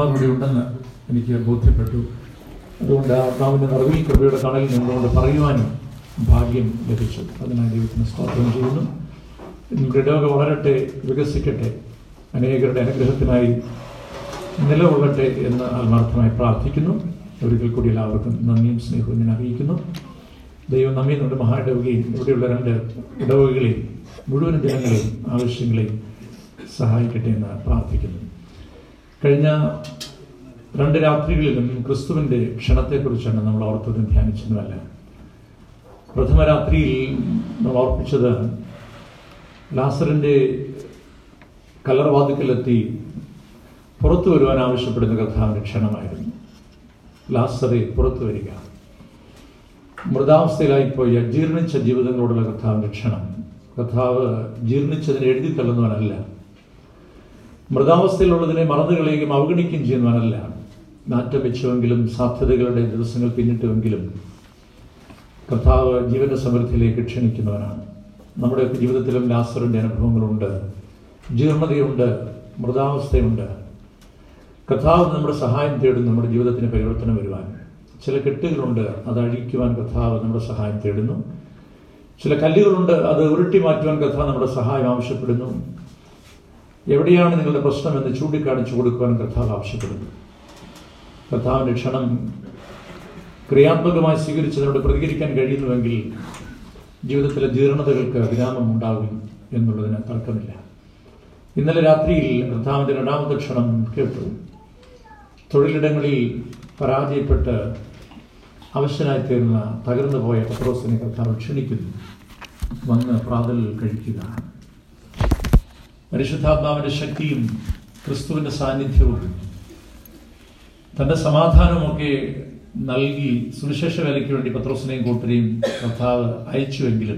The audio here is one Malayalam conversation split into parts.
കൂടി ഉണ്ടെന്ന് എനിക്ക് ബോധ്യപ്പെട്ടു അതുകൊണ്ട് ആത്മാവിൻ്റെ നിറവിൽ കൃപയുടെ കടലിൽ നിന്നുകൊണ്ട് പറയുവാനും ഭാഗ്യം ലഭിച്ചു അതിനായി ദൈവത്തിന് സ്തോത്രം ചെയ്യുന്നു നമ്മുടെ ഇടവക വളരട്ടെ വികസിക്കട്ടെ അനേകരുടെ അനുഗ്രഹത്തിനായി നിലകൊള്ളട്ടെ എന്ന് ആത്മാർത്ഥമായി പ്രാർത്ഥിക്കുന്നു ഒരിക്കൽ കൂടി എല്ലാവർക്കും നന്ദിയും സ്നേഹവും ഞാൻ അറിയിക്കുന്നു ദൈവം നമ്മെ നമ്മുടെ മഹായിടവുകയും ഇവിടെയുള്ള രണ്ട് ഇടവകകളെയും മുഴുവൻ ജനങ്ങളെയും ആവശ്യങ്ങളെയും സഹായിക്കട്ടെ എന്ന് പ്രാർത്ഥിക്കുന്നു കഴിഞ്ഞ രണ്ട് രാത്രികളിലും ക്രിസ്തുവിൻ്റെ ക്ഷണത്തെക്കുറിച്ചാണ് നമ്മൾ ഓർത്തതും ധ്യാനിച്ചതുമല്ല പ്രഥമ രാത്രിയിൽ നമ്മൾ ഓർപ്പിച്ചത് ലാസറിൻ്റെ കലർവാതിക്കലെത്തി പുറത്തു വരുവാൻ ആവശ്യപ്പെടുന്ന കഥാവിൻ്റെ ക്ഷണമായിരുന്നു ലാസറെ പുറത്തു വരിക മൃതാവസ്ഥയിലായിപ്പോയി ജീർണിച്ച ജീവിതങ്ങളോടുള്ള കഥാവിൻ്റെ ക്ഷണം കഥാവ് ജീർണിച്ചതിനെ എഴുതി തള്ളുന്നവനല്ല മൃതാവസ്ഥയിലുള്ളതിനെ മറന്നു കളയുകയും അവഗണിക്കുകയും ചെയ്യുന്നവനല്ല നാറ്റം വെച്ചുവെങ്കിലും സാധ്യതകളുടെ ദിവസങ്ങൾ പിന്നിട്ടുവെങ്കിലും കർത്താവ് ജീവന്റെ സമൃദ്ധിയിലേക്ക് ക്ഷണിക്കുന്നവനാണ് നമ്മുടെ ജീവിതത്തിലും ലാസറിൻ്റെ അനുഭവങ്ങളുണ്ട് ജീർണതയുണ്ട് മൃതാവസ്ഥയുണ്ട് കർത്താവ് നമ്മുടെ സഹായം തേടുന്നു നമ്മുടെ ജീവിതത്തിന് പരിവർത്തനം വരുവാൻ ചില കെട്ടുകളുണ്ട് അത് അഴിക്കുവാൻ കർത്താവ് നമ്മുടെ സഹായം തേടുന്നു ചില കല്ലുകളുണ്ട് അത് ഉരുട്ടി മാറ്റുവാൻ കർത്താവ് നമ്മുടെ സഹായം ആവശ്യപ്പെടുന്നു എവിടെയാണ് നിങ്ങളുടെ പ്രശ്നമെന്ന് ചൂണ്ടിക്കാണിച്ചു കൊടുക്കുവാൻ കർത്താവ് ആവശ്യപ്പെടുന്നു കർത്താവിൻ്റെ ക്ഷണം ക്രിയാത്മകമായി സ്വീകരിച്ചതിനോട് പ്രതികരിക്കാൻ കഴിയുന്നുവെങ്കിൽ ജീവിതത്തിലെ ജീർണതകൾക്ക് വിരാമം ഉണ്ടാകും എന്നുള്ളതിന് തർക്കമില്ല ഇന്നലെ രാത്രിയിൽ കർത്താവിൻ്റെ രണ്ടാമത്തെ ക്ഷണം കേട്ടു തൊഴിലിടങ്ങളിൽ പരാജയപ്പെട്ട് അവശനായി തീർന്ന തകർന്നു പോയ പത്രോസിനെ കർത്താവ് ക്ഷണിക്കുന്നു വന്ന് പ്രാതൽ കഴിക്കുക പരിശുദ്ധാത്മാവിന്റെ ശക്തിയും ക്രിസ്തുവിന്റെ സാന്നിധ്യവും തന്റെ സമാധാനമൊക്കെ നൽകി സുവിശേഷ വേലയ്ക്ക് വേണ്ടി പത്രോസിനെയും കൂട്ടരെയും കർത്താവ് അയച്ചുവെങ്കിലും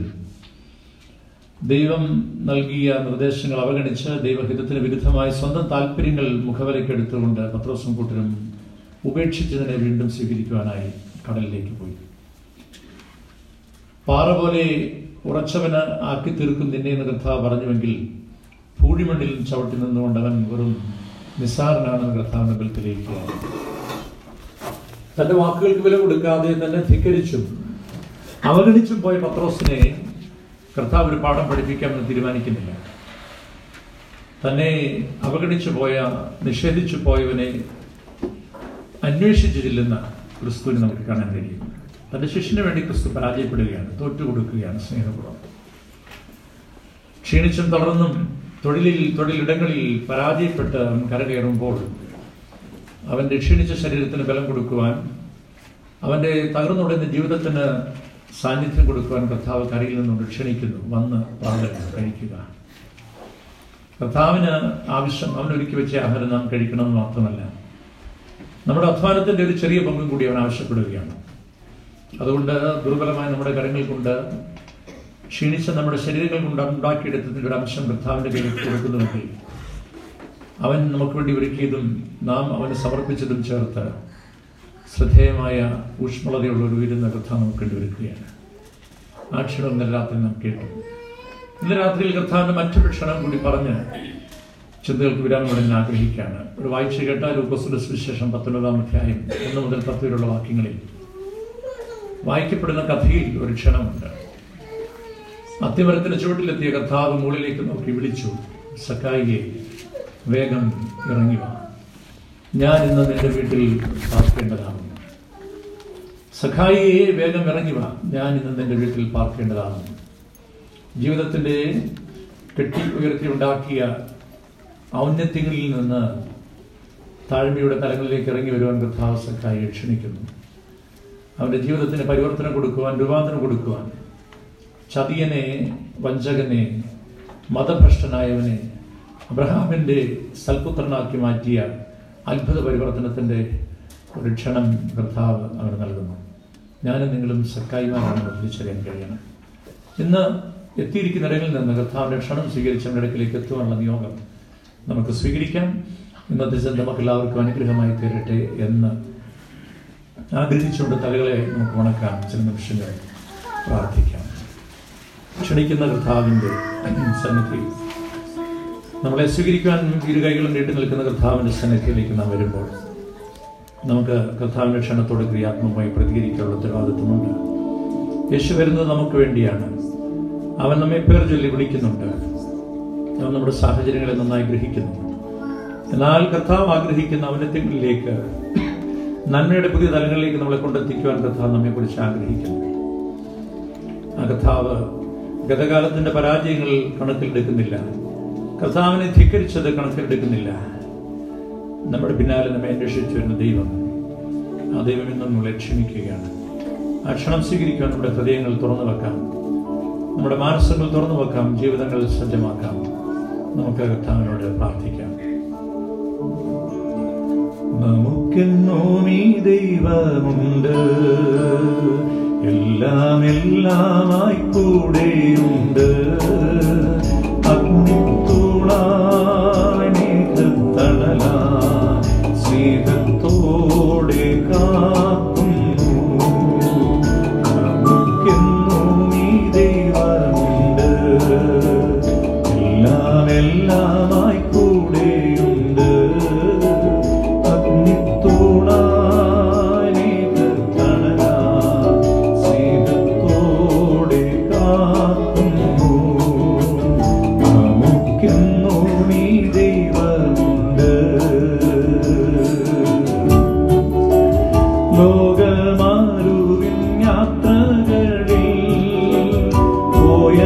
ദൈവം നൽകിയ നിർദ്ദേശങ്ങൾ അവഗണിച്ച് ദൈവഹിതത്തിന് വിരുദ്ധമായി സ്വന്തം താല്പര്യങ്ങൾ മുഖവരയ്ക്കെടുത്തുകൊണ്ട് പത്രോസും കൂട്ടരും ഉപേക്ഷിച്ചതിനെ വീണ്ടും സ്വീകരിക്കുവാനായി കടലിലേക്ക് പോയി പാറ പോലെ ഉറച്ചവന് ആക്കി തീർക്കും നിന്നെ എന്ന് കർത്താവ് പറഞ്ഞുവെങ്കിൽ പൂഴിമണ്ണിൽ ചവിട്ടി നിന്നുകൊണ്ട് അവൻ വെറും നിസ്സാരനാണ് കർത്താവിന്റെ ബലത്തിലേക്ക് തന്റെ വാക്കുകൾക്ക് വില കൊടുക്കാതെ തന്നെ ധിക്കരിച്ചും അവഗണിച്ചും പോയ പത്രോസിനെ കർത്താവ് ഒരു പാഠം പഠിപ്പിക്കാമെന്ന് തീരുമാനിക്കുന്നില്ല തന്നെ അവഗണിച്ചു പോയ നിഷേധിച്ചു പോയവനെ അന്വേഷിച്ചു ചെല്ലുന്ന ക്രിസ്തുവിനെ നമുക്ക് കാണാൻ കഴിയും തന്റെ ശിഷ്യന് വേണ്ടി ക്രിസ്തു പരാജയപ്പെടുകയാണ് തോറ്റുകൊടുക്കുകയാണ് സ്നേഹപൂർവ്വം ക്ഷീണിച്ചും തളർന്നും തൊഴിലിൽ തൊഴിലിടങ്ങളിൽ പരാജയപ്പെട്ട് അവൻ കരകയറുമ്പോൾ അവന്റെ ക്ഷീണിച്ച ശരീരത്തിന് ബലം കൊടുക്കുവാൻ അവന്റെ തകർന്നുടയുന്ന ജീവിതത്തിന് സാന്നിധ്യം കൊടുക്കുവാൻ കർത്താവ് കരയിൽ നിന്നുകൊണ്ട് ക്ഷണിക്കുന്നു വന്ന് പ്രാതൽ കഴിക്കുക കർത്താവിന് ആവശ്യം അവൻ ഒരുക്കി വെച്ച ആഹാരം നാം കഴിക്കണമെന്ന് മാത്രമല്ല നമ്മുടെ അധ്വാനത്തിന്റെ ഒരു ചെറിയ പങ്കും കൂടി അവൻ ആവശ്യപ്പെടുകയാണ് അതുകൊണ്ട് ദുർബലമായ നമ്മുടെ കരങ്ങൾ കൊണ്ട് ക്ഷീണിച്ച നമ്മുടെ ശരീരങ്ങൾ കൊണ്ട് ഉണ്ടാക്കിയെടുത്തതിൻ്റെ ഒരു അംശം കർത്താവിന്റെ കയ്യിൽ കൊടുക്കുന്നുവെങ്കിൽ അവൻ നമുക്ക് വേണ്ടി ഒരുക്കിയതും നാം അവന് സമർപ്പിച്ചതും ചേർത്ത് ശ്രദ്ധേയമായ ഊഷ്മളതയുള്ള ഒരു വിരുന്ന കർത്താവ് നമുക്ക് വേണ്ടി ഒരുക്കുകയാണ് ആ ക്ഷണം ഇന്നലെ രാത്രി നാം കേട്ടു ഇന്ന് രാത്രിയിൽ കർത്താവിന്റെ മറ്റൊരു ക്ഷണം കൂടി പറഞ്ഞ് ചിന്തകൾക്ക് വിരാമം ഞാൻ ആഗ്രഹിക്കുകയാണ് ഒരു വായിച്ചു കേട്ട ലൂക്കോസിന്റെ സുവിശേഷം പത്തൊൻപതാം അധ്യായം ഒന്ന് മുതൽ പത്ത് വരെയുള്ള വാക്യങ്ങളിൽ വായിക്കപ്പെടുന്ന കഥയിൽ ഒരു ക്ഷണമുണ്ട് അത്തിമരത്തിന്റെ ചുവട്ടിലെത്തിയ കർത്താവ് മുകളിലേക്ക് നോക്കി വിളിച്ചു സക്കായിയെ വേഗം ഇറങ്ങി വാ ഞാൻ ഇന്ന് നിന്റെ വീട്ടിൽ പാർക്കേണ്ടതാകുന്നു സഖായിയെ വേഗം ഇറങ്ങി വാ ഞാൻ ഇന്ന് നിന്റെ വീട്ടിൽ പാർക്കേണ്ടതാകുന്നു ജീവിതത്തിന്റെ കെട്ടി ഉയർത്തി ഉണ്ടാക്കിയ ഔന്നത്യങ്ങളിൽ നിന്ന് താഴ്മയുടെ തലങ്ങളിലേക്ക് ഇറങ്ങി വരുവാൻ കർത്താവ് സഖായിയെ ക്ഷണിക്കുന്നു അവന്റെ ജീവിതത്തിന് പരിവർത്തനം കൊടുക്കുവാൻ രൂപാന്തരം കൊടുക്കുവാൻ ചതിയനെ വഞ്ചകനെ മതഭ്രഷ്ടനായവനെ അബ്രഹാമിന്റെ സൽപുത്രനാക്കി മാറ്റിയ അത്ഭുത പരിവർത്തനത്തിന്റെ ഒരു ക്ഷണം കർത്താവ് അവർ നൽകുന്നു ഞാനും നിങ്ങളും സക്കായിമാരാണെന്ന് തിരിച്ചറിയാൻ കഴിയണം ഇന്ന് എത്തിയിരിക്കുന്ന ഇടങ്ങളിൽ നിന്ന് കർത്താവിന്റെ ക്ഷണം സ്വീകരിച്ച നമ്മുടെ ഇടയ്ക്കിലേക്ക് എത്തുവാനുള്ള നിയോഗം നമുക്ക് സ്വീകരിക്കാം ഇന്നത്തെ ചിന്ത നമുക്ക് എല്ലാവർക്കും അനുഗ്രഹമായി തീരട്ടെ എന്ന് ആഗ്രഹിച്ചുകൊണ്ട് തലകളെ നമുക്ക് ഉണക്കാം ചില നിമിഷങ്ങൾ പ്രാർത്ഥിക്കാം ക്ഷണിക്കുന്ന കർത്താവിൻ്റെ സന്നിധി നമ്മളെ സ്വീകരിക്കുവാൻ ഇരു കൈകളും നീട്ടി നിൽക്കുന്ന കർത്താവിന്റെ സന്നിധിയിലേക്ക് നാം വരുമ്പോൾ നമുക്ക് കർത്താവിന്റെ ക്ഷണത്തോട് ക്രിയാത്മകമായി പ്രതികരിക്കാനുള്ള ഉത്തരവാദിത്വമുണ്ട് യേശു വരുന്നത് നമുക്ക് വേണ്ടിയാണ് അവൻ നമ്മെ പേർ ചൊല്ലി വിളിക്കുന്നുണ്ട് അവൻ നമ്മുടെ സാഹചര്യങ്ങളെ നന്നായി ഗ്രഹിക്കുന്നു എന്നാൽ കർത്താവ് ആഗ്രഹിക്കുന്ന അവനത്യങ്ങളിലേക്ക് നന്മയുടെ പുതിയ തലങ്ങളിലേക്ക് നമ്മളെ കൊണ്ടെത്തിക്കുവാൻ കർത്താവ് നമ്മെ കുറിച്ച് ആഗ്രഹിക്കുന്നു ആ കർത്താവ് ഗതകാലത്തിന്റെ പരാജയങ്ങൾ കണക്കിലെടുക്കുന്നില്ല കർത്താവിനെ ധിക്കരിച്ചത് കണക്കിലെടുക്കുന്നില്ല നമ്മുടെ പിന്നാലെ നമ്മെ അന്വേഷിച്ചു വരുന്ന ദൈവം ആ ദൈവം ഇന്നും നമ്മളെ ക്ഷമിക്കുകയാണ് ആ ക്ഷണം സ്വീകരിക്കാൻ നമ്മുടെ ഹൃദയങ്ങൾ തുറന്നു വെക്കാം നമ്മുടെ മാനസങ്ങൾ തുറന്നു വെക്കാം ജീവിതങ്ങൾ സജ്ജമാക്കാം നമുക്ക് കർത്താവിനോട് പ്രാർത്ഥിക്കാം നമുക്കെന്നും ഈ ദൈവമുണ്ട് എല്ലാം എല്ലാമായി കൂടെയുണ്ട് അഗ്നിത്തൂണായി മേഘത്തണലായി സ്നേഹത്തോടെ കാക്കുന്നു നമുക്കെന്നും ഈ ദൈവമുണ്ട് എല്ലാം എല്ലാമായി കൂടെയുണ്ട് അഗ്നിത്തൂണായി മേഘത്തണലായി സ്നേഹത്തോടെ കാക്കുന്നു നമുക്കെന്നും ഈ ദൈവമുണ്ട് ലോകമാരുവിൻ യാത്രകളിൽ പോയ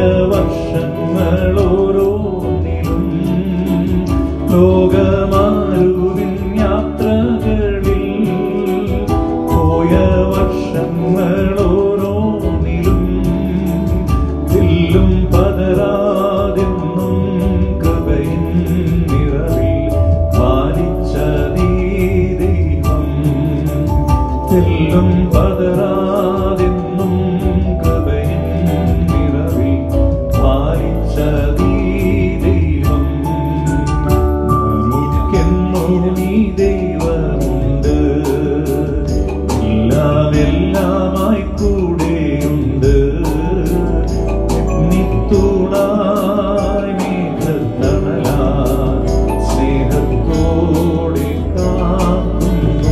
വർഷങ്ങളോരോന്നിലും ലോകമാരുവിൻ യാത്രകളിൽ പോയ വർഷങ്ങളോരോന്നിലും തെല്ലും പതരാതെന്നും കൃപയിൻ നിറവിൽ പാലിച്ചതീ ദൈവം തെല്ലും പതരാതെന്നും കൃപയിൻ നിറവിൽ പാലിച്ചതീ ദൈവം നമുക്കെന്നും ഈ ദൈവമുണ്ട് എല്ലാം എല്ലാമായി കൂടെയുണ്ട് നിത്തൂണായി മേഘത്തണലായി സ്നേഹത്തോടെ കാക്കുന്നു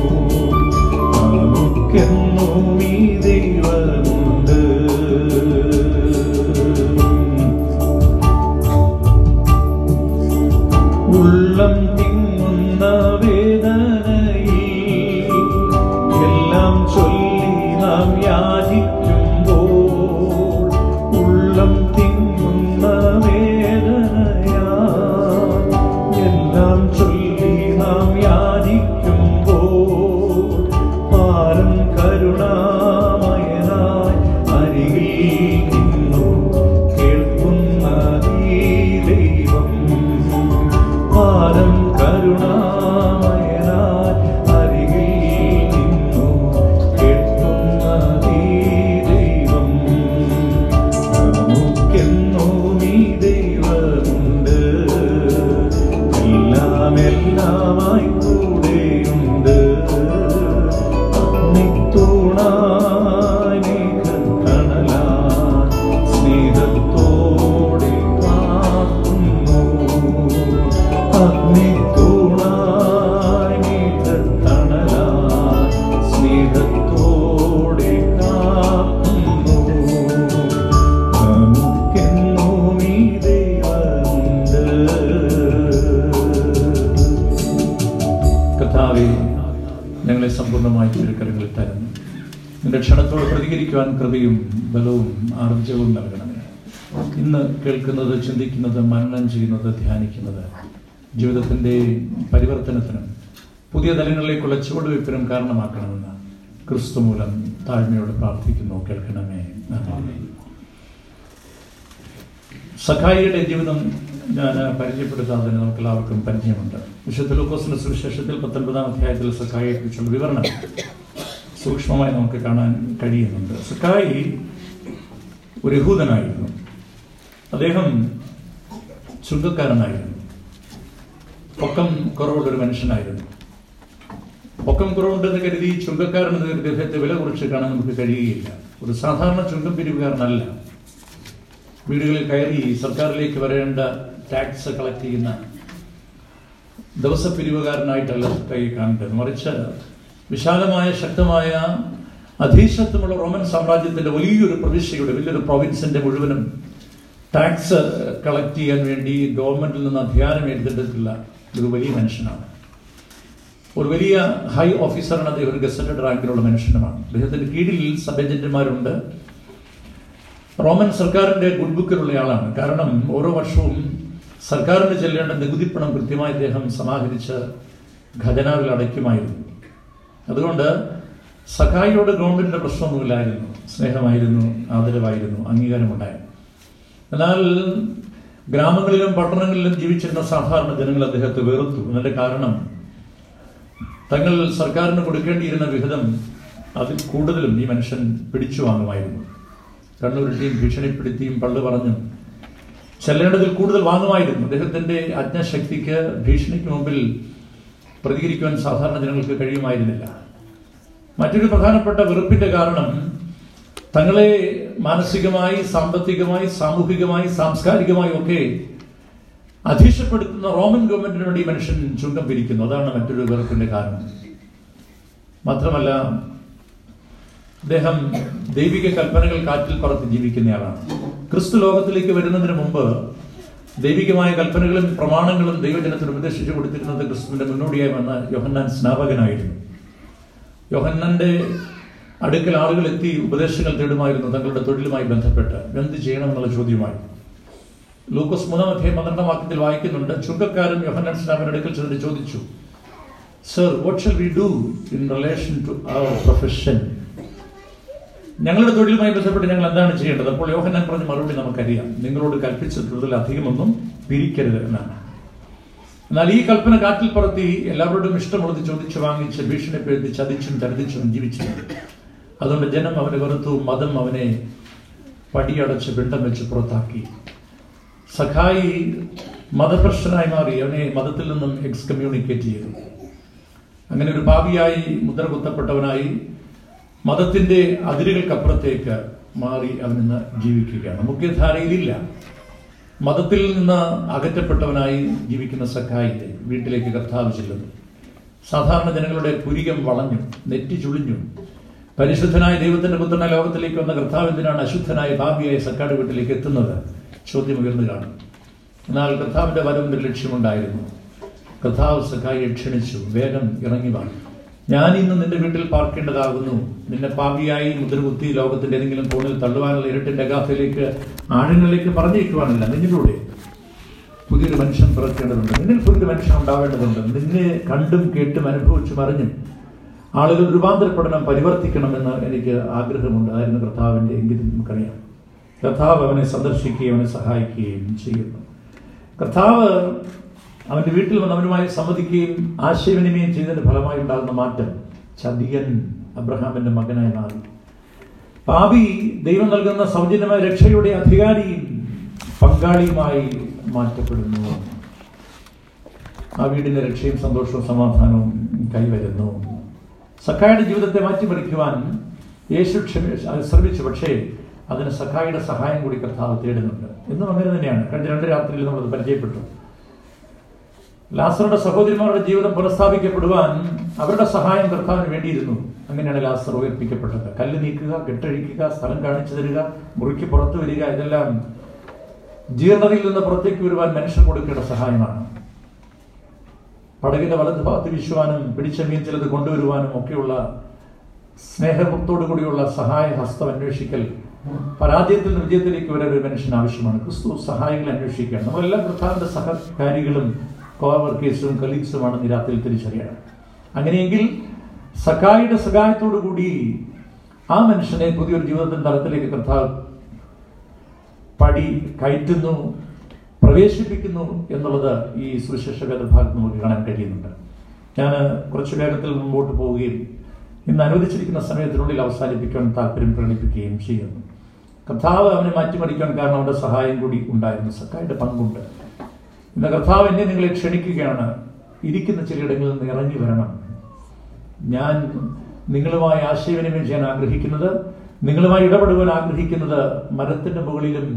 നമുക്കെന്നും ഈ ദൈവമുണ്ട് ഉള്ളം തിങ്ങുന്ന വേദനയിൽ എല്ലാം ചൊല്ലി നാം യാചിക്കുമ്പോൾ ഉള്ളം തിങ്ങുന്ന വേദനയാ എല്ലാം ചൊല്ലി നാം യാചിക്കുമ്പോൾ പാരം കരുണാമയനായി അരികിൽ നിന്നു കേൾക്കുന്ന ഈ ദൈവം പാരം കരുണാമയനായി അരികിൽ നിന്നു കേൾക്കുന്ന ഈ ദൈവം നമുക്കെന്നും ഈ ദൈവമുണ്ട് എല്ലാം എല്ലാമായി കൂടെയുണ്ട് അഗ്നിത്തൂണായി മേഘത്തണലായി സ്നേഹത്തോടെ കാക്കുന്നു അഗ്നിത്തൂണായി മേഘത്തണലായി സ്നേഹത്തോടെ കാക്കുന്നു നമുക്കെന്നും ഈ ദൈവമുണ്ട് കഥാവെ ഞങ്ങളെ സമ്പൂർണ്ണമായി തിരുക്കരങ്ങളിൽ തരുന്നു നിന്റെ ക്ഷണത്തോട് പ്രതികരിക്കുവാൻ കൃപയും ബലവും ആർജവും നൽകണമേ ഇന്ന് കേൾക്കുന്നത് ചിന്തിക്കുന്നത് മനനം ചെയ്യുന്നത് ധ്യാനിക്കുന്നത് ജീവിതത്തിന്റെ പരിവർത്തനത്തിനും പുതിയ തലങ്ങളിലേക്കുള്ള ചുവടുവയ്പ്പിനും കാരണമാക്കണമെന്ന് ക്രിസ്തു മൂലം താഴ്മയോട് പ്രാർത്ഥിക്കുന്നു കേൾക്കണമേ ആമേൻ. സഖായിയുടെ ജീവിതം ഞാൻ പരിചയപ്പെടുത്താതെ നമുക്ക് എല്ലാവർക്കും പരിചയമുണ്ട് വിശുദ്ധ ലൂക്കോസിന്റെ സുവിശേഷത്തിൽ പത്തൊൻപതാം അധ്യായത്തിൽ സഖായിയെ കുറിച്ചുള്ള വിവരണം സൂക്ഷ്മമായി നമുക്ക് കാണാൻ കഴിയുന്നുണ്ട് സഖായി ഒരു യഹൂദനായിരുന്നു അദ്ദേഹം ചുങ്കക്കാരനായിരുന്നു പൊക്കം കുറവുള്ള ഒരു മനുഷ്യനായിരുന്നു പൊക്കം കുറവുണ്ടെന്ന് കരുതി ചുങ്കക്കാരൻ എന്ന് കരുതി അദ്ദേഹത്തെ വില കുറച്ച് കാണാൻ നമുക്ക് കഴിയുകയില്ല ഒരു സാധാരണ ചുങ്കം പിരിവുകാരനല്ല വീടുകളിൽ കയറി സർക്കാരിലേക്ക് വരേണ്ട ടാക്സ് കളക്ട് ചെയ്യുന്ന ദിവസപ്പിരിവുകാരനായിട്ടല്ല കൈ കാണേണ്ടത് മറിച്ച് വിശാലമായ ശക്തമായ അധീശത്വമുള്ള റോമൻ സാമ്രാജ്യത്തിന്റെ വലിയൊരു പ്രവിശ്യയുടെ വലിയൊരു പ്രൊവിൻസിന്റെ മുഴുവനും ടാക്സ് കളക്ട് ചെയ്യാൻ വേണ്ടി ഗവൺമെന്റിൽ നിന്ന് അധികാരം എടുത്തിട്ടുള്ള ഒരു വലിയ മനുഷ്യനാണ് ഒരു വലിയ ഹൈ ഓഫീസറാണ് അദ്ദേഹം ഒരു ഗസറ്റഡ് റാങ്കിലുള്ള മനുഷ്യനുമാണ് അദ്ദേഹത്തിന്റെ കീഴിൽ സബ് ഏജന്റുമാരുണ്ട് റോമൻ സർക്കാരിന്റെ ഗുഡ് ബുക്കിലുള്ള ആളാണ് കാരണം ഓരോ വർഷവും സർക്കാരിന് ചെല്ലേണ്ട നികുതിപ്പണം കൃത്യമായി അദ്ദേഹം സമാഹരിച്ച് ഖജനാവിൽ അടയ്ക്കുമായിരുന്നു അതുകൊണ്ട് സഖായിയോട് ഗവൺമെന്റിന്റെ പ്രശ്നമൊന്നുമില്ലായിരുന്നു സ്നേഹമായിരുന്നു ആദരവായിരുന്നു അംഗീകാരമുണ്ടായിരുന്നു എന്നാൽ ഗ്രാമങ്ങളിലും പട്ടണങ്ങളിലും ജീവിച്ചിരുന്ന സാധാരണ ജനങ്ങൾ അദ്ദേഹത്തെ വെറുത്തു എന്നതിന്റെ കാരണം തങ്ങൾ സർക്കാരിന് കൊടുക്കേണ്ടിയിരുന്ന വിഹിതം അതിൽ കൂടുതലും ഈ മനുഷ്യൻ പിടിച്ചു വാങ്ങുമായിരുന്നു കണ്ണുരുട്ടിയും ഭീഷണിപ്പെടുത്തിയും പള്ളു പറഞ്ഞും ചെല്ലേണ്ടതിൽ കൂടുതൽ വാങ്ങുമായിരുന്നു അദ്ദേഹത്തിന്റെ അജ്ഞശക്തിക്ക് ഭീഷണിക്ക് മുമ്പിൽ പ്രതികരിക്കുവാൻ സാധാരണ ജനങ്ങൾക്ക് കഴിയുമായിരുന്നില്ല മറ്റൊരു പ്രധാനപ്പെട്ട വെറുപ്പിന്റെ കാരണം തങ്ങളെ മാനസികമായി സാമ്പത്തികമായി സാമൂഹികമായി സാംസ്കാരികമായി ഒക്കെ അധീക്ഷപ്പെടുത്തുന്ന റോമൻ ഗവൺമെന്റിന് വേണ്ടി ഈ മനുഷ്യൻ ചുങ്കം പിരിക്കുന്നു അതാണ് മറ്റൊരു വെറുപ്പിന്റെ കാരണം മാത്രമല്ല അദ്ദേഹം ദൈവിക കൽപ്പനകൾ കാറ്റിൽ പറത്തി ജീവിക്കുന്നയാളാണ് ക്രിസ്തു ലോകത്തിലേക്ക് വരുന്നതിന് മുമ്പ് ദൈവികമായ കൽപ്പനകളും പ്രമാണങ്ങളും ദൈവജനത്തിന് ഉപദേശിച്ചു കൊടുത്തിരുന്നത് ക്രിസ്തുവിന്റെ മുന്നോടിയായി വന്ന യോഹന്നാൻ സ്നാപകനായിരുന്നു യോഹന്നാന്റെ അടുക്കൽ ആളുകൾ എത്തി ഉപദേശങ്ങൾ തേടുമായിരുന്നു തങ്ങളുടെ തൊഴിലുമായി ബന്ധപ്പെട്ട് എന്ത് ചെയ്യണമെന്നുള്ള ചോദ്യമായി ലൂക്കോസ് മൂന്നാം അധ്യായം പന്ത്രണ്ടാം വാക്യത്തിൽ വായിക്കുന്നുണ്ട് ചുങ്കക്കാരൻ യോഹന്നാൻ സ്നാപകന്റെ അടുക്കൽ ചെന്നിട്ട് ചോദിച്ചു sir what shall we do in relation to our profession ഞങ്ങളുടെ തൊഴിലുമായി ബന്ധപ്പെട്ട് ഞങ്ങൾ എന്താണ് ചെയ്യേണ്ടത് അപ്പോൾ യോഹന്നാൻ പറഞ്ഞ മറുപടി നമുക്കറിയാം നിങ്ങളോട് കൽപ്പിച്ചിട്ടുള്ളതിൽ അധികമൊന്നും പിരിക്കരുത് എന്നാണ് എന്നാൽ ഈ കൽപ്പന കാറ്റിൽ പറത്തി എല്ലാവരോടും ഇഷ്ടമുള്ളത് ചോദിച്ചു വാങ്ങിച്ച് ഭീഷണിപ്പെടുത്തി ചതിച്ചും ചരിച്ചും ജീവിച്ചു അതുകൊണ്ട് ജനം അവനെ വെറുത്തു മതം അവനെ പടിയടച്ച് പിണ്ടം വെച്ച് പുറത്താക്കി സഖായി മതപ്രശ്നനായി മാറി അവനെ മതത്തിൽ നിന്നും എക്സ്കമ്മ്യൂണിക്കേറ്റ് ചെയ്തു അങ്ങനെ ഒരു പാപിയായി മുദ്ര കുത്തപ്പെട്ടവനായി മതത്തിന്റെ അതിരുകൾക്കപ്പുറത്തേക്ക് മാറി അവൻ ഇന്ന് ജീവിക്കുകയാണ് മുഖ്യധാരയിലില്ല മതത്തിൽ നിന്ന് അകറ്റപ്പെട്ടവനായി ജീവിക്കുന്ന സഖായിന്റെ വീട്ടിലേക്ക് കർത്താവ് ചെല്ലുന്നു സാധാരണ ജനങ്ങളുടെ പുരികം വളഞ്ഞു നെറ്റി ചുളിഞ്ഞു പരിശുദ്ധനായ ദൈവത്തിന്റെ പുത്രന ലോകത്തിലേക്ക് വന്ന കർത്താവ് എന്തിനാണ് അശുദ്ധനായ ഭാവിയായ സക്കാട് വീട്ടിലേക്ക് എത്തുന്നത് ചോദ്യം ഉയർന്നു കാണും എന്നാൽ കർത്താവിന്റെ വരവിന്റെ ലക്ഷ്യമുണ്ടായിരുന്നു കർത്താവ് സഖായിയെ ക്ഷണിച്ചു വേഗം ഇറങ്ങി വാ ഞാൻ ഇന്ന് നിന്റെ വീട്ടിൽ പാർക്കേണ്ടതാകുന്നു നിന്നെ പാപിയായി മുദ്രകുത്തി ലോകത്തിന്റെ ഏതെങ്കിലും കോണിൽ തള്ളുവാനുള്ള ഇരട്ടിന്റെ അഗാധയിലേക്ക് ആഴങ്ങളിലേക്ക് പറഞ്ഞേക്കുവാനില്ല നിന്നിലൂടെ പുതിയൊരു മനുഷ്യൻ പിറക്കേണ്ടതുണ്ട് നിന്നിൽ പുതിയൊരു മനുഷ്യൻ ഉണ്ടാവേണ്ടതുണ്ട് നിന്നെ കണ്ടും കേട്ടും അനുഭവിച്ചും അറിഞ്ഞും ആളുകൾ രൂപാന്തരപ്പെടണം പരിവർത്തിക്കണമെന്ന് എനിക്ക് ആഗ്രഹമുണ്ട് അതായിരുന്നു കർത്താവിന്റെ എങ്കിലും നമുക്കറിയാം കർത്താവ് അവനെ സന്ദർശിക്കുകയും അവനെ സഹായിക്കുകയും ചെയ്യുന്നു കർത്താവ് അവന്റെ വീട്ടിൽ വന്ന് അവനുമായി സമ്മതിക്കുകയും ആശയവിനിമയം ചെയ്തതിന്റെ ഫലമായി ഉണ്ടാകുന്ന മാറ്റം ചതിയൻ അബ്രഹാമിന്റെ മകനായി മാറി പാപി ദൈവം നൽകുന്ന സൗജന്യമായ രക്ഷയുടെ അധികാരിയും പങ്കാളിയുമായി മാറ്റപ്പെടുന്നു ആ വീടിന്റെ രക്ഷയും സന്തോഷവും സമാധാനവും കൈവരുന്നു സഖായുടെ ജീവിതത്തെ മാറ്റിമറിക്കുവാൻ യേശു ക്ഷമി ശ്രമിച്ചു പക്ഷേ അതിന് സഖായുടെ സഹായം കൂടി കർത്താവ് തേടുന്നുണ്ട് എന്നും അങ്ങനെ തന്നെയാണ് കഴിഞ്ഞ രണ്ട് രാത്രിയിൽ നമ്മളത് പരിചയപ്പെട്ടു ലാസറുടെ സഹോദരിമാരുടെ ജീവിതം പുനഃസ്ഥാപിക്കപ്പെടുവാൻ അവരുടെ സഹായം കർത്താവിന് വേണ്ടിയിരുന്നു അങ്ങനെയാണ് ലാസർ ഉയർപ്പിക്കപ്പെട്ടത് കല്ല് നീക്കുക കെട്ടഴിക്കുക സ്ഥലം കാണിച്ചു തരിക മുറിക്ക് പുറത്തു വരിക ഇതെല്ലാം ജീർണതയിൽ നിന്ന് പുറത്തേക്ക് വരുവാൻ മനുഷ്യൻ കൊടുക്കേണ്ട സഹായമാണ് പടകിന്റെ വലത് ഭാഗത്ത് വീശുവാനും പിടിച്ച മീൻ ചിലത് കൊണ്ടുവരുവാനും ഒക്കെയുള്ള സ്നേഹത്തോടു കൂടിയുള്ള സഹായ ഹസ്തം അന്വേഷിക്കൽ പരാജയത്തിൽ നിന്ന് വിജയത്തിലേക്ക് വരാൻ ഒരു മനുഷ്യൻ ആവശ്യമാണ് ക്രിസ്തു സഹായികളെ അന്വേഷിക്കുകയാണ് നമ്മളെല്ലാം കർത്താവിന്റെ സഹകാരികളും കോവർക്കേഴ്സും കലീഗ്സുമാണെന്ന് ഈ രാത്രിയിൽ തിരിച്ചറിയണം അങ്ങനെയെങ്കിൽ സഖായിയുടെ സഹായത്തോടു കൂടി ആ മനുഷ്യനെ പുതിയൊരു ജീവിതത്തിന്റെ തലത്തിലേക്ക് കർത്താവ് പടി കയറ്റുന്നു പ്രവേശിപ്പിക്കുന്നു എന്നുള്ളത് ഈ സുവിശേഷ വേദഭാഗത്ത് നമുക്ക് കാണാൻ കഴിയുന്നുണ്ട് ഞാൻ കുറച്ച് വേഗത്തിൽ മുമ്പോട്ട് പോവുകയും ഇന്ന് അനുവദിച്ചിരിക്കുന്ന സമയത്തിനുള്ളിൽ അവസാനിപ്പിക്കാൻ താല്പര്യം പ്രകടിപ്പിക്കുകയും ചെയ്യുന്നു കർത്താവ് അവനെ മാറ്റിമറിക്കാൻ കാരണം അവന്റെ സഹായം കൂടി ഉണ്ടായിരുന്നു സക്കായുടെ പങ്കുണ്ട് ഇന്ന് കർത്താവ് എന്നെ നിങ്ങളെ ക്ഷണിക്കുകയാണ് ഇരിക്കുന്ന ചിലയിടങ്ങളിൽ നിന്ന് ഇറങ്ങി വരണം ഞാൻ നിങ്ങളുമായി ആശയവിനിമയം ചെയ്യാൻ ആഗ്രഹിക്കുന്നത് നിങ്ങളുമായി ഇടപെടുവാൻ ആഗ്രഹിക്കുന്നത് മരത്തിന്റെ മുകളിലും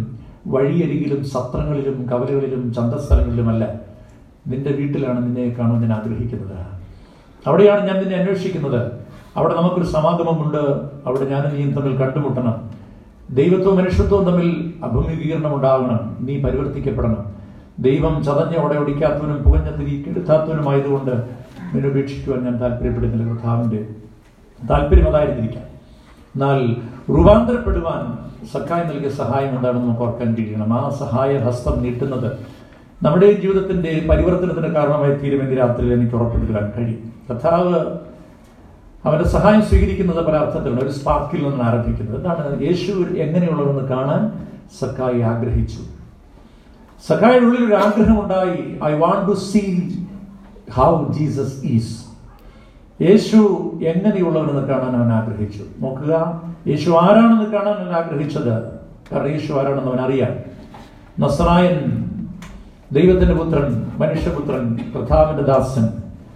വഴിയരികിലും സത്രങ്ങളിലും കവലകളിലും ചന്തസ്ഥലങ്ങളിലുമല്ല നിന്റെ വീട്ടിലാണ് നിന്നെ കാണാൻ ഞാൻ ആഗ്രഹിക്കുന്നത് അവിടെയാണ് ഞാൻ നിന്നെ അന്വേഷിക്കുന്നത് അവിടെ നമുക്കൊരു സമാഗമമുണ്ട് അവിടെ ഞാനും നീയും തമ്മിൽ കണ്ടുമുട്ടണം ദൈവത്വവും മനുഷ്യത്വവും തമ്മിൽ അഭിമുഖീകരണം ഉണ്ടാകണം നീ പരിവർത്തിക്കപ്പെടണം ദൈവം ചതഞ്ഞ അവിടെ ഒടിക്കാത്തവനും പുകഞ്ഞ തിരിക്കെടുത്താത്തവനുമായതുകൊണ്ട് നിന്നെ ഉപേക്ഷിക്കുവാൻ ഞാൻ താല്പര്യപ്പെടുന്നില്ല കർത്താവിൻ്റെ താല്പര്യം അതായിരുന്നിരിക്കാം എന്നാൽ രൂപാന്തരപ്പെടുവാൻ സക്കായി നൽകിയ സഹായം എന്താണെന്ന് നമുക്ക് ഓർക്കാൻ കഴിയണം ആ സഹായ ഹസ്തം നീട്ടുന്നത് നമ്മുടെ ജീവിതത്തിന്റെ പരിവർത്തനത്തിന് കാരണമായി തീരുമെങ്കിൽ രാത്രിയിൽ എനിക്ക് ഉറപ്പിടുവാൻ കഴിയും കർത്താവ് അവന്റെ സഹായം സ്വീകരിക്കുന്നത് പല അർത്ഥത്തിലുണ്ട് ഒരു സ്പാർക്കിൽ നിന്നാണ് ആരംഭിക്കുന്നത് എന്താണ് യേശു എങ്ങനെയുള്ളതെന്ന് കാണാൻ സക്കായി ആഗ്രഹിച്ചു സക്കായുടെ ഉള്ളിൽ ഒരു ആഗ്രഹമുണ്ടായി I want to see how Jesus is യേശു എങ്ങനെയുള്ളവനെന്ന് കാണാൻ അവൻ ആഗ്രഹിച്ചു നോക്കുക യേശു ആരാണെന്ന് കാണാൻ അവൻ ആഗ്രഹിച്ചത് കാരണം യേശു ആരാണെന്ന് അവൻ അറിയാം നസറായൻ ദൈവത്തിന്റെ പുത്രൻ മനുഷ്യപുത്രൻ കർത്താവിന്റെ ദാസൻ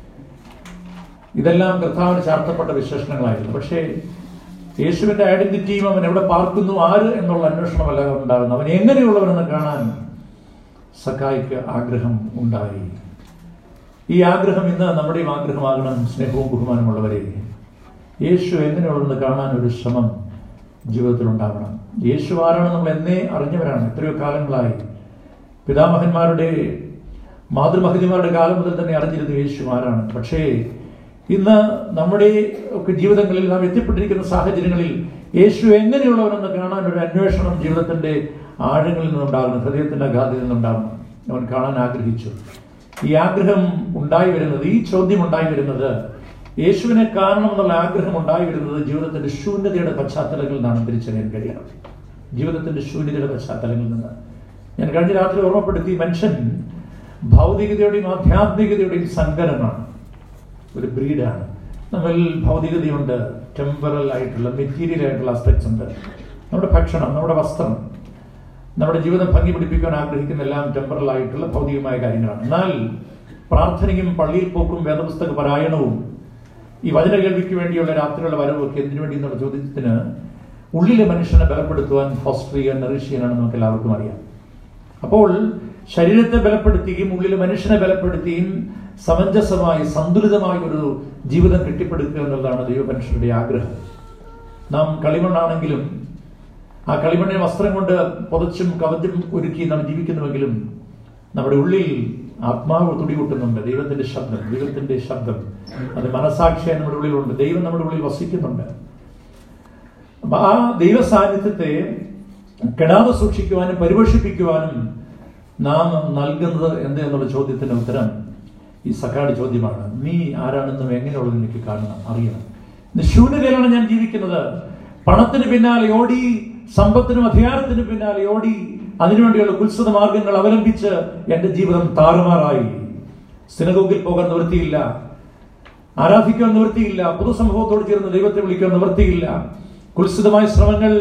ഇതെല്ലാം കർത്താവിന് ചാർത്തപ്പെട്ട വിശേഷണങ്ങളായിരുന്നു പക്ഷേ യേശുവിന്റെ ഐഡന്റിറ്റിയും അവൻ എവിടെ പാർക്കുന്നു ആര് എന്നുള്ള അന്വേഷണമല്ല ഉണ്ടാകുന്നത് അവൻ എങ്ങനെയുള്ളവനെന്ന് കാണാൻ സക്കായിക്ക് ആഗ്രഹം ഉണ്ടായി ഈ ആഗ്രഹം ഇന്ന് നമ്മുടെയും ആഗ്രഹമാകണം സ്നേഹവും ബഹുമാനമുള്ളവരെ യേശു എങ്ങനെയുള്ളതെന്ന് കാണാൻ ഒരു ശ്രമം ജീവിതത്തിൽ ഉണ്ടാകണം യേശു ആരാണ് നമ്മൾ എന്നേ അറിഞ്ഞവരാണ് എത്രയോ കാലങ്ങളായി പിതാമഹന്മാരുടെ മാതൃമഹതിമാരുടെ കാലം മുതൽ തന്നെ അറിഞ്ഞിരുന്നു യേശു ആരാണ് പക്ഷേ ഇന്ന് നമ്മുടെ ഒക്കെ ജീവിതങ്ങളിൽ നാം എത്തിപ്പെട്ടിരിക്കുന്ന സാഹചര്യങ്ങളിൽ യേശു എങ്ങനെയുള്ളവനെന്ന് കാണാൻ ഒരു അന്വേഷണം ജീവിതത്തിന്റെ ആഴങ്ങളിൽ നിന്നുണ്ടാകണം ഹൃദയത്തിന്റെ അഗാധയിൽ നിന്നുണ്ടാകണം അവൻ കാണാൻ ആഗ്രഹിച്ചു ഈ ആഗ്രഹം ഉണ്ടായി വരുന്നത് ഈ ചോദ്യം ഉണ്ടായി വരുന്നത് യേശുവിനെ കാണണം എന്നുള്ള ആഗ്രഹം ഉണ്ടായി വരുന്നത് ജീവിതത്തിന്റെ ശൂന്യതയുടെ പശ്ചാത്തലങ്ങളിൽ നിന്നാണ് തിരിച്ചറിയാൻ കഴിയണം ജീവിതത്തിന്റെ ശൂന്യതയുടെ പശ്ചാത്തലങ്ങളിൽ നിന്ന് ഞാൻ കഴിഞ്ഞ രാത്രി ഓർമ്മപ്പെടുത്തി മനുഷ്യൻ ഭൗതികതയുടെയും ആധ്യാത്മികതയുടെയും സങ്കരമാണ് ഒരു ബ്രീഡാണ് നമ്മൾ ഭൗതികതയുണ്ട് ടെമ്പറൽ ആയിട്ടുള്ള മെറ്റീരിയൽ ആയിട്ടുള്ള ആസ്പെക്ട്സ് ഉണ്ട് നമ്മുടെ ഭക്ഷണം നമ്മുടെ വസ്ത്രം നമ്മുടെ ജീവിതം ഭംഗി പിടിപ്പിക്കാൻ ആഗ്രഹിക്കുന്ന എല്ലാം ടെമ്പറൽ ആയിട്ടുള്ള ഭൗതികമായ കാര്യങ്ങളാണ് എന്നാൽ പ്രാർത്ഥനയും പള്ളിയിൽ പോക്കും വേദപുസ്തക പാരായണവും ഈ വചന കേൾവിക്ക് വേണ്ടിയുള്ള രാത്രികളുടെ വരവൊക്കെ എന്തിനു വേണ്ടി എന്നുള്ള ചോദ്യത്തിന് ഉള്ളിലെ മനുഷ്യനെ ബലപ്പെടുത്തുവാൻ ഫോസ്റ്റർ ചെയ്യാൻ നറിഷ് ചെയ്യാനാണ് നമുക്ക് എല്ലാവർക്കും അറിയാം അപ്പോൾ ശരീരത്തെ ബലപ്പെടുത്തുകയും ഉള്ളിലെ മനുഷ്യനെ ബലപ്പെടുത്തുകയും സമഞ്ജസമായി സന്തുലിതമായ ഒരു ജീവിതം കെട്ടിപ്പടുക്കുക എന്നുള്ളതാണ് ദൈവമനുഷ്യരുടെ ആഗ്രഹം നാം കളിമണ്ണാണെങ്കിലും ആ കളിമണ്ണിനെ വസ്ത്രം കൊണ്ട് പുതച്ചും കവച്ചും ഒരുക്കി നാം ജീവിക്കുന്നുവെങ്കിലും നമ്മുടെ ഉള്ളിൽ ആത്മാവ് തുടികൂട്ടുന്നുണ്ട് ദൈവത്തിന്റെ ശബ്ദം ദൈവത്തിന്റെ ശബ്ദം അത് മനസാക്ഷിയായി നമ്മുടെ ഉള്ളിലുണ്ട് ദൈവം നമ്മുടെ ഉള്ളിൽ വസിക്കുന്നുണ്ട് അപ്പൊ ആ ദൈവ സാന്നിധ്യത്തെ കെടാതെ സൂക്ഷിക്കുവാനും പരിപോഷിപ്പിക്കുവാനും നാം നൽകുന്നത് എന്ത് എന്നുള്ള ചോദ്യത്തിന്റെ ഉത്തരം ഈ സക്കാട് ചോദ്യമാണ് നീ ആരാണെന്നും എങ്ങനെയുള്ളത് എനിക്ക് കാണണം അറിയണം നിശൂന്യതയിലാണ് ഞാൻ ജീവിക്കുന്നത് പണത്തിന് പിന്നാലെ ഓടി സമ്പത്തിനും അധികാരത്തിനും പിന്നാലെ ഓടി അതിനുവേണ്ടിയുള്ള കുത്സത മാർഗങ്ങൾ അവലംബിച്ച് എന്റെ ജീവിതം താറുമാറായി സിനഗോഗിൽ പോകാൻ നിവൃത്തിയില്ല ആരാധിക്കാൻ നിവൃത്തിയില്ല പൊതുസമൂഹത്തോട് ചേർന്ന് ദൈവത്തെ വിളിക്കാൻ നിവൃത്തിയില്ല കുത്സിതമായ ശ്രമങ്ങൾ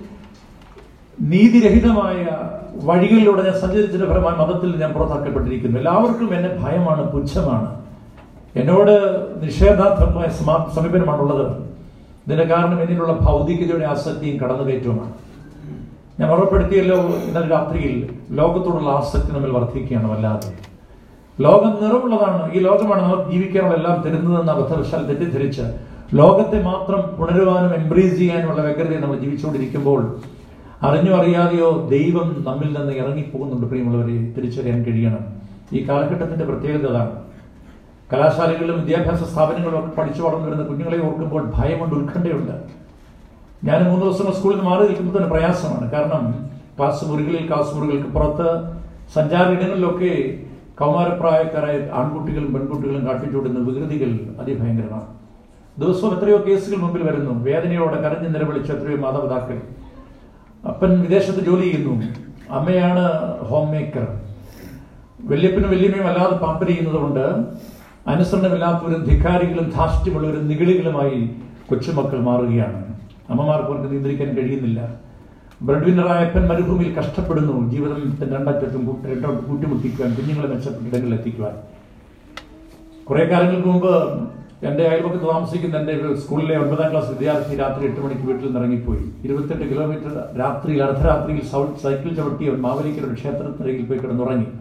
നീതിരഹിതമായ വഴികളിലൂടെ ഞാൻ സഞ്ചരിച്ചതിന്റെ ഫലമായി മതത്തിൽ ഞാൻ പുറത്താക്കപ്പെട്ടിരിക്കുന്നു എല്ലാവർക്കും എന്നെ ഭയമാണ് പുച്ഛമാണ് എന്നോട് നിഷേധാത്മകമായ സമ- സമീപനമാണുള്ളത് ഇതിന്റെ കാരണം എന്നിലുള്ള ഭൗതികതയുടെ ആസക്തിയും കടന്നുകയറ്റവുമാണ് ഞാൻ ഉറപ്പെടുത്തിയല്ലോ ഇന്നലെ രാത്രിയിൽ ലോകത്തോടുള്ള ആസക്തി നമ്മൾ വർദ്ധിക്കുകയാണ് വല്ലാതെ ലോകം നിറവുള്ളതാണ് ഈ ലോകമാണ് നമുക്ക് ജീവിക്കാനുള്ള എല്ലാം തരുന്നതെന്ന് അബദ്ധവശാൽ തെറ്റിദ്ധരിച്ച് ലോകത്തെ മാത്രം പുണരുവാനും എംബ്രേസ് ചെയ്യാനുമുള്ള വ്യഗ്രതയെ നമ്മൾ ജീവിച്ചുകൊണ്ടിരിക്കുമ്പോൾ അറിഞ്ഞോ അറിയാതെയോ ദൈവം നമ്മിൽ നിന്ന് ഇറങ്ങിപ്പോകുന്നുണ്ട് പ്രിയമുള്ളവരെ തിരിച്ചറിയാൻ കഴിയണം ഈ കാലഘട്ടത്തിന്റെ പ്രത്യേകത അതാണ് കലാശാലകളിലും വിദ്യാഭ്യാസ സ്ഥാപനങ്ങളിലും ഒക്കെ പഠിച്ചു വളർന്നു വരുന്ന കുഞ്ഞുങ്ങളെ ഓർക്കുമ്പോൾ ഭയമുണ്ട് ഉത്കണ്ഠയുണ്ട് ഞാൻ മൂന്ന് ദിവസം സ്കൂളിൽ നിന്ന് മാറി നിൽക്കുമ്പോൾ തന്നെ പ്രയാസമാണ് കാരണം ക്ലാസ് മുറികളിൽ ക്ലാസ് മുറികൾക്ക് പുറത്ത് സഞ്ചാര ഇടങ്ങളിലൊക്കെ കൗമാരപ്രായക്കാരായ ആൺകുട്ടികളും പെൺകുട്ടികളും കാട്ടിച്ചൂടുന്ന വികൃതികൾ അതിഭയങ്കരമാണ് ദിവസവും എത്രയോ കേസുകൾ മുമ്പിൽ വരുന്നു വേദനയോടെ കരഞ്ഞു നിലവിളിച്ച എത്രയോ മാതാപിതാക്കൾ അപ്പൻ വിദേശത്ത് ജോലി ചെയ്യുന്നു അമ്മയാണ് ഹോം മേക്കർ വല്യപ്പനും വല്യമ്മയും അല്ലാതെ പാമ്പർ ചെയ്യുന്നത് കൊണ്ട് അനുസരണമില്ലാത്തവരും ധിക്കാരികളും ധാഷ്ട്യമുള്ളവരും നിഗളികളുമായി കൊച്ചുമക്കൾ മാറുകയാണ് അമ്മമാർക്ക് അവർക്ക് നിയന്ത്രിക്കാൻ കഴിയുന്നില്ല ബ്രെഡ് വിന്നറായ അപ്പൻ മരുഭൂമിയിൽ കഷ്ടപ്പെടുന്നു ജീവിതത്തിന്റെ രണ്ടറ്റത്തും കൂട്ടി കൂട്ടിമുട്ടിക്കുവാൻ കുഞ്ഞുങ്ങളെ മെച്ചപ്പെട്ട ഇടങ്ങളിൽ എത്തിക്കുവാൻ കുറെ കാലങ്ങൾക്ക് മുമ്പ് എൻ്റെ അയൽപക്കത്ത് താമസിക്കുന്ന എൻ്റെ ഒരു സ്കൂളിലെ ഒൻപതാം ക്ലാസ് വിദ്യാർത്ഥി രാത്രി എട്ട് മണിക്ക് വീട്ടിൽ നിന്ന് ഇറങ്ങിപ്പോയി ഇരുപത്തെട്ട് കിലോമീറ്റർ രാത്രിയിൽ അർദ്ധരാത്രിയിൽ സൗ- സൈക്കിൾ ചവിട്ടി അവൻ മാവേലിക്കര ഒരു ക്ഷേത്രത്തിനരികിൽ പോയി കിടന്നുറങ്ങി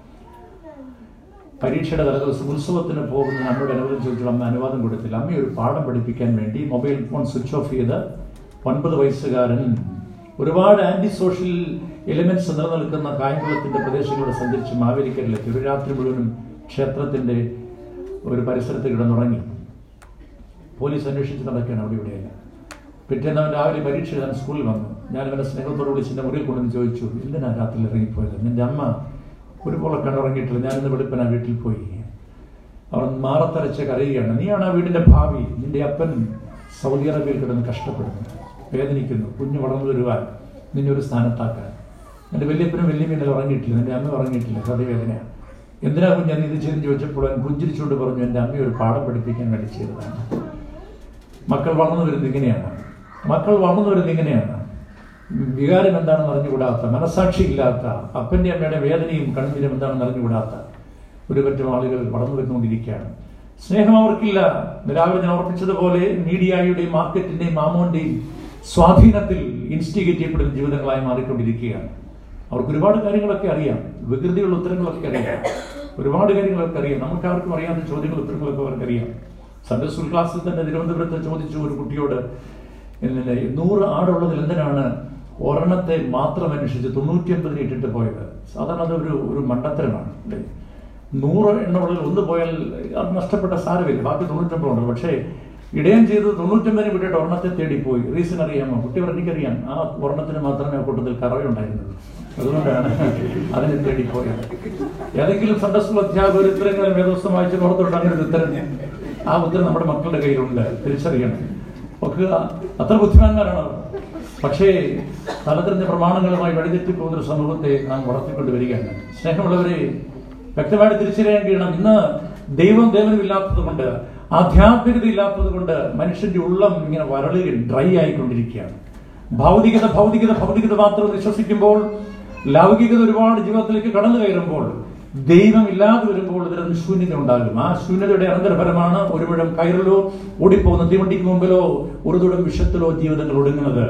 പരീക്ഷയുടെ തലേദിവസം ഉത്സവത്തിന് പോകുന്ന അമ്മയോട് അനുവാദം ചോദിച്ചു അമ്മ അനുവാദം കൊടുത്തില്ല അമ്മ ഒരു പാഠം പഠിപ്പിക്കാൻ വേണ്ടി മൊബൈൽ ഫോൺ സ്വിച്ച് ഓഫ് ചെയ്ത് ഒൻപത് വയസ്സുകാരൻ ഒരുപാട് ആന്റി സോഷ്യൽ എലിമെന്റ്സ് നിലനിൽക്കുന്ന കായംകുളത്തിന്റെ പ്രദേശങ്ങളിലൂടെ സഞ്ചരിച്ച് മാവേലിക്കരയിലെത്തി ഒരു രാത്രി മുഴുവനും ക്ഷേത്രത്തിന്റെ ഒരു പരിസരത്ത് കിടന്നുറങ്ങി പോലീസ് അന്വേഷിച്ച് നടക്കുകയാണ് അവിടെ ഇവിടെയല്ല പിറ്റേന്ന് അവൻ രാവിലെ പരീക്ഷ എഴുതാൻ സ്കൂളിൽ വന്നു ഞാൻ അവനെ സ്നേഹത്തോട് വിളിച്ച് എൻ്റെ മുറിയിൽ കൊണ്ടുവന്ന് ചോദിച്ചു എന്തിനാ രാത്രി ഇറങ്ങിപ്പോയത് നിന്റെ അമ്മ ഒരു പോലെ കണ്ടുറങ്ങിയിട്ടില്ല ഞാനിന്ന് വെളുപ്പന വീട്ടിൽ പോയി അവൻ മാറത്തരച്ച് കരയുകയാണ് നീയാണ് ആ വീടിന്റെ ഭാവി നിന്റെ അപ്പൻ സൗദി അറേബ്യയിൽ കിടന്ന് കഷ്ടപ്പെടുന്നു വേദനിക്കുന്നു കുഞ്ഞ് വളർന്നു വരുവാൻ നിന്നെ ഒരു സ്ഥാനത്താക്കാൻ നിന്റെ വല്യപ്പനും വല്യമ്മീനിൽ ഉറങ്ങിയിട്ടില്ല നിന്റെ അമ്മ ഉറങ്ങിയിട്ടില്ല ഹൃദയവേദനയാണ് എന്തിനാ കുഞ്ഞ് നീ ഇത് ചെയ്തെന്ന് ചോദിച്ചപ്പോൾ അവൻ പുഞ്ചിരിച്ചുകൊണ്ട് പറഞ്ഞു എൻ്റെ അമ്മയെ ഒരു പാഠം പഠിപ്പിക്കാൻ വേണ്ടി ചെയ്തതാണ് മക്കൾ വളർന്നു വരുന്നത് ഇങ്ങനെയാണ് മക്കൾ വളർന്നു വരുന്നത് ഇങ്ങനെയാണ് വികാരം എന്താണെന്ന് അറിഞ്ഞുകൂടാത്ത മനസാക്ഷി ഇല്ലാത്ത അപ്പന്റെ അമ്മയുടെ വേദനയും കണ്ണീരും എന്താണെന്ന് അറിഞ്ഞുകൂടാത്ത ഒരു പറ്റം ആളുകൾ വളർന്നു വരുന്നുകൊണ്ടിരിക്കുകയാണ് സ്നേഹം അവർക്കില്ല രാവിലെ ഞാൻ ഓർപ്പിച്ചതുപോലെ മീഡിയയുടെയും മാർക്കറ്റിന്റെയും മാമോന്റെയും സ്വാധീനത്തിൽ ഇൻസ്റ്റിഗേറ്റ് ചെയ്യപ്പെടുന്ന ജീവിതങ്ങളായി മാറിക്കൊണ്ടിരിക്കുകയാണ് അവർക്ക് ഒരുപാട് കാര്യങ്ങളൊക്കെ അറിയാം വികൃതിയുള്ള ഉത്തരങ്ങളൊക്കെ അറിയാം ഒരുപാട് കാര്യങ്ങളൊക്കെ അറിയാം നമുക്ക് ആർക്കും അറിയാത്ത ചോദ്യങ്ങൾ ഉത്തരങ്ങളൊക്കെ അവർക്ക് അറിയാം സൺഡേ സ്കൂൾ ക്ലാസ്സിൽ തന്നെ തിരുവനന്തപുരത്ത് ചോദിച്ചു ഒരു കുട്ടിയോട് ഇന്നലെ നൂറ് ആടുള്ളതിൽ എന്തിനാണ് ഒരെണ്ണത്തെ മാത്രം അന്വേഷിച്ച് തൊണ്ണൂറ്റി ഒൻപതിന് ഇട്ടിട്ട് പോയത് സാധാരണ അത് ഒരു ഒരു മണ്ടത്തരമാണ് അല്ലേ നൂറ് എണ്ണമുള്ളിൽ ഒന്ന് പോയാൽ അത് നഷ്ടപ്പെട്ട സാരമില്ല ബാക്കി തൊണ്ണൂറ്റൊമ്പതുണ്ട് പക്ഷേ ഇടയം ചെയ്ത് തൊണ്ണൂറ്റൊമ്പതിന് വിട്ടിട്ട് ഒരെണ്ണത്തെ തേടിപ്പോയി റീസൺ അറിയാമോ കുട്ടി എനിക്കറിയാം ആ ഒരെണ്ണത്തിന് മാത്രമേ ആ കൂട്ടത്തിൽ കറവുണ്ടായിരുന്നുള്ളൂ അതുകൊണ്ടാണ് അതിനെ തേടിപ്പോയത് ഏതെങ്കിലും സൺഡേ സ്കൂൾ അധ്യാപകർ ഇത്രയും വേദോസ്തം വായിച്ച് പുറത്തോട്ട് അങ്ങനെ ഒരു ഉത്തരം ആ ഉത്തരം നമ്മുടെ മക്കളുടെ കയ്യിലുണ്ട് തിരിച്ചറിയണം ഒക്കെ അത്ര ബുദ്ധിമാന്മാരാണ് അവർ പക്ഷേ തലതിരിഞ്ഞ പ്രമാണങ്ങളുമായി വഴിതെറ്റിപ്പോകുന്ന ഒരു സമൂഹത്തെ നാം വളർത്തിക്കൊണ്ട് വരികയാണ് സ്നേഹമുള്ളവരെ വ്യക്തമായിട്ട് തിരിച്ചറിയാൻ കഴിയണം ഇന്ന് ദൈവം ദേവനുമില്ലാത്തത് കൊണ്ട് ആധ്യാത്മികത ഇല്ലാത്തത് കൊണ്ട് മനുഷ്യന്റെ ഉള്ളം ഇങ്ങനെ വരളി ഡ്രൈ ആയിക്കൊണ്ടിരിക്കുകയാണ് ഭൗതികത ഭൗതികത ഭൗതികത മാത്രം വിശ്വസിക്കുമ്പോൾ ലൗകികത ഒരുപാട് ജീവിതത്തിലേക്ക് കടന്നു കയറുമ്പോൾ ദൈവം ഇല്ലാതെ വരുമ്പോൾ ഇതിന് ശൂന്യത ഉണ്ടാകും ആ ശൂന്യതയുടെ അനന്തരഫലമാണ് ഒരു മുഴം കയറിലോ ഓടിപ്പോകുന്ന തീവണ്ടിക്ക് മുമ്പിലോ ഒരു തുടം വിഷത്തിലോ ജീവിതങ്ങൾ ഒടുങ്ങുന്നത്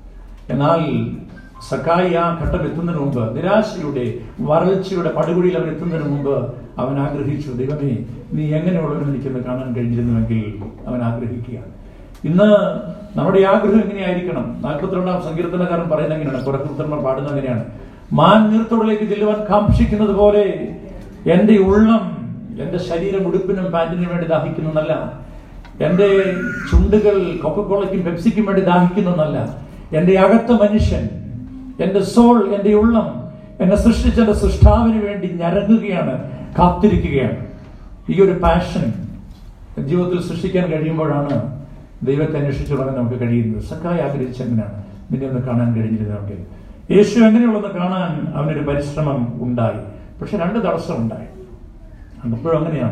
എന്നാൽ സക്കായി ആ ഘട്ടം എത്തുന്നതിന് മുമ്പ് നിരാശയുടെ വരൾച്ചയുടെ പടുകുഴിയിൽ അവൻ എത്തുന്നതിന് മുമ്പ് അവൻ ആഗ്രഹിച്ചു ദൈവമേ നീ എങ്ങനെയുള്ളവരും എനിക്കൊന്ന് കാണാൻ കഴിഞ്ഞിരുന്നുവെങ്കിൽ അവൻ ആഗ്രഹിക്കുകയാണ് ഇന്ന് നമ്മുടെ ആഗ്രഹം എങ്ങനെയായിരിക്കണം നാൽപ്പത്തിരണ്ടാം സങ്കീർത്തനക്കാരൻ പറയുന്ന എങ്ങനെയാണ് പുറക്കുത്തന്മാർ പാടുന്ന എങ്ങനെയാണ് മാൻ നീർത്തോടിലേക്ക് ചെല്ലുവാൻ കാക്ഷിക്കുന്നത് പോലെ എന്റെ ഉള്ളം എന്റെ ശരീരം ഉടുപ്പിനും പാന്റിനും വേണ്ടി ദാഹിക്കുന്നതല്ല എന്റെ ചുണ്ടുകൾ കൊക്കക്കോളയ്ക്കും പെപ്സിക്കും വേണ്ടി ദാഹിക്കുന്നതല്ല എന്റെ അകത്ത മനുഷ്യൻ എന്റെ സോൾ എന്റെ ഉള്ളം എന്നെ സൃഷ്ടിച്ച എന്റെ സൃഷ്ടാവിന് വേണ്ടി ഞരങ്ങുകയാണ് കാത്തിരിക്കുകയാണ് ഈ ഒരു പാഷൻ ജീവിതത്തിൽ സൃഷ്ടിക്കാൻ കഴിയുമ്പോഴാണ് ദൈവത്തെ അന്വേഷിച്ചു തുടങ്ങാൻ നമുക്ക് കഴിയുന്നത് സക്കായി ആഗ്രഹിച്ച എങ്ങനെയാണ് നിന്നെ ഒന്ന് കാണാൻ കഴിഞ്ഞിരുന്നെങ്കിൽ യേശു എങ്ങനെയുള്ളത് കാണാൻ അവനൊരു പരിശ്രമം ഉണ്ടായി പക്ഷെ രണ്ട് തടസ്സം ഉണ്ടായി അപ്പോഴും അങ്ങനെയാണ്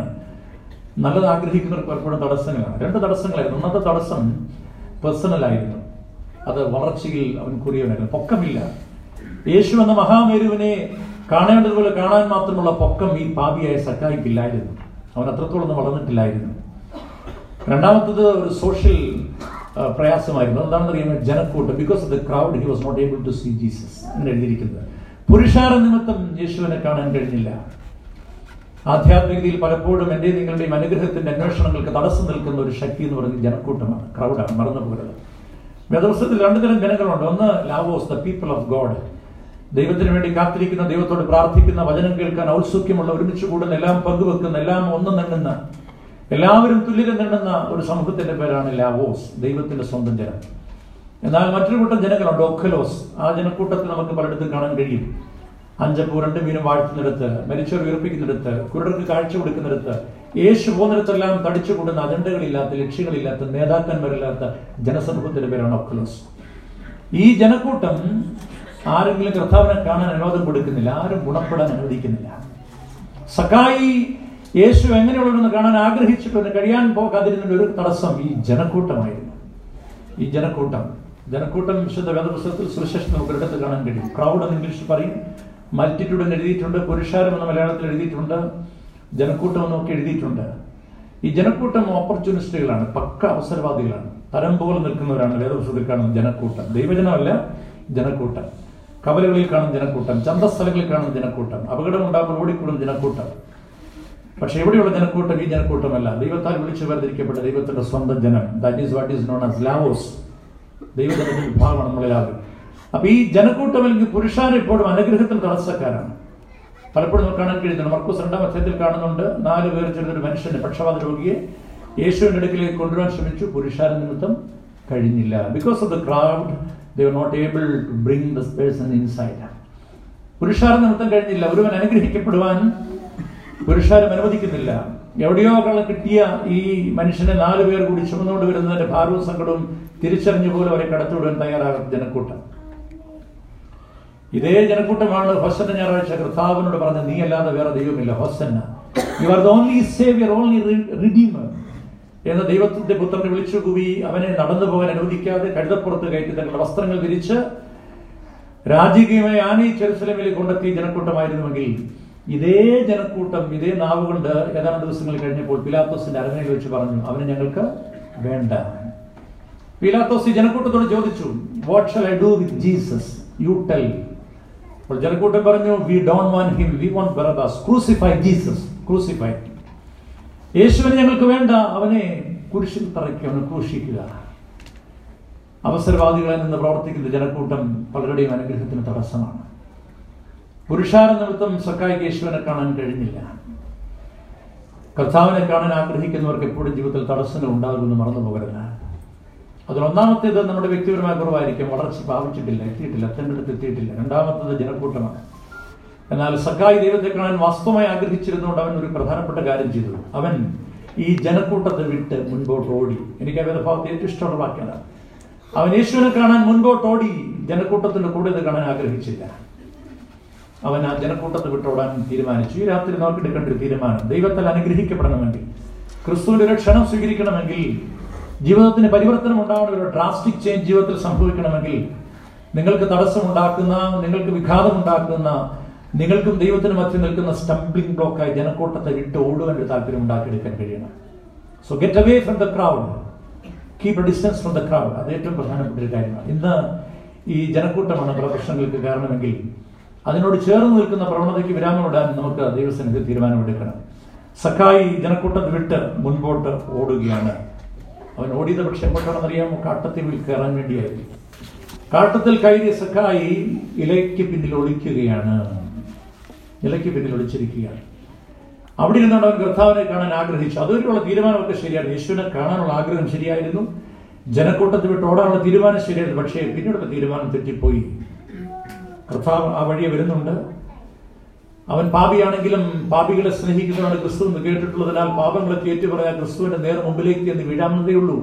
നല്ലത് ആഗ്രഹിക്കുന്നവർക്ക് പലപ്പോഴും തടസ്സങ്ങളാണ് രണ്ട് തടസ്സങ്ങളായിരുന്നു ഒന്നാമത്തെ തടസ്സം പേഴ്സണൽ ആയിരുന്നു അത് വളർച്ചയിൽ അവൻ കുറിയവനായിരുന്നു പൊക്കമില്ല യേശു എന്ന മഹാമേരുവിനെ കാണേണ്ടതുപോലെ കാണാൻ മാത്രമുള്ള പൊക്കം ഈ പാപിയായ സക്കായിക്കില്ലായിരുന്നു അവൻ അത്രത്തോളം വളർന്നിട്ടില്ലായിരുന്നു രണ്ടാമത്തത് ഒരു സോഷ്യൽ പ്രയാസമായിരുന്നു എന്താണെന്ന് അറിയാമോ ജനക്കൂട്ടം because of the crowd he was not able to see Jesus എന്ന് എഴുതിയിരിക്കുന്നത് പുരുഷാര നിമിത്തം യേശുവിനെ കാണാൻ കഴിഞ്ഞില്ല ആധ്യാത്മികതയിൽ പലപ്പോഴും എൻ്റെ നിങ്ങളുടെയും അനുഗ്രഹത്തിന്റെ അന്വേഷണങ്ങൾക്ക് തടസ്സം നിൽക്കുന്ന ഒരു ശക്തി എന്ന് പറയുന്നത് ജനക്കൂട്ടമാണ് ക്രൗഡാണ് മറന്നു പോകരുത് വേദപുസ്തകത്തിൽ രണ്ടു തരം ജനങ്ങളുണ്ട് ഒന്ന് laos the people of God ദൈവത്തിന് വേണ്ടി കാത്തിരിക്കുന്ന ദൈവത്തോട് പ്രാർത്ഥിക്കുന്ന വചനം കേൾക്കാൻ ഔത്സുഖ്യമുള്ള ഒരുമിച്ച് കൂടുന്ന എല്ലാം പങ്കുവെക്കുന്ന എല്ലാം ഒന്നും നെണ്ണുന്ന എല്ലാവരും തുല്യരം നെണ്ണുന്ന ഒരു സമൂഹത്തിന്റെ പേരാണ് ലാവോസ് ദൈവത്തിന്റെ സ്വന്തം ജനം എന്നാൽ മറ്റൊരു കൂട്ടം ജനങ്ങളുണ്ട് ഒഖലോസ് ആ ജനക്കൂട്ടത്തിൽ നമുക്ക് പലയിടത്തും കാണാൻ കഴിയും അഞ്ചപ്പൂ രണ്ട് മീനും വാഴ്ത്തുന്നിടത്ത് മരിച്ചവർ ഉയർപ്പിക്കുന്നിടത്ത് കുരുടർക്ക് കാഴ്ച കൊടുക്കുന്നിടത്ത് യേശു പോകുന്നിടത്തെല്ലാം തടിച്ചു കൂടുന്ന അജണ്ടകളില്ലാത്ത ലക്ഷ്യങ്ങളില്ലാത്ത നേതാക്കന്മാരില്ലാത്ത ജനസമൂഹത്തിന്റെ പേരാണ് ഒക്കലോസ് ഈ ജനക്കൂട്ടം ആരെങ്കിലും കർത്താവിനെ കാണാൻ അനുവാദം കൊടുക്കുന്നില്ല ആരും ഗുണപ്പെടാൻ അനുവദിക്കുന്നില്ല സക്കായി യേശു എങ്ങനെയുള്ളതെന്ന് കാണാൻ ആഗ്രഹിച്ചിട്ടുണ്ട് കഴിയാൻ പോകാതിരുന്ന ഒരു തടസ്സം ഈ ജനക്കൂട്ടമായിരുന്നു ഈ ജനക്കൂട്ടം ജനക്കൂട്ടം വിശുദ്ധ വേദപുസ്തകത്തിൽ സുവിശേഷം നമുക്ക് ഒരിടത്ത് കാണാൻ കഴിയും ക്രൗഡ് എന്ന് ഇംഗ്ലീഷിൽ പറയും മൾട്ടിറ്റ്യൂഡ് എന്ന് എഴുതിയിട്ടുണ്ട് പുരുഷാരം എന്ന മലയാളത്തിൽ എഴുതിയിട്ടുണ്ട് ജനക്കൂട്ടം എന്നൊക്കെ എഴുതിയിട്ടുണ്ട് ഈ ജനക്കൂട്ടം ഓപ്പർച്യൂണിസ്റ്റുകളാണ് പക്ക അവസരവാദികളാണ് തരം പോലെ നിൽക്കുന്നവരാണ് വേദപുസ്തകത്തിൽ കാണുന്ന ജനക്കൂട്ടം ദൈവജനമല്ല ജനക്കൂട്ടം കവലകളിൽ കാണും ജനക്കൂട്ടം ചന്തസ്ഥലങ്ങളിൽ കാണും ജനക്കൂട്ടം അപകടം ഉണ്ടാകുമ്പോൾ ഓടിക്കൂടും ജനക്കൂട്ടം പക്ഷെ എവിടെയുള്ള ജനക്കൂട്ടം ഈ ജനക്കൂട്ടമല്ല ദൈവത്താൽ വിളിച്ചു വേർതിരിക്കപ്പെട്ട ദൈവത്തിന്റെ സ്വന്തം ജനം that is what is known as laos ദൈവജനത്തിന്റെ വിഭാഗമാണ് നമ്മളെല്ലാവരും അപ്പൊ ഈ ജനക്കൂട്ടം അല്ലെങ്കിൽ പുരുഷാരം ഇപ്പോഴും അനുഗ്രഹത്തിന് തടസ്സക്കാരാണ് പലപ്പോഴും നമുക്ക് കാണാൻ കഴിയുന്നുണ്ട് മർക്കൂസ് രണ്ടാം അധ്യായത്തിൽ കാണുന്നുണ്ട് നാല് പേർ ചേർന്നൊരു മനുഷ്യന്റെ പക്ഷപാത രോഗിയെ യേശുവിന്റെ അടുക്കിലേക്ക് കൊണ്ടുവരാൻ ശ്രമിച്ചു പുരുഷാര നിമിത്തം കഴിഞ്ഞില്ല because of the crowd they are not able to bring the person inside പുരുഷാര നിമിത്തം കഴിഞ്ഞില്ല ഒരുവൻ അനുഗ്രഹിക്കപ്പെടുവാൻ പുരുഷാരം അനുവദിക്കുന്നില്ല എവിടെയോ കള്ള കിട്ടിയ ഈ മനുഷ്യനെ നാല് പേർ കൂടി ചുമന്നുകൊണ്ട് വരുന്നതിന്റെ ഭാരവും സങ്കടവും തിരിച്ചറിഞ്ഞു പോലും അവരെ കടത്തിവിടാൻ തയ്യാറാകും ജനക്കൂട്ടം ഇതേ ജനക്കൂട്ടമാണ് ഹൊസന്ന ഞായറാഴ്ച കർത്താവിനോട് പറഞ്ഞ നീ അല്ലാതെ വേറെ ദൈവമില്ല hosanna you are the only saviour only redeemer എന്ന ദൈവത്തിന്റെ പുത്രനെ വിളിച്ചു കൂവി അവനെ നടന്നു പോകാൻ അനുവദിക്കാതെ കഴുതപ്പുറത്ത് കയറ്റി തങ്ങളുടെ വസ്ത്രങ്ങൾ വിരിച്ച് രാജകീയമായ ആനയെ ചെറുസലമിലേക്ക് കൊണ്ടെത്തിയ ജനക്കൂട്ടമായിരുന്നുവെങ്കിൽ ഇതേ ജനക്കൂട്ടം ഇതേ നാവ് കൊണ്ട് ഏതാനും ദിവസങ്ങൾ കഴിഞ്ഞപ്പോൾ പിലാത്തോസിന്റെ അരങ്ങയിൽ വെച്ച് പറഞ്ഞു അവനെ ഞങ്ങൾക്ക് വേണ്ട പിലാത്തോസ് ഈ ജനക്കൂട്ടത്തോട് ചോദിച്ചു what shall I do with Jesus you tell അപ്പോൾ ജനക്കൂട്ടം പറഞ്ഞു we don't want him we want Barabbas crucify Jesus crucify യേശുവിനെ ഞങ്ങൾക്ക് വേണ്ട അവനെ കുരിശിൽ തറയ്ക്കുക അവനെ ക്രൂശിക്കുക അവസരവാദികളിൽ നിന്ന് പ്രവർത്തിക്കുന്ന ജനക്കൂട്ടം പലരുടെയും അനുഗ്രഹത്തിന് തടസ്സമാണ് പുരുഷാര നിമിത്തം സക്കായിക്ക് യേശുവിനെ കാണാൻ കഴിഞ്ഞില്ല കർത്താവിനെ കാണാൻ ആഗ്രഹിക്കുന്നവർക്ക് എപ്പോഴും ജീവിതത്തിൽ തടസ്സങ്ങൾ ഉണ്ടാകുമെന്ന് മറന്നു പോകരുത് അതിലൊന്നാമത്തേത് നമ്മുടെ വ്യക്തിപരമായ കുറവായിരിക്കും വളർച്ച പ്രാപിച്ചിട്ടില്ല എത്തിയിട്ടില്ല എത്തേണ്ടടുത്ത് എത്തിയിട്ടില്ല രണ്ടാമത്തേത് ജനക്കൂട്ടമാണ് എന്നാൽ സക്കായി ദൈവത്തെ കാണാൻ വാസ്തവമായി ആഗ്രഹിച്ചിരുന്നുകൊണ്ട് അവൻ ഒരു പ്രധാനപ്പെട്ട കാര്യം ചെയ്തു അവൻ ഈ ജനക്കൂട്ടത്തെ വിട്ട് മുൻപോട്ട് ഓടി എനിക്ക് ആ വേദഭാവത്തെ ഏറ്റവും ഇഷ്ടമുള്ള വാക്യാണ് അവൻ യേശുവിനെ കാണാൻ മുൻപോട്ട് ഓടി ജനക്കൂട്ടത്തിന്റെ കൂടെ ഇത് കാണാൻ ആഗ്രഹിച്ചില്ല അവൻ ആ ജനക്കൂട്ടത്തെ വിട്ടോടാൻ തീരുമാനിച്ചു ഈ രാത്രി നോക്കിയെടുക്കേണ്ട ഒരു തീരുമാനം ദൈവത്താൽ അനുഗ്രഹിക്കപ്പെടണമെങ്കിൽ ക്രിസ്തുവിന്റെ ഒരു ക്ഷണം സ്വീകരിക്കണമെങ്കിൽ ജീവിതത്തിന് പരിവർത്തനം ഉണ്ടാവണം ഒരു ഡ്രാസ്റ്റിക് ചേഞ്ച് ജീവിതത്തിൽ സംഭവിക്കണമെങ്കിൽ നിങ്ങൾക്ക് തടസ്സമുണ്ടാക്കുന്ന നിങ്ങൾക്ക് വിഘാതം ഉണ്ടാക്കുന്ന നിങ്ങൾക്കും ദൈവത്തിനും മധ്യം നിൽക്കുന്ന സ്റ്റംബ്ലിംഗ് ബ്ലോക്കായി ജനക്കൂട്ടത്തെ വിട്ട് ഓടുവാൻ ഒരു താല്പര്യം ഉണ്ടാക്കിയെടുക്കാൻ കഴിയണം so get away from the crowd keep a distance from the crowd അത് ഏറ്റവും പ്രധാനപ്പെട്ട ഒരു കാര്യമാണ് ഇന്ന് ഈ ജനക്കൂട്ടമാണ് പല പ്രശ്നങ്ങൾക്ക് കാരണമെങ്കിൽ അതിനോട് ചേർന്ന് നിൽക്കുന്ന പ്രവണതയ്ക്ക് വിരാമമിടാൻ നമുക്ക് ദൈവസന്നിധി തീരുമാനമെടുക്കണം സഖായി ജനക്കൂട്ടത്തെ വിട്ട് മുൻപോട്ട് ഓടുകയാണ് അവൻ ഓടിയത് പക്ഷെ എങ്ങോട്ടാണെന്നറിയാമോ കാട്ടത്തിൽ കയറാൻ വേണ്ടിയായിരുന്നു കാട്ടത്തിൽ കയറിയ സഖായി ഇലയ്ക്ക് പിന്നിൽ ഒളിക്കുകയാണ് ഇലയ്ക്ക് പിന്നിൽ ഒളിച്ചിരിക്കുകയാണ് അവിടെ ഇരുന്നാണ് അവൻ കർത്താവിനെ കാണാൻ ആഗ്രഹിച്ചു അതുവരെയുള്ള തീരുമാനമൊക്കെ ശരിയാണ് യേശുവിനെ കാണാനുള്ള ആഗ്രഹം ശരിയായിരുന്നു ജനക്കൂട്ടത്തിൽ വിട്ട് ഓടാനുള്ള തീരുമാനം ശരിയായിരുന്നു പക്ഷേ പിന്നീടുള്ള തീരുമാനം തെറ്റിപ്പോയി കർത്താവ് ആ വഴിയെ വരുന്നുണ്ട് അവൻ പാപിയാണെങ്കിലും പാപികളെ സ്നേഹിക്കുന്നതാണ് ക്രിസ്തു എന്ന് കേട്ടിട്ടുള്ളതിനാൽ പാപങ്ങളെ ഏറ്റു പറയാൻ ക്രിസ്തുവിന്റെ നേർ മുമ്പിലേക്ക് എന്ന് വീഴാവുന്നതേ ഉള്ളൂ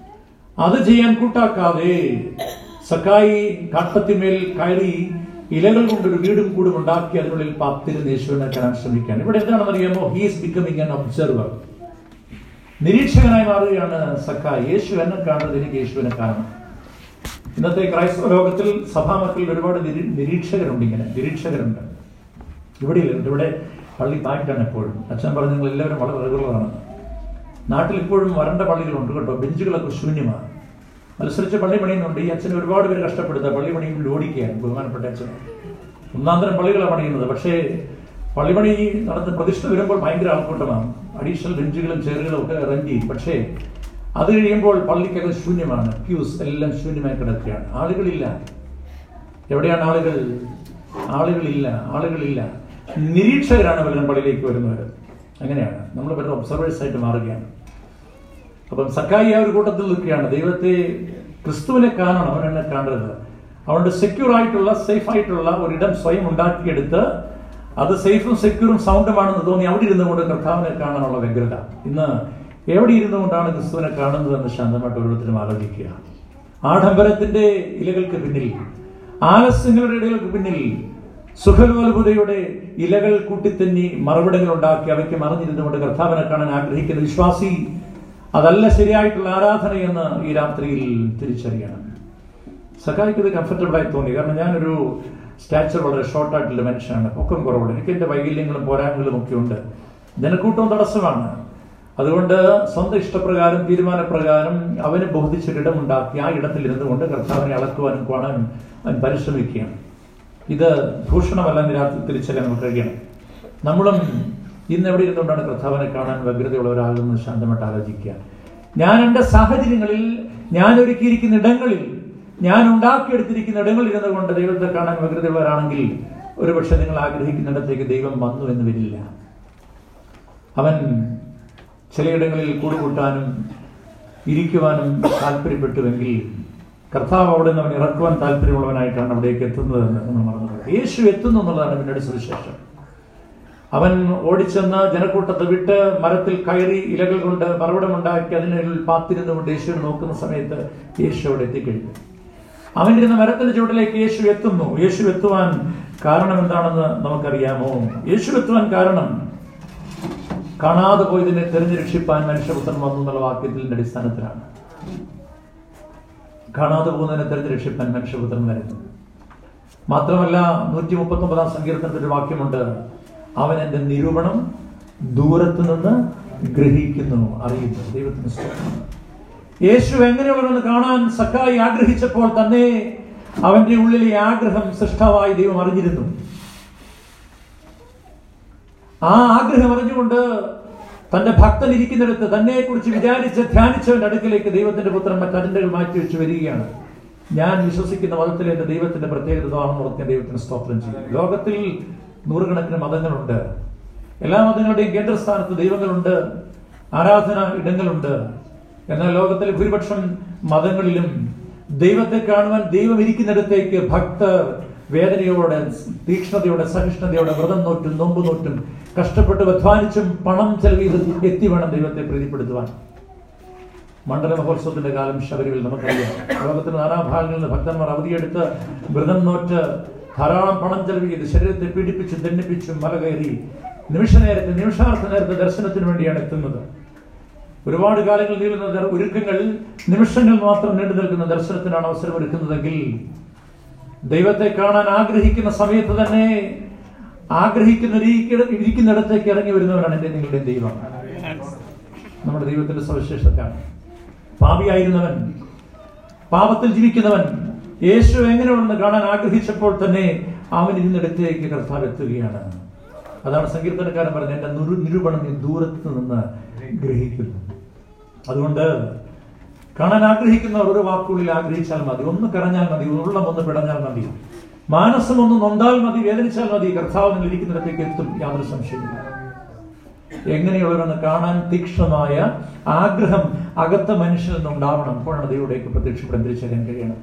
അത് ചെയ്യാൻ കൂട്ടാക്കാതെ സക്കായി കാട്ടത്തിന്മേൽ കയറി ഇലകൾ കൊണ്ടൊരു വീടും കൂടും ഉണ്ടാക്കി അതിനുള്ളിൽ പാത്തിരുന്ന് യേശുവിനെ കാണാൻ ശ്രമിക്കാൻ ഇവിടെ എന്താണെന്ന് അറിയാമോ ഹീസ് ബിക്കമിങ് ആൻ ഒബ്സർവർ നിരീക്ഷകനായി മാറുകയാണ് സക്കായി യേശു എന്നെ കാണുന്നത് എനിക്ക് യേശുവിനെ കാണണം ഇന്നത്തെ ക്രൈസ്തവ ലോകത്തിൽ സഭാമക്കളിൽ ഒരുപാട് നിരീ- നിരീക്ഷകരുണ്ട് ഇങ്ങനെ നിരീക്ഷകരുണ്ട് ഇവിടെ ഇല്ല ഇവിടെ പള്ളി പായിട്ടാണ് എപ്പോഴും അച്ഛൻ പറഞ്ഞ നിങ്ങൾ എല്ലാവരും വളരെ റെഗുലറാണ് നാട്ടിൽ ഇപ്പോഴും വരണ്ട പള്ളികളുണ്ട് കേട്ടോ ബെഞ്ചുകളൊക്കെ ശൂന്യമാണ് മത്സരിച്ച് പള്ളി പണിയുന്നുണ്ട് ഈ അച്ഛനെ ഒരുപാട് പേര് കഷ്ടപ്പെടുത്തുക പള്ളി പണിയും ഓടിക്കുകയാണ് ബഹുമാനപ്പെട്ട അച്ഛൻ ഒന്നാം തരം പള്ളികളാണ് പണിയുന്നത് പക്ഷേ പള്ളിപണി നടന്ന് പ്രതിഷ്ഠ വരുമ്പോൾ ഭയങ്കര ആൾക്കൂട്ടമാണ് അഡീഷണൽ ബെഞ്ചുകളും ചെയറുകളും ഒക്കെ റെന്റ് ചെയ്യും പക്ഷേ അത് കഴിയുമ്പോൾ പള്ളിക്കകം ശൂന്യമാണ് ക്യൂസ് എല്ലാം ശൂന്യമായി കിടക്കുകയാണ് ആളുകളില്ല എവിടെയാണ് ആളുകൾ ആളുകളില്ല ആളുകളില്ല നിരീക്ഷകരാണ് പലരും പള്ളിയിലേക്ക് വരുന്നവർ അങ്ങനെയാണ് നമ്മൾ പല ഒബ്സർവേഴ്സ് ആയിട്ട് മാറുകയാണ് അപ്പം സക്കായി ആ ഒരു കൂട്ടത്തിൽ നിൽക്കുകയാണ് ദൈവത്തെ ക്രിസ്തുവിനെ കാണണം അവൻ എന്നെ കാണരുത് അതുകൊണ്ട് സെക്യൂർ ആയിട്ടുള്ള സേഫ് ആയിട്ടുള്ള ഒരിടം സ്വയം ഉണ്ടാക്കിയെടുത്ത് അത് സേഫും സെക്യൂറും സൗണ്ടുമാണെന്ന് തോന്നി അവിടെ ഇരുന്നുകൊണ്ട് കർത്താവിനെ കാണാനുള്ള വ്യഗ്രത ഇന്ന് എവിടെ ഇരുന്നുകൊണ്ടാണ് ക്രിസ്തുവിനെ കാണുന്നതെന്ന് ശാന്തമായിട്ട് ഓരോരുത്തരും ആലോചിക്കുക ആഡംബരത്തിന്റെ ഇലകൾക്ക് പിന്നിൽ ആലസ്യങ്ങളുടെ ഇലകൾക്ക് പിന്നിൽ സുഖലോലുപതയുടെ ഇലകൾ കൂട്ടിത്തന്നി മറുപടികൾ ഉണ്ടാക്കി അവയ്ക്ക് മറിഞ്ഞിരുന്നുകൊണ്ട് കർത്താവിനെ കാണാൻ ആഗ്രഹിക്കുന്ന വിശ്വാസി അതല്ല ശരിയായിട്ടുള്ള ആരാധനയെന്ന് ഈ രാത്രിയിൽ തിരിച്ചറിയണം സഖായിക്ക് ഇത് കംഫർട്ടബിൾ ആയി തോന്നി കാരണം ഞാനൊരു സ്റ്റാച്ചർ വളരെ ഷോർട്ട് ആയിട്ടുള്ള മനുഷ്യനാണ് പൊക്കം കുറവുള്ള എനിക്ക് എന്റെ വൈകല്യങ്ങളും പോരായ്മകളും ഒക്കെ ഉണ്ട് ജനക്കൂട്ടവും തടസ്സമാണ് അതുകൊണ്ട് സ്വന്തം ഇഷ്ടപ്രകാരം തീരുമാനപ്രകാരം അവന് ബോധിച്ചൊരിടമുണ്ടാക്കി ആ ഇടത്തിൽ ഇരുന്നുകൊണ്ട് കർത്താവിനെ അളക്കുവാനും കാണാനും അവൻ പരിശ്രമിക്കുകയാണ് ഇത് ഭൂഷണമല്ല എന്ന് രാത്രി തിരിച്ചറിയാൻ നമുക്ക് കഴിയണം നമ്മളും ഇന്ന് എവിടെ ഇരുന്നുകൊണ്ടാണ് കർത്താവിനെ കാണാൻ വ്യഗ്രതയുള്ളവരാകുന്നത് ശാന്തമായിട്ട് ആലോചിക്കുക ഞാൻ എൻ്റെ സാഹചര്യങ്ങളിൽ ഞാൻ ഒരുക്കിയിരിക്കുന്ന ഇടങ്ങളിൽ ഞാൻ ഉണ്ടാക്കിയെടുത്തിരിക്കുന്ന ഇടങ്ങളിൽ ഇരുന്നു കൊണ്ട് ദൈവത്തെ കാണാൻ വ്യഗ്രതയുള്ളവരാണെങ്കിൽ ഒരുപക്ഷെ നിങ്ങൾ ആഗ്രഹിക്കുന്നിടത്തേക്ക് ദൈവം വന്നു എന്ന് വരില്ല അവൻ ചിലയിടങ്ങളിൽ കൂടുകൂട്ടാനും ഇരിക്കുവാനും താല്പര്യപ്പെട്ടുവെങ്കിൽ കർത്താവ് അവിടെ നിന്ന് അവൻ ഇറക്കുവാൻ താല്പര്യമുള്ളവനായിട്ടാണ് അവിടേക്ക് എത്തുന്നതെന്ന് നമ്മൾ മറന്നു പോകരുത്. യേശു എത്തുന്നു എന്നുള്ളതാണ് പിന്നീട് സുവിശേഷം അവൻ ഓടിച്ചെന്ന് ജനക്കൂട്ടത്തെ വിട്ട് മരത്തിൽ കയറി ഇലകൾ കൊണ്ട് മറുപടമുണ്ടാക്കി അതിനുള്ളിൽ പാത്തിരുന്നുകൊണ്ട് യേശുവിനെ നോക്കുന്ന സമയത്ത് യേശു അവിടെ എത്തിക്കഴിഞ്ഞു അവനിരുന്ന മരത്തിന്റെ ചുവട്ടിലേക്ക് യേശു എത്തുന്നു യേശു എത്തുവാൻ കാരണം എന്താണെന്ന് നമുക്കറിയാമോ യേശു എത്തുവാൻ കാരണം കാണാതെ പോയതിനെ തെരഞ്ഞെടുപ്പാൻ മനുഷ്യപുത്രൻ വന്നു എന്നുള്ള വാക്യത്തിന്റെ അടിസ്ഥാനത്തിലാണ് കാണാതെ പോകുന്നതിനെ തെരഞ്ഞെടുപ്പാൻ മനുഷ്യപുത്രൻ വരുന്നു മാത്രമല്ല നൂറ്റി മുപ്പത്തി ഒമ്പതാം സങ്കീർത്തനത്തിൽ ഒരു വാക്യമുണ്ട് അവൻ എന്റെ നിരൂപണം ദൂരത്ത് നിന്ന് ഗ്രഹിക്കുന്നു അറിയുന്നു ദൈവത്തിന് സ്തോത്രം യേശു എങ്ങനെയുള്ളവരെന്ന് കാണാൻ സക്കായി ആഗ്രഹിച്ചപ്പോൾ തന്നെ അവന്റെ ഉള്ളിലെ ആഗ്രഹം സൃഷ്ടാവായി ദൈവം അറിഞ്ഞിരുന്നു ആ ആഗ്രഹം അറിഞ്ഞുകൊണ്ട് തന്റെ ഭക്തൻ ഇരിക്കുന്നിടത്ത് തന്നെ കുറിച്ച് വിചാരിച്ച് ധ്യാനിച്ചവന്റെ അടുക്കിലേക്ക് ദൈവത്തിന്റെ പുത്രൻ മറ്റതിൻ്റെ മാറ്റി വെച്ച് വരികയാണ് ഞാൻ വിശ്വസിക്കുന്ന മതത്തിൽ എന്റെ ദൈവത്തിന്റെ പ്രത്യേകത ആണെന്ന് ഓർത്ത് ഞാൻ ദൈവത്തിന് സ്തോത്രം ചെയ്യും ലോകത്തിൽ നൂറുകണക്കിന് മതങ്ങളുണ്ട് എല്ലാ മതങ്ങളുടെയും കേന്ദ്രസ്ഥാനത്ത് ദൈവങ്ങളുണ്ട് ആരാധന ഇടങ്ങളുണ്ട് എന്നാൽ ലോകത്തിലെ ഭൂരിപക്ഷം മതങ്ങളിലും ദൈവത്തെ കാണുവാൻ ദൈവം ഇരിക്കുന്നിടത്തേക്ക് ഭക്തർ വേദനയോടെ തീക്ഷ്ണതയോടെ സഹിഷ്ണുതയോടെ വ്രതം നോറ്റും നോമ്പ് നോറ്റും കഷ്ടപ്പെട്ട് അധ്വാനിച്ചും പണം ചെലവ് ചെയ്ത് എത്തി വേണം ദൈവത്തെ പ്രീതിപ്പെടുത്തുവാൻ മണ്ഡല മഹോത്സവത്തിന്റെ കാലം ശബരിമല നമുക്കറിയാം ലോകത്തിന്റെ നാനാഭാഗങ്ങളിൽ നിന്ന് ഭക്തന്മാർ അവധിയെടുത്ത് വ്രതം നോറ്റ് ധാരാളം പണം ചെലവ് ചെയ്ത് ശരീരത്തെ പീഡിപ്പിച്ചും ദണ്ഡിപ്പിച്ചും മല കയറി നിമിഷ നേരത്തെ നിമിഷാർത്ഥ നേരത്തെ ദർശനത്തിന് വേണ്ടിയാണ് എത്തുന്നത് ഒരുപാട് കാലങ്ങൾ നീളുന്ന ദർ- ഒരുക്കങ്ങൾ നിമിഷങ്ങൾ മാത്രം നീണ്ടു നിൽക്കുന്ന ദർശനത്തിനാണ് അവസരം ഒരുക്കുന്നതെങ്കിൽ ദൈവത്തെ കാണാൻ ആഗ്രഹിക്കുന്ന സമയത്ത് തന്നെ ആഗ്രഹിക്കുന്ന ഇരിക്ക- ഇരിക്കുന്നിടത്തേക്ക് ഇറങ്ങി വരുന്നവരാണ് എന്റെ നിങ്ങളുടെ ദൈവം നമ്മുടെ ദൈവത്തിന്റെ സവിശേഷതയാണ് പാപിയായിരുന്നവൻ പാപത്തിൽ ജീവിക്കുന്നവൻ യേശു എങ്ങനെയുണ്ടെന്ന് കാണാൻ ആഗ്രഹിച്ചപ്പോൾ തന്നെ അവൻ ഇതിനിടത്തേക്ക് കർത്താവ് എത്തുകയാണ് അതാണ് സങ്കീർത്തനക്കാരൻ പറഞ്ഞത് എന്റെ നിരു- നിരൂപണം നീ ദൂരത്ത് നിന്ന് ഗ്രഹിക്കുന്നു അതുകൊണ്ട് കാണാൻ ആഗ്രഹിക്കുന്നവർ ഒരു വാക്കുകളിൽ ആഗ്രഹിച്ചാൽ മതി ഒന്ന് കരഞ്ഞാൽ മതി ഉള്ളം ഒന്ന് പിടഞ്ഞാൽ മതി മാനസം ഒന്ന് നൊന്താൽ മതി വേദനിച്ചാൽ മതി കർത്താവ് നിങ്ങൾ ഇരിക്കുന്നിടത്തേക്ക് എത്തും യാതൊരു സംശയമില്ല എങ്ങനെയുള്ളവരെന്ന് കാണാൻ തീക്ഷ്ണമായ ആഗ്രഹം അകത്ത മനുഷ്യനിൽ നിന്നുണ്ടാവണം അപ്പോഴാണ് ദൈവത്തിലേക്ക് പ്രത്യക്ഷപ്പെടാൻ തിരിച്ചറിയാൻ കഴിയണം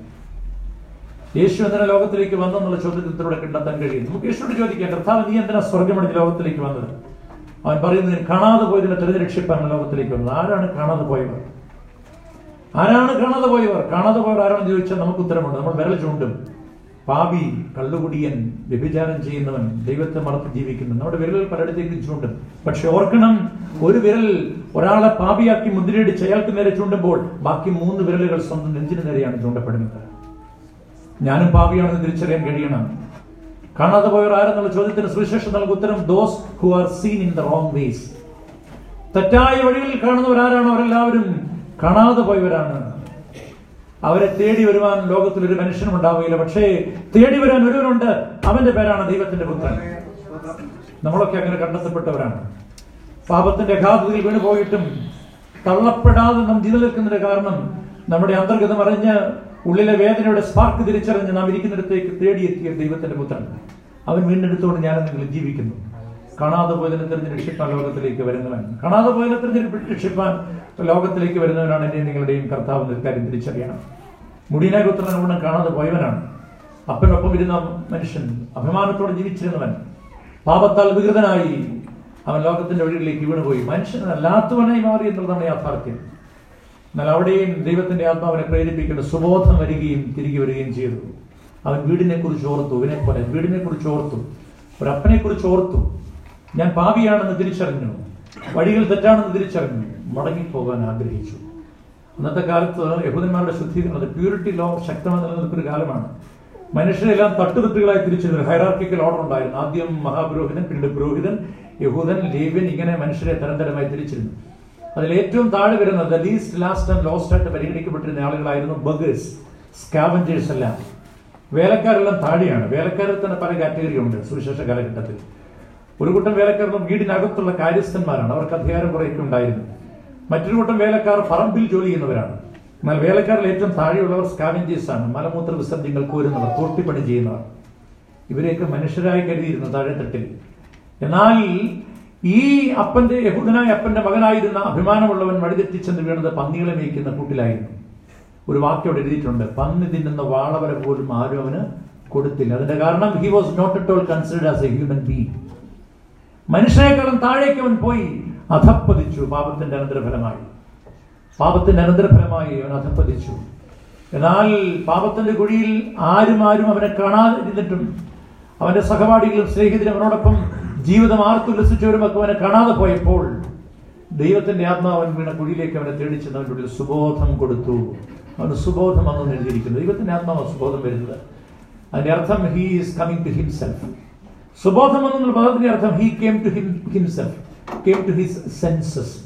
യേശു എന്തിനാ ലോകത്തിലേക്ക് വന്നെന്നുള്ള ചോദ്യത്തിലൂടെ കണ്ടെത്താൻ കഴിയും നമുക്ക് യേശുയോട് ചോദിക്കാം കർത്താവ് നീ എന്തിനാ സ്വർഗമടിച്ച് ലോകത്തിലേക്ക് വന്നത് അവൻ പറയുന്നത് കാണാതെ പോയതിനെ തെരഞ്ഞെടുപ്പാണ് ലോകത്തിലേക്ക് വന്നത് ആരാണ് കാണാതെ പോയവർ ആരാണ് കാണാതെ പോയവർ കാണാതെ പോയവർ ആരാണെന്ന് ചോദിച്ചാൽ നമുക്ക് ഉത്തരമുണ്ട് നമ്മൾ വിരൽ ചൂണ്ടും പാപി കള്ളുകുടിയൻ വ്യഭിചാരം ചെയ്യുന്നവൻ ദൈവത്തെ മറത്ത് ജീവിക്കുന്നു നമ്മുടെ വിരലുകൾ പലയിടത്തേക്കും ചൂണ്ടും പക്ഷെ ഓർക്കണം ഒരു വിരൽ ഒരാളെ പാപിയാക്കി മുദ്രയിടിച്ച് അയാൾക്ക് നേരെ ചൂണ്ടുമ്പോൾ ബാക്കി മൂന്ന് വിരലുകൾ സ്വന്തം നെഞ്ചിന് നേരെയാണ് ചൂണ്ടപ്പെടുന്നത് ഞാനും പാപിയാണെന്ന് തിരിച്ചറിയാൻ കഴിയണം കാണാതെ പോയവർ ആരെന്നുള്ള ചോദ്യത്തിന് സുവിശേഷം നൽകുന്ന ഉത്തരം those who are seen in the wrong ways തെറ്റായ വഴികളിൽ കാണുന്നവർ ആരാണ് അവരെല്ലാവരും കാണാതെ പോയവരാണ് അവരെ തേടി വരുവാൻ ലോകത്തിൽ ഒരു മനുഷ്യനും ഉണ്ടാവുകയില്ല പക്ഷേ തേടി വരാൻ ഒരുവനുണ്ട് അവന്റെ പേരാണ് ദൈവത്തിന്റെ പുത്രൻ നമ്മളൊക്കെ അങ്ങനെ കണ്ടെത്തപ്പെട്ടവരാണ് പാപത്തിന്റെ അഘാതത്തിൽ വീണു പോയിട്ടും തള്ളപ്പെടാതെ നാം നിലനിൽക്കുന്നതിന്റെ കാരണം നമ്മുടെ അന്തർഗതം അറിഞ്ഞ് ഉള്ളിലെ വേദനയുടെ സ്പാർക്ക് തിരിച്ചറിഞ്ഞ് നാം ഇരിക്കുന്നിടത്തേക്ക് തേടിയെത്തിയ ദൈവത്തിന്റെ പുത്രൻ അവൻ വീണ്ടെടുത്തുകൊണ്ട് ഞാൻ നിങ്ങൾ ജീവിക്കുന്നു കാണാതെ പോയതിനെ തിരഞ്ഞ് രക്ഷിപ്പാൻ ലോകത്തിലേക്ക് വരുന്നവൻ കാണാതെ പോയതിനെ തിരഞ്ഞ് രക്ഷിപ്പാൻ ലോകത്തിലേക്ക് വരുന്നവനാണ് എന്റെ നിങ്ങളുടെയും കർത്താവ് എന്ന കാര്യം തിരിച്ചറിയണം മുടിയനായ പുത്രൻ ഗുണം കാണാതെ പോയവനാണ് അപ്പനൊപ്പം ഇരുന്ന മനുഷ്യൻ അഭിമാനത്തോടെ ജീവിച്ചിരുന്നവൻ പാപത്താൽ വികൃതനായി അവൻ ലോകത്തിന്റെ വഴികളിലേക്ക് വീണുപോയി മനുഷ്യനല്ലാത്തവനായി മാറി എന്നുള്ളതാണ് യാഥാർത്ഥ്യം എന്നാൽ അവിടെയും ദൈവത്തിന്റെ ആത്മാവിനെ പ്രേരിപ്പിക്കേണ്ട സുബോധം വരികയും തിരികെ വരികയും ചെയ്തു അവൻ വീടിനെ കുറിച്ച് ഓർത്തു ഇവനെ പോലെ വീടിനെ കുറിച്ച് ഓർത്തു ഒരപ്പനെ കുറിച്ച് ഓർത്തു ഞാൻ പാപിയാണെന്ന് തിരിച്ചറിഞ്ഞു വഴികൾ തെറ്റാണെന്ന് തിരിച്ചറിഞ്ഞു മടങ്ങിപ്പോകാൻ ആഗ്രഹിച്ചു അന്നത്തെ കാലത്ത് യഹൂദന്മാരുടെ ശുദ്ധീകരണം പ്യൂരിറ്റി ലോ ശക്തമായി നിലനിൽക്കുന്ന ഒരു കാലമാണ് മനുഷ്യരെല്ലാം തട്ടുതട്ടുകളായി തിരിച്ചിരുന്നു ഹൈറാർക്കിക്കൽ ഓർഡർ ഉണ്ടായിരുന്നു ആദ്യം മഹാപുരോഹിതൻ പിന്നീട് പുരോഹിതൻ യഹൂദൻ ലേവ്യൻ ഇങ്ങനെ മനുഷ്യരെ തരംതരമായി തിരിച്ചിരുന്നു അതിൽ ഏറ്റവും താഴെ വരുന്നത് ലീസ്റ്റ് ലാസ്റ്റ് ആൻഡ് ലോസ്റ്റ് ആയിട്ട് പരിഗണിക്കപ്പെട്ടിരുന്ന ആളുകളായിരുന്നു ബഗേഴ്സ് സ്കാവഞ്ചേഴ്സ് എല്ലാം വേലക്കാരെല്ലാം താഴെയാണ് വേലക്കാരിൽ തന്നെ പല കാറ്റഗറി ഉണ്ട് സുവിശേഷ കാലഘട്ടത്തിൽ ഒരു കൂട്ടം വേലക്കാർ വീടിനകത്തുള്ള കാര്യസ്ഥന്മാരാണ് അവർക്ക് അധികാരം കുറേയൊക്കെ ഉണ്ടായിരുന്നു മറ്റൊരു കൂട്ടം വേലക്കാർ പറമ്പിൽ ജോലി ചെയ്യുന്നവരാണ് എന്നാൽ വേലക്കാരിൽ ഏറ്റവും താഴെയുള്ളവർ സ്കാവഞ്ചേഴ്സ് ആണ് മലമൂത്ര വിസർജ്യങ്ങൾ കോരുന്നവർ തോട്ടിപ്പണി ചെയ്യുന്നവർ ഇവരെയൊക്കെ മനുഷ്യരായി കരുതിയിരുന്നു താഴെത്തട്ടിൽ എന്നാൽ ഈ അപ്പന്റെ യഹൂദനായ അപ്പന്റെ മകനായിരുന്ന അഭിമാനമുള്ളവൻ വഴിതെറ്റിച്ചെന്ന് വീണത് പന്നികളെ മേയ്ക്കുന്ന കൂട്ടിലായിരുന്നു ഒരു വാക്യം അവിടെ എഴുതിയിട്ടുണ്ട് പന്നി തിന്നുന്ന വാളവര പോലും ആരും അവന് കൊടുത്തില്ല അതിന്റെ കാരണം he was not at all considered as a human being മനുഷ്യരെക്കാളും താഴേക്ക് അവൻ പോയി അധപ്പതിച്ചു പാപത്തിന്റെ അനന്തരഫലമായി പാപത്തിന്റെ അനന്തരഫലമായി അവൻ അധപ്പതിച്ചു എന്നാൽ പാപത്തിന്റെ കുഴിയിൽ ആരും ആരും അവനെ കാണാതെ ഇരുന്നിട്ടും അവന്റെ സഹപാഠികളും സ്നേഹിതരും അവനോടൊപ്പം ജീവിതം ആർത്തുല്ലസിച്ചവരുമൊക്കെ അവനെ കാണാതെ പോയപ്പോൾ ദൈവത്തിന്റെ ആത്മാവൻ വീണ കുഴിയിലേക്ക് അവനെ തേടിച്ചെന്ന് അവൻ്റെ ഉള്ളിൽ സുബോധം കൊടുത്തു അവന് സുബോധം അന്ന് എഴുതിയിരിക്കുന്നു ദൈവത്തിന്റെ ആത്മാവ് സുബോധം വരുന്നത് അതിന്റെ അർത്ഥം he is coming to himself സുബോധം എന്നുള്ള പദത്തിന്റെ അർത്ഥം he came to him himself came to his senses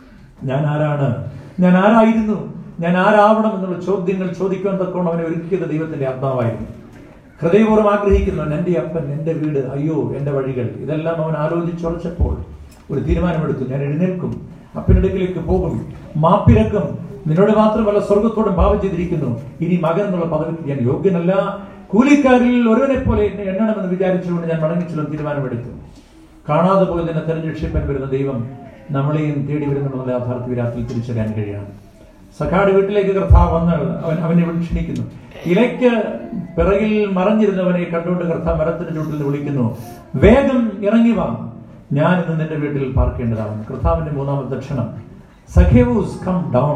ഞാൻ ആരാണ് ഞാൻ ആരായിരുന്നു ഞാൻ ആരാവണം എന്നുള്ള ചോദ്യങ്ങൾ ചോദിക്കുവാൻ തക്കോണം അവനെ ഒരുക്കിയത് ദൈവത്തിന്റെ ആത്മാവായിരുന്നു ഹൃദയപൂർവ്വം ആഗ്രഹിക്കുന്നവൻ എൻ്റെ അപ്പൻ എൻ്റെ വീട് അയ്യോ എൻ്റെ വഴികൾ ഇതെല്ലാം അവൻ ആലോചിച്ചുറച്ചപ്പോൾ ഒരു തീരുമാനമെടുത്തു ഞാൻ എഴുന്നേൽക്കും അപ്പനടുക്കിലേക്ക് പോകും മാപ്പിരക്കും നിന്നോട് മാത്രമല്ല സ്വർഗത്തോടും പാപം ചെയ്തിരിക്കുന്നു ഇനി മകൻ എന്നുള്ള പദവിക്ക് ഞാൻ യോഗ്യനല്ല കൂലിക്കാരിൽ ഒരുവനെ പോലെ എന്നെ എണ്ണണമെന്ന് വിചാരിച്ചുകൊണ്ട് ഞാൻ മടങ്ങിച്ചെല്ലും തീരുമാനമെടുത്തു കാണാതെ പോയി തന്നെ തെരഞ്ഞെടുപ്പിൻ വരുന്ന ദൈവം നമ്മളെയും തേടി വരുന്നുള്ള യാഥാർത്ഥ്യ വിരാത്തിൽ തിരിച്ചറിയാൻ കഴിയണം സഖാട് വീട്ടിലേക്ക് കർത്താവ് വന്ന് അവൻ അവനെ ക്ഷണിക്കുന്നു ഇലയ്ക്ക് പിറകിൽ മറഞ്ഞിരുന്നവനെ കണ്ടുകൊണ്ട് കർത്താവ് മരത്തിന്റെ ചുട്ടിൽ നിന്ന് വിളിക്കുന്നു വേഗം ഇറങ്ങി വാ ഞാൻ ഇന്ന് നിന്റെ വീട്ടിൽ പാർക്കേണ്ടതാണ് കർത്താവിന്റെ മൂന്നാമത്തെ ക്ഷണം Zacchaeus come down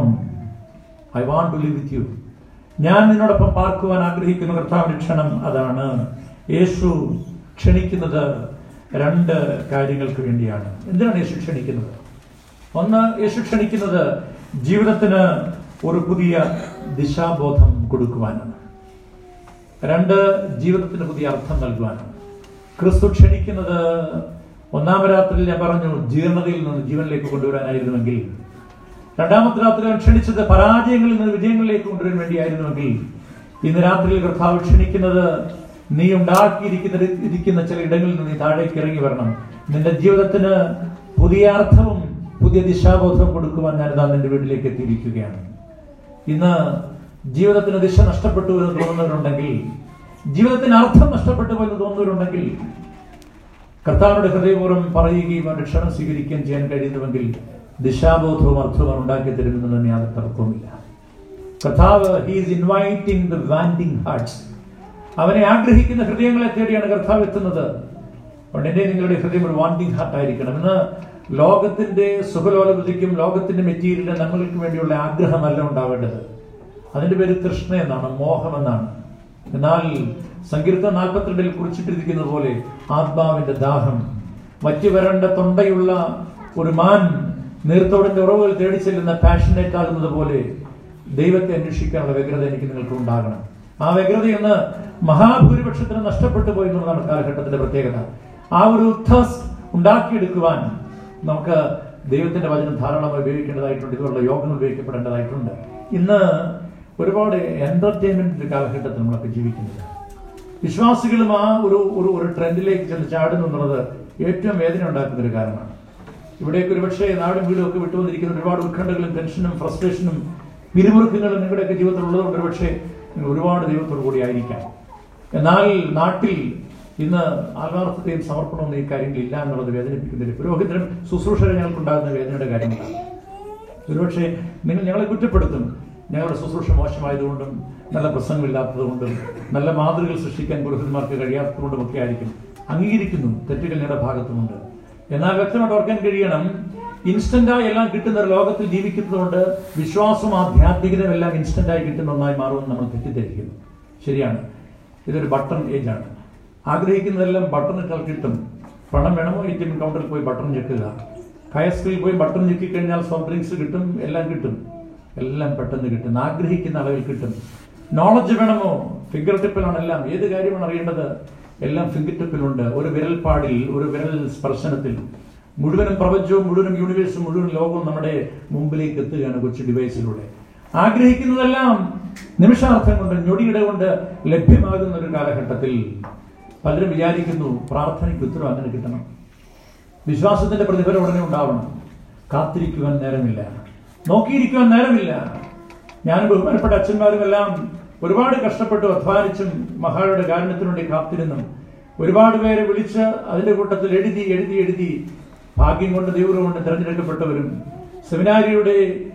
I want to live with you ഞാൻ നിന്നോടൊപ്പം പാർക്കുവാൻ ആഗ്രഹിക്കുന്ന കർത്താവിന്റെ ക്ഷണം അതാണ് യേശു ക്ഷണിക്കുന്നത് രണ്ട് കാര്യങ്ങൾക്ക് വേണ്ടിയാണ് എന്തിനാണ് യേശു ക്ഷണിക്കുന്നത് ഒന്ന് യേശു ക്ഷണിക്കുന്നത് ജീവിതത്തിന് ഒരു പുതിയ ദിശാബോധം കൊടുക്കുവാനാണ് രണ്ട് ജീവിതത്തിന് പുതിയ അർത്ഥം നൽകുവാനാണ് ക്രിസ്തു ക്ഷണിക്കുന്നത് ഒന്നാം രാത്രിയിൽ ഞാൻ പറഞ്ഞു ജീർണതയിൽ നിന്ന് ജീവനിലേക്ക് കൊണ്ടുവരാനായിരുന്നുവെങ്കിൽ രണ്ടാമത്തെ രാത്രി അവൻ ക്ഷണിച്ചത് പരാജയങ്ങളിൽ നിന്ന് വിജയങ്ങളിലേക്ക് കൊണ്ടുവരാൻ വേണ്ടിയായിരുന്നുവെങ്കിൽ ഇന്ന് രാത്രിയിൽ കർത്താവ് ക്ഷണിക്കുന്നത് നീ ഉണ്ടാക്കിയിരിക്കുന്ന ഇരിക്കുന്ന ചില ഇടങ്ങളിൽ നിന്ന് നീ താഴേക്ക് ഇറങ്ങി വരണം നിന്റെ ജീവിതത്തിന് പുതിയ അർത്ഥവും പുതിയ ദിശാബോധവും കൊടുക്കുവാൻ ഞാനിതാ നിന്റെ വീട്ടിലേക്ക് എത്തിയിരിക്കുകയാണ് ഇന്ന് ജീവിതത്തിന് ദിശ നഷ്ടപ്പെട്ടു എന്ന് തോന്നുന്നവരുണ്ടെങ്കിൽ ജീവിതത്തിന് അർത്ഥം നഷ്ടപ്പെട്ടു എന്ന് തോന്നുന്നവരുണ്ടെങ്കിൽ കർത്താവിന്റെ ഹൃദയപൂർവ്വം പറയുകയും അവന്റെ ക്ഷണം സ്വീകരിക്കുകയും ചെയ്യാൻ കഴിയുന്നുവെങ്കിൽ ദിശാബോധവും അർത്ഥവും ഉണ്ടാക്കി തരുമെന്ന് തന്നെ യാതൊരു തർക്കവുമില്ല കർത്താവ് he's inviting the wandering hearts അവനെ ആഗ്രഹിക്കുന്ന ഹൃദയങ്ങളെ തേടിയാണ് കർത്താവ് എത്തുന്നത് അതുകൊണ്ട് എന്റെ നിങ്ങളുടെ ഹൃദയം ഒരു വാണ്ടിങ് ഹാർട്ട് ആയിരിക്കണം ഇന്ന് ലോകത്തിന്റെ സുഖലോലബുദ്ധിക്കും ലോകത്തിന്റെ മെറ്റീരിയലിന്റെ നമ്മൾക്ക് വേണ്ടിയുള്ള ആഗ്രഹമല്ല ഉണ്ടാവേണ്ടത് അതിന്റെ പേര് തൃഷ്ണ എന്നാണ് മോഹം എന്നാണ് എന്നാൽ സങ്കീർത്തനം നാൽപ്പത്തിരണ്ടിൽ കുറിച്ചിട്ടിരിക്കുന്നത് പോലെ ആത്മാവിന്റെ ദാഹം വറ്റി വരേണ്ട തൊണ്ടയുള്ള ഒരു മാൻ നീർത്തോടിന്റെ ഉറവുകൾ തേടി ചെല്ലുന്ന പാഷനേറ്റ് ആകുന്നത് പോലെ ദൈവത്തെ അന്വേഷിക്കാനുള്ള വ്യഗ്രത എനിക്ക് നിങ്ങൾക്ക് ഉണ്ടാകണം ആ വ്യഗ്രത ഇന്ന് മഹാഭൂരിപക്ഷത്തിന് നഷ്ടപ്പെട്ടു പോയി എന്നുള്ളതാണ് കാലഘട്ടത്തിന്റെ പ്രത്യേകത ആ ഒരു thirst ഉണ്ടാക്കിയെടുക്കുവാൻ നമുക്ക് ദൈവത്തിന്റെ വചനം ധാരാളമായി ഉപയോഗിക്കേണ്ടതായിട്ടുണ്ട് ഇതുപോലുള്ള യോഗങ്ങൾ ഉപയോഗിക്കപ്പെടേണ്ടതായിട്ടുണ്ട് ഇന്ന് ഒരുപാട് എന്റർടൈൻമെന്റ് കാലഘട്ടത്തിൽ നമ്മളൊക്കെ ജീവിക്കുന്നത് വിശ്വാസികളും ആ ഒരു ഒരു ഒരു ട്രെൻഡിലേക്ക് ചെന്ന് ചാടുന്നു എന്നുള്ളത് ഏറ്റവും വേദന ഉണ്ടാക്കുന്ന ഒരു കാരണമാണ് ഇവിടേക്ക് ഒരുപക്ഷെ നാടും വീടും ഒക്കെ വിട്ടുവന്നിരിക്കുന്ന ഒരുപാട് ഉത്കണ്ഠകളും ടെൻഷനും ഫ്രസ്ട്രേഷനും പിരിമുറുക്കങ്ങളും നിങ്ങളുടെയൊക്കെ ജീവിതത്തിൽ ഉള്ളതുകൊണ്ട് ഒരുപക്ഷെ നിങ്ങൾ ഒരുപാട് ദൈവത്തോടു കൂടി ആയിരിക്കാം എന്നാൽ നാട്ടിൽ ഇന്ന് ആത്മാർത്ഥതയും സമർപ്പണവും ഈ കാര്യങ്ങൾ ഇല്ല എന്നുള്ളത് വേദനിപ്പിക്കുന്നില്ല പുരോഹിതരും ശുശ്രൂഷകരും ഞങ്ങൾക്കുണ്ടാകുന്ന വേദനയുടെ കാര്യങ്ങളാണ് ഒരുപക്ഷെ നിങ്ങൾ ഞങ്ങളെ കുറ്റപ്പെടുത്തും ഞങ്ങളുടെ ശുശ്രൂഷ മോശമായതുകൊണ്ടും നല്ല പ്രസംഗമില്ലാത്തതുകൊണ്ടും നല്ല മാതൃകൾ സൃഷ്ടിക്കാൻ പുരുഷന്മാർക്ക് കഴിയാത്തതുകൊണ്ടും ഒക്കെ ആയിരിക്കും അംഗീകരിക്കുന്നു തെറ്റുകൾ ഞങ്ങളുടെ ഭാഗത്തുമുണ്ട് എന്നാൽ വ്യക്തമായിട്ട് ഓർക്കാൻ കഴിയണം ഇൻസ്റ്റന്റായി എല്ലാം കിട്ടുന്ന ഒരു ലോകത്തിൽ ജീവിക്കുന്നതുകൊണ്ട് വിശ്വാസവും ആധ്യാത്മികതയും എല്ലാം ഇൻസ്റ്റന്റായി കിട്ടുന്ന ഒന്നായി മാറുമെന്ന് നമ്മൾ തെറ്റിദ്ധരിക്കുന്നു ശരിയാണ് ഇതൊരു ബട്ടൺ ഏജ് ആണ് ആഗ്രഹിക്കുന്നതെല്ലാം ബട്ടൺ ഇട്ടാൽ കിട്ടും പണം വേണമോ എ ടി എം കൗണ്ടറിൽ പോയി ബട്ടൺ ഞെക്കുക കയസ്ക്രിൽ പോയി ബട്ടൺ ഞെക്കി കഴിഞ്ഞാൽ സോഫ്റ്റ് ഡ്രിങ്ക്സ് കിട്ടും എല്ലാം കിട്ടും എല്ലാം പെട്ടെന്ന് കിട്ടും ആഗ്രഹിക്കുന്ന അളവിൽ കിട്ടും നോളജ് വേണമോ ഫിംഗർ ടിപ്പിലാണ് എല്ലാം ഏത് കാര്യമാണ് അറിയേണ്ടത് എല്ലാം ഫിംഗർ ടിപ്പിലുണ്ട് ഒരു വിരൽപ്പാടിൽ ഒരു വിരൽ സ്പർശനത്തിൽ മുഴുവനും പ്രപഞ്ചവും മുഴുവനും യൂണിവേഴ്സും മുഴുവൻ ലോകവും നമ്മുടെ മുമ്പിലേക്ക് എത്തുകയാണ് കൊച്ചു ഡിവൈസിലൂടെ ആഗ്രഹിക്കുന്നതെല്ലാം നിമിഷാർത്ഥം കൊണ്ട് ഞൊടിയിട കൊണ്ട് ലഭ്യമാകുന്ന ഒരു കാലഘട്ടത്തിൽ പലരും വിചാരിക്കുന്നു പ്രാർത്ഥനയ്ക്ക് ഉത്തരവ് അങ്ങനെ കിട്ടണം വിശ്വാസത്തിന്റെ പ്രതിഫലം ഉടനെ ഉണ്ടാവണം കാത്തിരിക്കുവാൻ നേരമില്ല നോക്കിയിരിക്കുവാൻ നേരമില്ല ഞാൻ ബഹുമാനപ്പെട്ട അച്ഛന്മാരും എല്ലാം ഒരുപാട് കഷ്ടപ്പെട്ടു അധ്വാനിച്ചും മഹായുടെ കാരണത്തിനു വേണ്ടി കാത്തിരുന്നും ഒരുപാട് പേരെ വിളിച്ച് അതിന്റെ കൂട്ടത്തിൽ എഴുതി എഴുതി എഴുതി ഭാഗ്യം കൊണ്ട് ദൈവം കൊണ്ട് തിരഞ്ഞെടുക്കപ്പെട്ടവരും സെമിനാരിയുടെ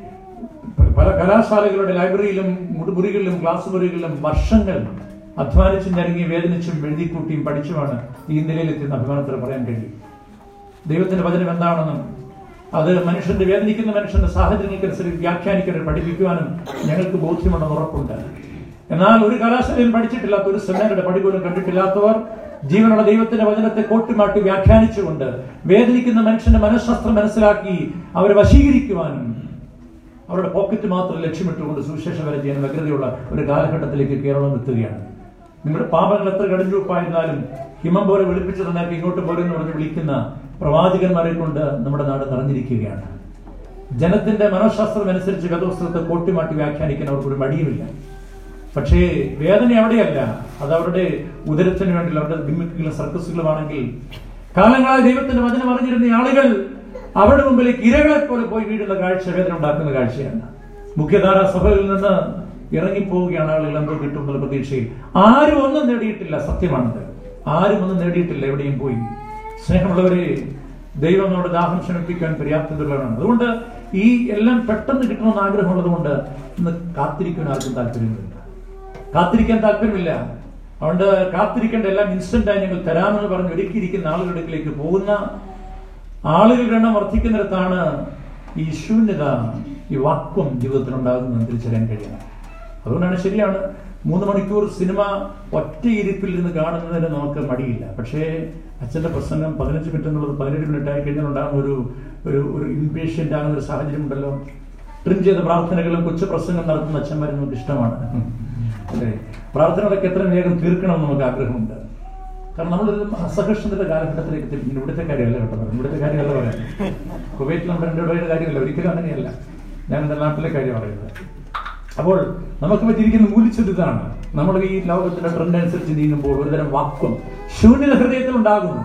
പല കലാശാലകളുടെ ലൈബ്രറിയിലും മുറികളിലും ക്ലാസ് മുറികളിലും വർഷങ്ങൾ അധ്വാനിച്ചും ഞരങ്ങി വേദനിച്ചും എഴുതിക്കൂട്ടിയും പഠിച്ചുമാണ് ഈ നിലയിലെത്തിയെന്ന് അഭിമാനത്തിൽ പറയാൻ കഴിയും ദൈവത്തിന്റെ വചനം എന്താണെന്നും അത് മനുഷ്യന്റെ വേദനിക്കുന്ന മനുഷ്യന്റെ സാഹചര്യങ്ങൾക്കനുസരിച്ച് വ്യാഖ്യാനിക്കാനും പഠിപ്പിക്കുവാനും ഞങ്ങൾക്ക് ബോധ്യമുണ്ടെന്ന് ഉറപ്പുണ്ട് എന്നാൽ ഒരു കലാശാലയിൽ പഠിച്ചിട്ടില്ലാത്ത ഒരു സെമിനാറുടെ പടി പോലും കണ്ടിട്ടില്ലാത്തവർ ജീവനുള്ള ദൈവത്തിന്റെ വചനത്തെ കോട്ടുമാട്ടി വ്യാഖ്യാനിച്ചുകൊണ്ട് വേദനിക്കുന്ന മനുഷ്യന്റെ മനഃശാസ്ത്രം മനസ്സിലാക്കി അവരെ വശീകരിക്കുവാനും അവരുടെ പോക്കറ്റ് മാത്രം ലക്ഷ്യമിട്ടുകൊണ്ട് സുവിശേഷം വരെ ചെയ്യാൻ വ്യഗ്രതയുള്ള ഒരു കാലഘട്ടത്തിലേക്ക് കേരളം എത്തുകയാണ് നിങ്ങളുടെ പാപങ്ങൾ എത്ര കടുഞ്ചൂപ്പായിരുന്നാലും ഹിമം പോലെ വെളുപ്പിച്ചു തന്നേക്ക് ഇങ്ങോട്ട് പോരെന്ന് പറഞ്ഞ് വിളിക്കുന്ന പ്രവാചകന്മാരെ കൊണ്ട് നമ്മുടെ നാട് നിറഞ്ഞിരിക്കുകയാണ് ജനത്തിന്റെ മനഃശാസ്ത്രം അനുസരിച്ച് കഥോസ്ത്രത്തെ കോട്ടിമാട്ടി വ്യാഖ്യാനിക്കാൻ അവർക്കൊരു മടിയുമില്ല പക്ഷേ വേദന അവിടെയല്ല അത് അവരുടെ ഉദരത്തിന് വേണ്ടി അവരുടെ ഗിമ്മിക്കുകളും സർക്കസുകളുമാണെങ്കിൽ കാലങ്ങളായി ദൈവത്തിന്റെ വചനം അറിഞ്ഞിരുന്ന ആളുകൾ അവരുടെ മുമ്പിലേക്ക് ഇരകളെ പോലെ പോയി വീഴുന്ന കാഴ്ച വേദന ഉണ്ടാക്കുന്ന കാഴ്ചയാണ് മുഖ്യധാരാ സഭയിൽ നിന്ന് ഇറങ്ങിപ്പോവുകയാണ് ആളുകൾ എന്തോ കിട്ടുമെന്നുള്ള പ്രതീക്ഷയിൽ ആരും ഒന്നും നേടിയിട്ടില്ല സത്യമാണത് ആരും ഒന്നും നേടിയിട്ടില്ല എവിടെയും പോയി സ്നേഹമുള്ളവരെ ദൈവം നമ്മുടെ ദാഹം ശമിപ്പിക്കാൻ പര്യാപ്തതയുള്ളവരാണ് അതുകൊണ്ട് ഈ എല്ലാം പെട്ടെന്ന് കിട്ടണമെന്ന് ആഗ്രഹമുള്ളത് കൊണ്ട് ഇന്ന് കാത്തിരിക്കാൻ ആർക്കും താല്പര്യമില്ല കാത്തിരിക്കാൻ താല്പര്യമില്ല അതുകൊണ്ട് കാത്തിരിക്കേണ്ട എല്ലാം ഇൻസ്റ്റന്റ് ആയി ഞങ്ങൾ തരാമെന്ന് പറഞ്ഞ് ഒരുക്കിയിരിക്കുന്ന ആളുകളുടെ അടുക്കിലേക്ക് പോകുന്ന ആളുകളുടെ എണ്ണം വർദ്ധിക്കുന്നിടത്താണ് ഈ ശൂന്യത ഈ വാക്വം ജീവിതത്തിൽ ഉണ്ടാകുന്നത് തിരിച്ചറിയാൻ കഴിയണം അതുകൊണ്ടാണ് ശരിയാണ് മൂന്ന് മണിക്കൂർ സിനിമ ഒറ്റ ഇരിപ്പിൽ നിന്ന് കാണുന്നതിന് നമുക്ക് മടിയില്ല പക്ഷേ അച്ഛന്റെ പ്രസംഗം പതിനഞ്ച് മിനിറ്റ് എന്നുള്ളത് പതിനേഴ് മിനിറ്റ് ആയി കഴിഞ്ഞാൽ ഉണ്ടാകുന്ന ഒരു ഒരു ഒരു ഇംപേഷ്യന്റ് ആകുന്ന ഒരു സാഹചര്യം ഉണ്ടല്ലോ ട്രിം ചെയ്ത പ്രാർത്ഥനകളും കൊച്ചു പ്രസംഗം നടത്തുന്ന അച്ഛന്മാരെ നമുക്ക് ഇഷ്ടമാണ് അല്ലേ പ്രാർത്ഥനകളൊക്കെ എത്ര വേഗം തീർക്കണമെന്ന് നമുക്ക് ആഗ്രഹമുണ്ട് കാരണം നമ്മളൊരു അസഹിഷ്ണുതയുടെ കാലഘട്ടത്തിലേക്ക് എത്തിയിരിക്കുന്നു ഇവിടുത്തെ കാര്യമല്ല കേട്ടോ പറയുന്നത്. ഇവിടുത്തെ കാര്യമല്ല പറയാം കുവൈറ്റിൽ നമ്മുടെ രണ്ട് രൂപയുടെ കാര്യമല്ല ഒരിക്കലും അങ്ങനെയല്ല ഞാൻ എൻ്റെ നാട്ടിലെ കാര്യം പറയുന്നത് അപ്പോൾ നമുക്ക് പറ്റിയിരിക്കുന്ന മൂലിച്ചത് ഇതാണ് നമ്മൾ ഈ ലോകത്തിന്റെ ട്രെൻഡ് അനുസരിച്ച് നീങ്ങുമ്പോൾ ഒരുതരം വാക്വം ശൂന്യത ഹൃദയത്തിൽ ഉണ്ടാകുന്നു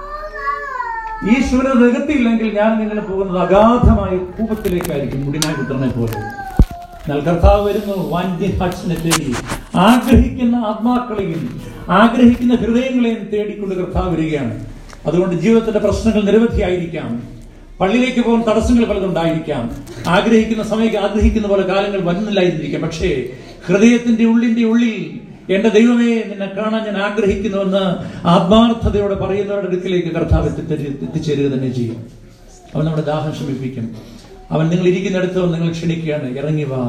ഈ ശൂന്യത നികത്തിയില്ലെങ്കിൽ ഞാൻ നിങ്ങൾ പോകുന്നത് അഗാധമായ കൂപത്തിലേക്കായിരിക്കും മുടിനായ പുത്രനെ പോലെ എന്നാൽ കർത്താവ് വരുന്നു വാൻഡി ഹാർട്സിനെ തേടി ആഗ്രഹിക്കുന്ന ആത്മാക്കളെയും ആഗ്രഹിക്കുന്ന ഹൃദയങ്ങളെയും തേടിക്കൊണ്ട് കർത്താവ് വരികയാണ് അതുകൊണ്ട് ജീവിതത്തിന്റെ പ്രശ്നങ്ങൾ നിരവധിയായിരിക്കാം പള്ളിയിലേക്ക് പോകുന്ന തടസ്സങ്ങൾ പലതുണ്ടായിരിക്കാം ആഗ്രഹിക്കുന്ന സമയത്ത് ആഗ്രഹിക്കുന്ന പോലെ കാലങ്ങൾ വരുന്നില്ലായിരുന്നിരിക്കാം പക്ഷേ ഹൃദയത്തിന്റെ ഉള്ളിന്റെ ഉള്ളിൽ എന്റെ ദൈവമേ നിന്നെ കാണാൻ ഞാൻ ആഗ്രഹിക്കുന്നുവെന്ന് ആത്മാർത്ഥതയോടെ പറയുന്നവരുടെ അടുക്കിലേക്ക് കർത്താവ് എത്തിച്ചേരു- എത്തിച്ചേരുക തന്നെ ചെയ്യും അവൻ നമ്മുടെ ദാഹം ശമിപ്പിക്കും അവൻ നിങ്ങൾ ഇരിക്കുന്നിടത്ത് വന്ന് നിങ്ങൾ ക്ഷണിക്കുകയാണ് ഇറങ്ങി വാ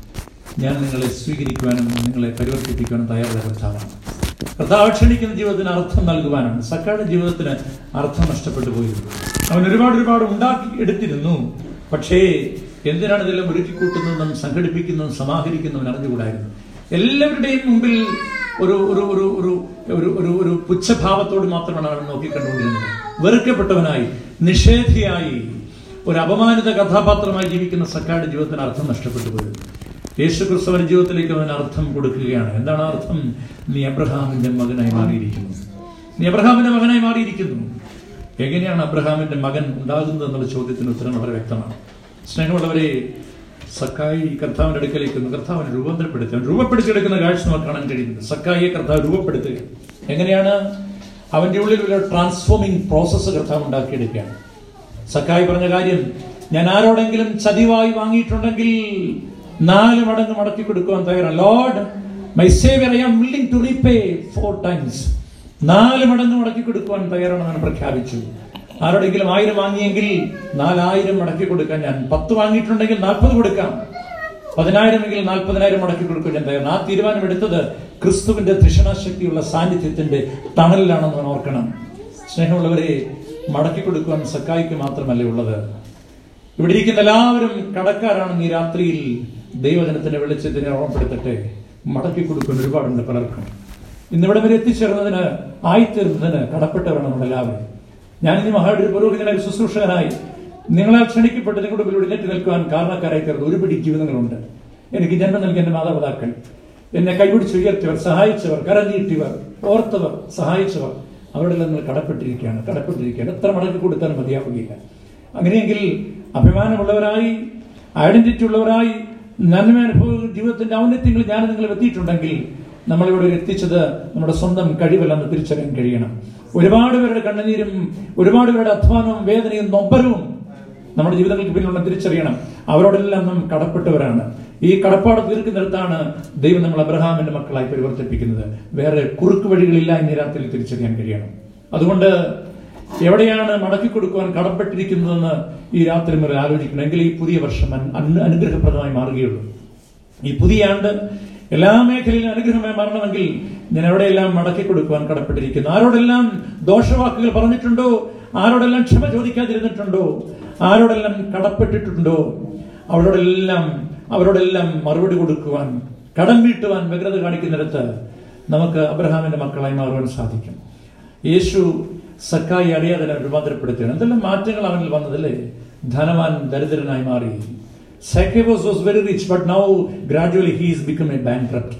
ഞാൻ നിങ്ങളെ സ്വീകരിക്കുവാനും നിങ്ങളെ പരിവർത്തിപ്പിക്കുവാനും തയ്യാറുള്ള കർത്താവാണ് കർത്താവ് ക്ഷണിക്കുന്ന ജീവിതത്തിന് അർത്ഥം നൽകുവാനാണ് സക്കാട് ജീവിതത്തിന് അർത്ഥം നഷ്ടപ്പെട്ടു പോയിരുന്നു അവൻ ഒരുപാട് ഒരുപാട് ഉണ്ടാക്കി എടുത്തിരുന്നു പക്ഷേ എന്തിനാണ് ഇതെല്ലാം ഒരുക്കിക്കൂട്ടുന്നതും സംഘടിപ്പിക്കുന്നതും സമാഹരിക്കുന്നതും അറിഞ്ഞുകൂടായിരുന്നു എല്ലാവരുടെയും മുമ്പിൽ ഒരു ഒരു ഒരു ഒരു ഒരു ഒരു ഒരു പുച്ഛഭാവത്തോട് മാത്രമാണ് അവൻ നോക്കിക്കണ്ടുകൊണ്ടിരുന്നത് വെറുക്കപ്പെട്ടവനായി നിഷേധിയായി ഒരു അപമാനിത കഥാപാത്രമായി ജീവിക്കുന്ന സക്കാട് ജീവിതത്തിന് അർത്ഥം നഷ്ടപ്പെട്ടു പോയിരുന്നു യേശു ക്രിസ്തുവിന്റെ ജീവിതത്തിലേക്ക് അവൻ അർത്ഥം കൊടുക്കുകയാണ് എന്താണ് ആ അർത്ഥം നീ അബ്രഹാമിന്റെ മകനായി മാറിയിരിക്കുന്നു നീ അബ്രഹാമിന്റെ മകനായി മാറിയിരിക്കുന്നു എങ്ങനെയാണ് അബ്രഹാമിന്റെ മകൻ ഉണ്ടാകുന്നത് എന്നുള്ള ചോദ്യത്തിന് ഉത്തരം വളരെ വ്യക്തമാണ് സ്നേഹമുള്ളവരെ സക്കായി കർത്താവിന്റെ അടുക്കലേക്ക് ഒന്ന് കർത്താവിനെ രൂപാന്തരപ്പെടുത്തി അവൻ രൂപപ്പെടുത്തിയെടുക്കുന്ന കാഴ്ച നമുക്ക് കാണാൻ കഴിയുന്നത് സക്കായിയെ കർത്താവ് രൂപപ്പെടുത്തുക എങ്ങനെയാണ് അവന്റെ ഉള്ളിൽ ഒരു ട്രാൻസ്ഫോമിംഗ് പ്രോസസ്സ് കർത്താവ് ഉണ്ടാക്കിയെടുക്കുകയാണ് സക്കായി പറഞ്ഞ കാര്യം ഞാൻ ആരോടെങ്കിലും ചതിവായി വാങ്ങിയിട്ടുണ്ടെങ്കിൽ നാല് മടങ്ങ് മടക്കി കൊടുക്കുവാൻ തയ്യാറാണ് lord my saviour I am willing to repay four times നാല് മടങ്ങ് മടക്കി കൊടുക്കുവാൻ തയ്യാറാണെന്ന് ഞാൻ പ്രഖ്യാപിച്ചു ആരോടെങ്കിലും ആയിരം വാങ്ങിയെങ്കിൽ നാലായിരം മടക്കി കൊടുക്കാൻ ഞാൻ പത്ത് വാങ്ങിയിട്ടുണ്ടെങ്കിൽ നാൽപ്പത് കൊടുക്കാം പതിനായിരം എങ്കിൽ നാൽപ്പതിനായിരം മടക്കി കൊടുക്കാൻ ഞാൻ തയ്യാറാണ് ആ തീരുമാനം എടുത്തത് ക്രിസ്തുവിന്റെ തൃഷണാശക്തിയുള്ള സാന്നിധ്യത്തിന്റെ തണലിലാണെന്ന് നമ്മൾ ഓർക്കണം സ്നേഹമുള്ളവരെ മടക്കി കൊടുക്കുവാൻ സക്കായിക്ക് മാത്രമല്ല ഉള്ളത് ഇവിടെ ഇരിക്കുന്ന എല്ലാവരും കടക്കാരാണെന്ന് ഈ രാത്രിയിൽ ദൈവജനത്തിന്റെ വെളിച്ചത്തിനെ ഓർമ്മപ്പെടുത്തട്ടെ മടക്കി കൊടുക്കാൻ ഒരുപാടുണ്ട് പലർക്കും ഇന്നിവിടെ വരെ എത്തിച്ചേർന്നതിന് ആയിത്തീർന്നതിന് കടപ്പെട്ടവരാണ് നമ്മളെല്ലാവരും ഞാൻ ഇനി മഹായുടെ പുരോഹിതനായി ശുശ്രൂഷകനായി നിങ്ങളാൽ ക്ഷണിക്കപ്പെട്ട് നിങ്ങളുടെ മുമ്പിൽ എഴുന്നേറ്റ് നിൽക്കുവാൻ കാരണക്കാരായി തീർന്ന ഒരു പിടി ജീവിതങ്ങളുണ്ട് എനിക്ക് ജന്മം നൽകിയ എന്റെ മാതാപിതാക്കൾ എന്നെ കൈപിടിച്ച് ഉയർത്തിയവർ സഹായിച്ചവർ കരനീട്ടിയവർ ഓർത്തവർ സഹായിച്ചവർ അവരുടെ നിങ്ങൾ കടപ്പെട്ടിരിക്കുകയാണ് കടപ്പെട്ടിരിക്കുകയാണ് എത്ര മടക്കി കൊടുത്താലും മതിയാവുകയില്ല അങ്ങനെയെങ്കിൽ അഭിമാനമുള്ളവരായി ഐഡന്റിറ്റി ഉള്ളവരായി നന്മ അനുഭവ ജീവിതത്തിന്റെ ഔന്നത്യങ്ങളിൽ ഞാൻ നിങ്ങൾ എത്തിയിട്ടുണ്ടെങ്കിൽ നമ്മളിവിടെ എത്തിച്ചത് നമ്മുടെ സ്വന്തം കഴിവല്ലെന്ന് തിരിച്ചറിയാൻ കഴിയണം ഒരുപാട് പേരുടെ കണ്ണുനീരും ഒരുപാട് പേരുടെ അധ്വാനവും വേദനയും നൊമ്പരവും നമ്മുടെ ജീവിതങ്ങൾക്ക് പിന്നിലുള്ള തിരിച്ചറിയണം അവരോടെല്ലാം നാം കടപ്പെട്ടവരാണ് ഈ കടപ്പാട് തീർക്കുന്നിടത്താണ് ദൈവം നമ്മൾ അബ്രഹാമിന്റെ മക്കളായി പരിവർത്തിപ്പിക്കുന്നത് വേറെ കുറുക്ക് വഴികളില്ല എന്ന് ഈ രാത്രിയിൽ തിരിച്ചറിയാൻ കഴിയണം അതുകൊണ്ട് എവിടെയാണ് മടക്കി കൊടുക്കുവാൻ കടപ്പെട്ടിരിക്കുന്നതെന്ന് ഈ രാത്രി മുതൽ ആലോചിക്കണം എങ്കിൽ ഈ പുതിയ വർഷം അൻ- അൻ- അനുഗ്രഹപ്രദമായി മാറുകയുള്ളൂ ഈ പുതിയ ആണ്ട് എല്ലാ മേഖലയിലും അനുഗ്രഹമായി മാറണമെങ്കിൽ ഞാൻ എവിടെയെല്ലാം മടക്കി കൊടുക്കുവാൻ കടപ്പെട്ടിരിക്കുന്നു ആരോടെല്ലാം ദോഷവാക്കുകൾ പറഞ്ഞിട്ടുണ്ടോ ആരോടെല്ലാം ക്ഷമ ചോദിക്കാതിരുന്നിട്ടുണ്ടോ ആരോടെല്ലാം കടപ്പെട്ടിട്ടുണ്ടോ അവരോടെല്ലാം അവരോടെല്ലാം മറുപടി കൊടുക്കുവാൻ കടം വീട്ടുവാൻ വ്യഗ്രത കാണിക്കുന്നിടത്ത് നമുക്ക് അബ്രഹാമിന്റെ മക്കളായി മാറുവാൻ സാധിക്കും യേശു സക്കായി അറിയാതെ അവനെ രൂപാന്തരപ്പെടുത്തുകയാണ് എന്തെല്ലാം മാറ്റങ്ങൾ അവനിൽ വന്നതല്ലേ ധനവാൻ ദരിദ്രനായി മാറി Zacchaeus was very rich, but now gradually he is become a bankrupt.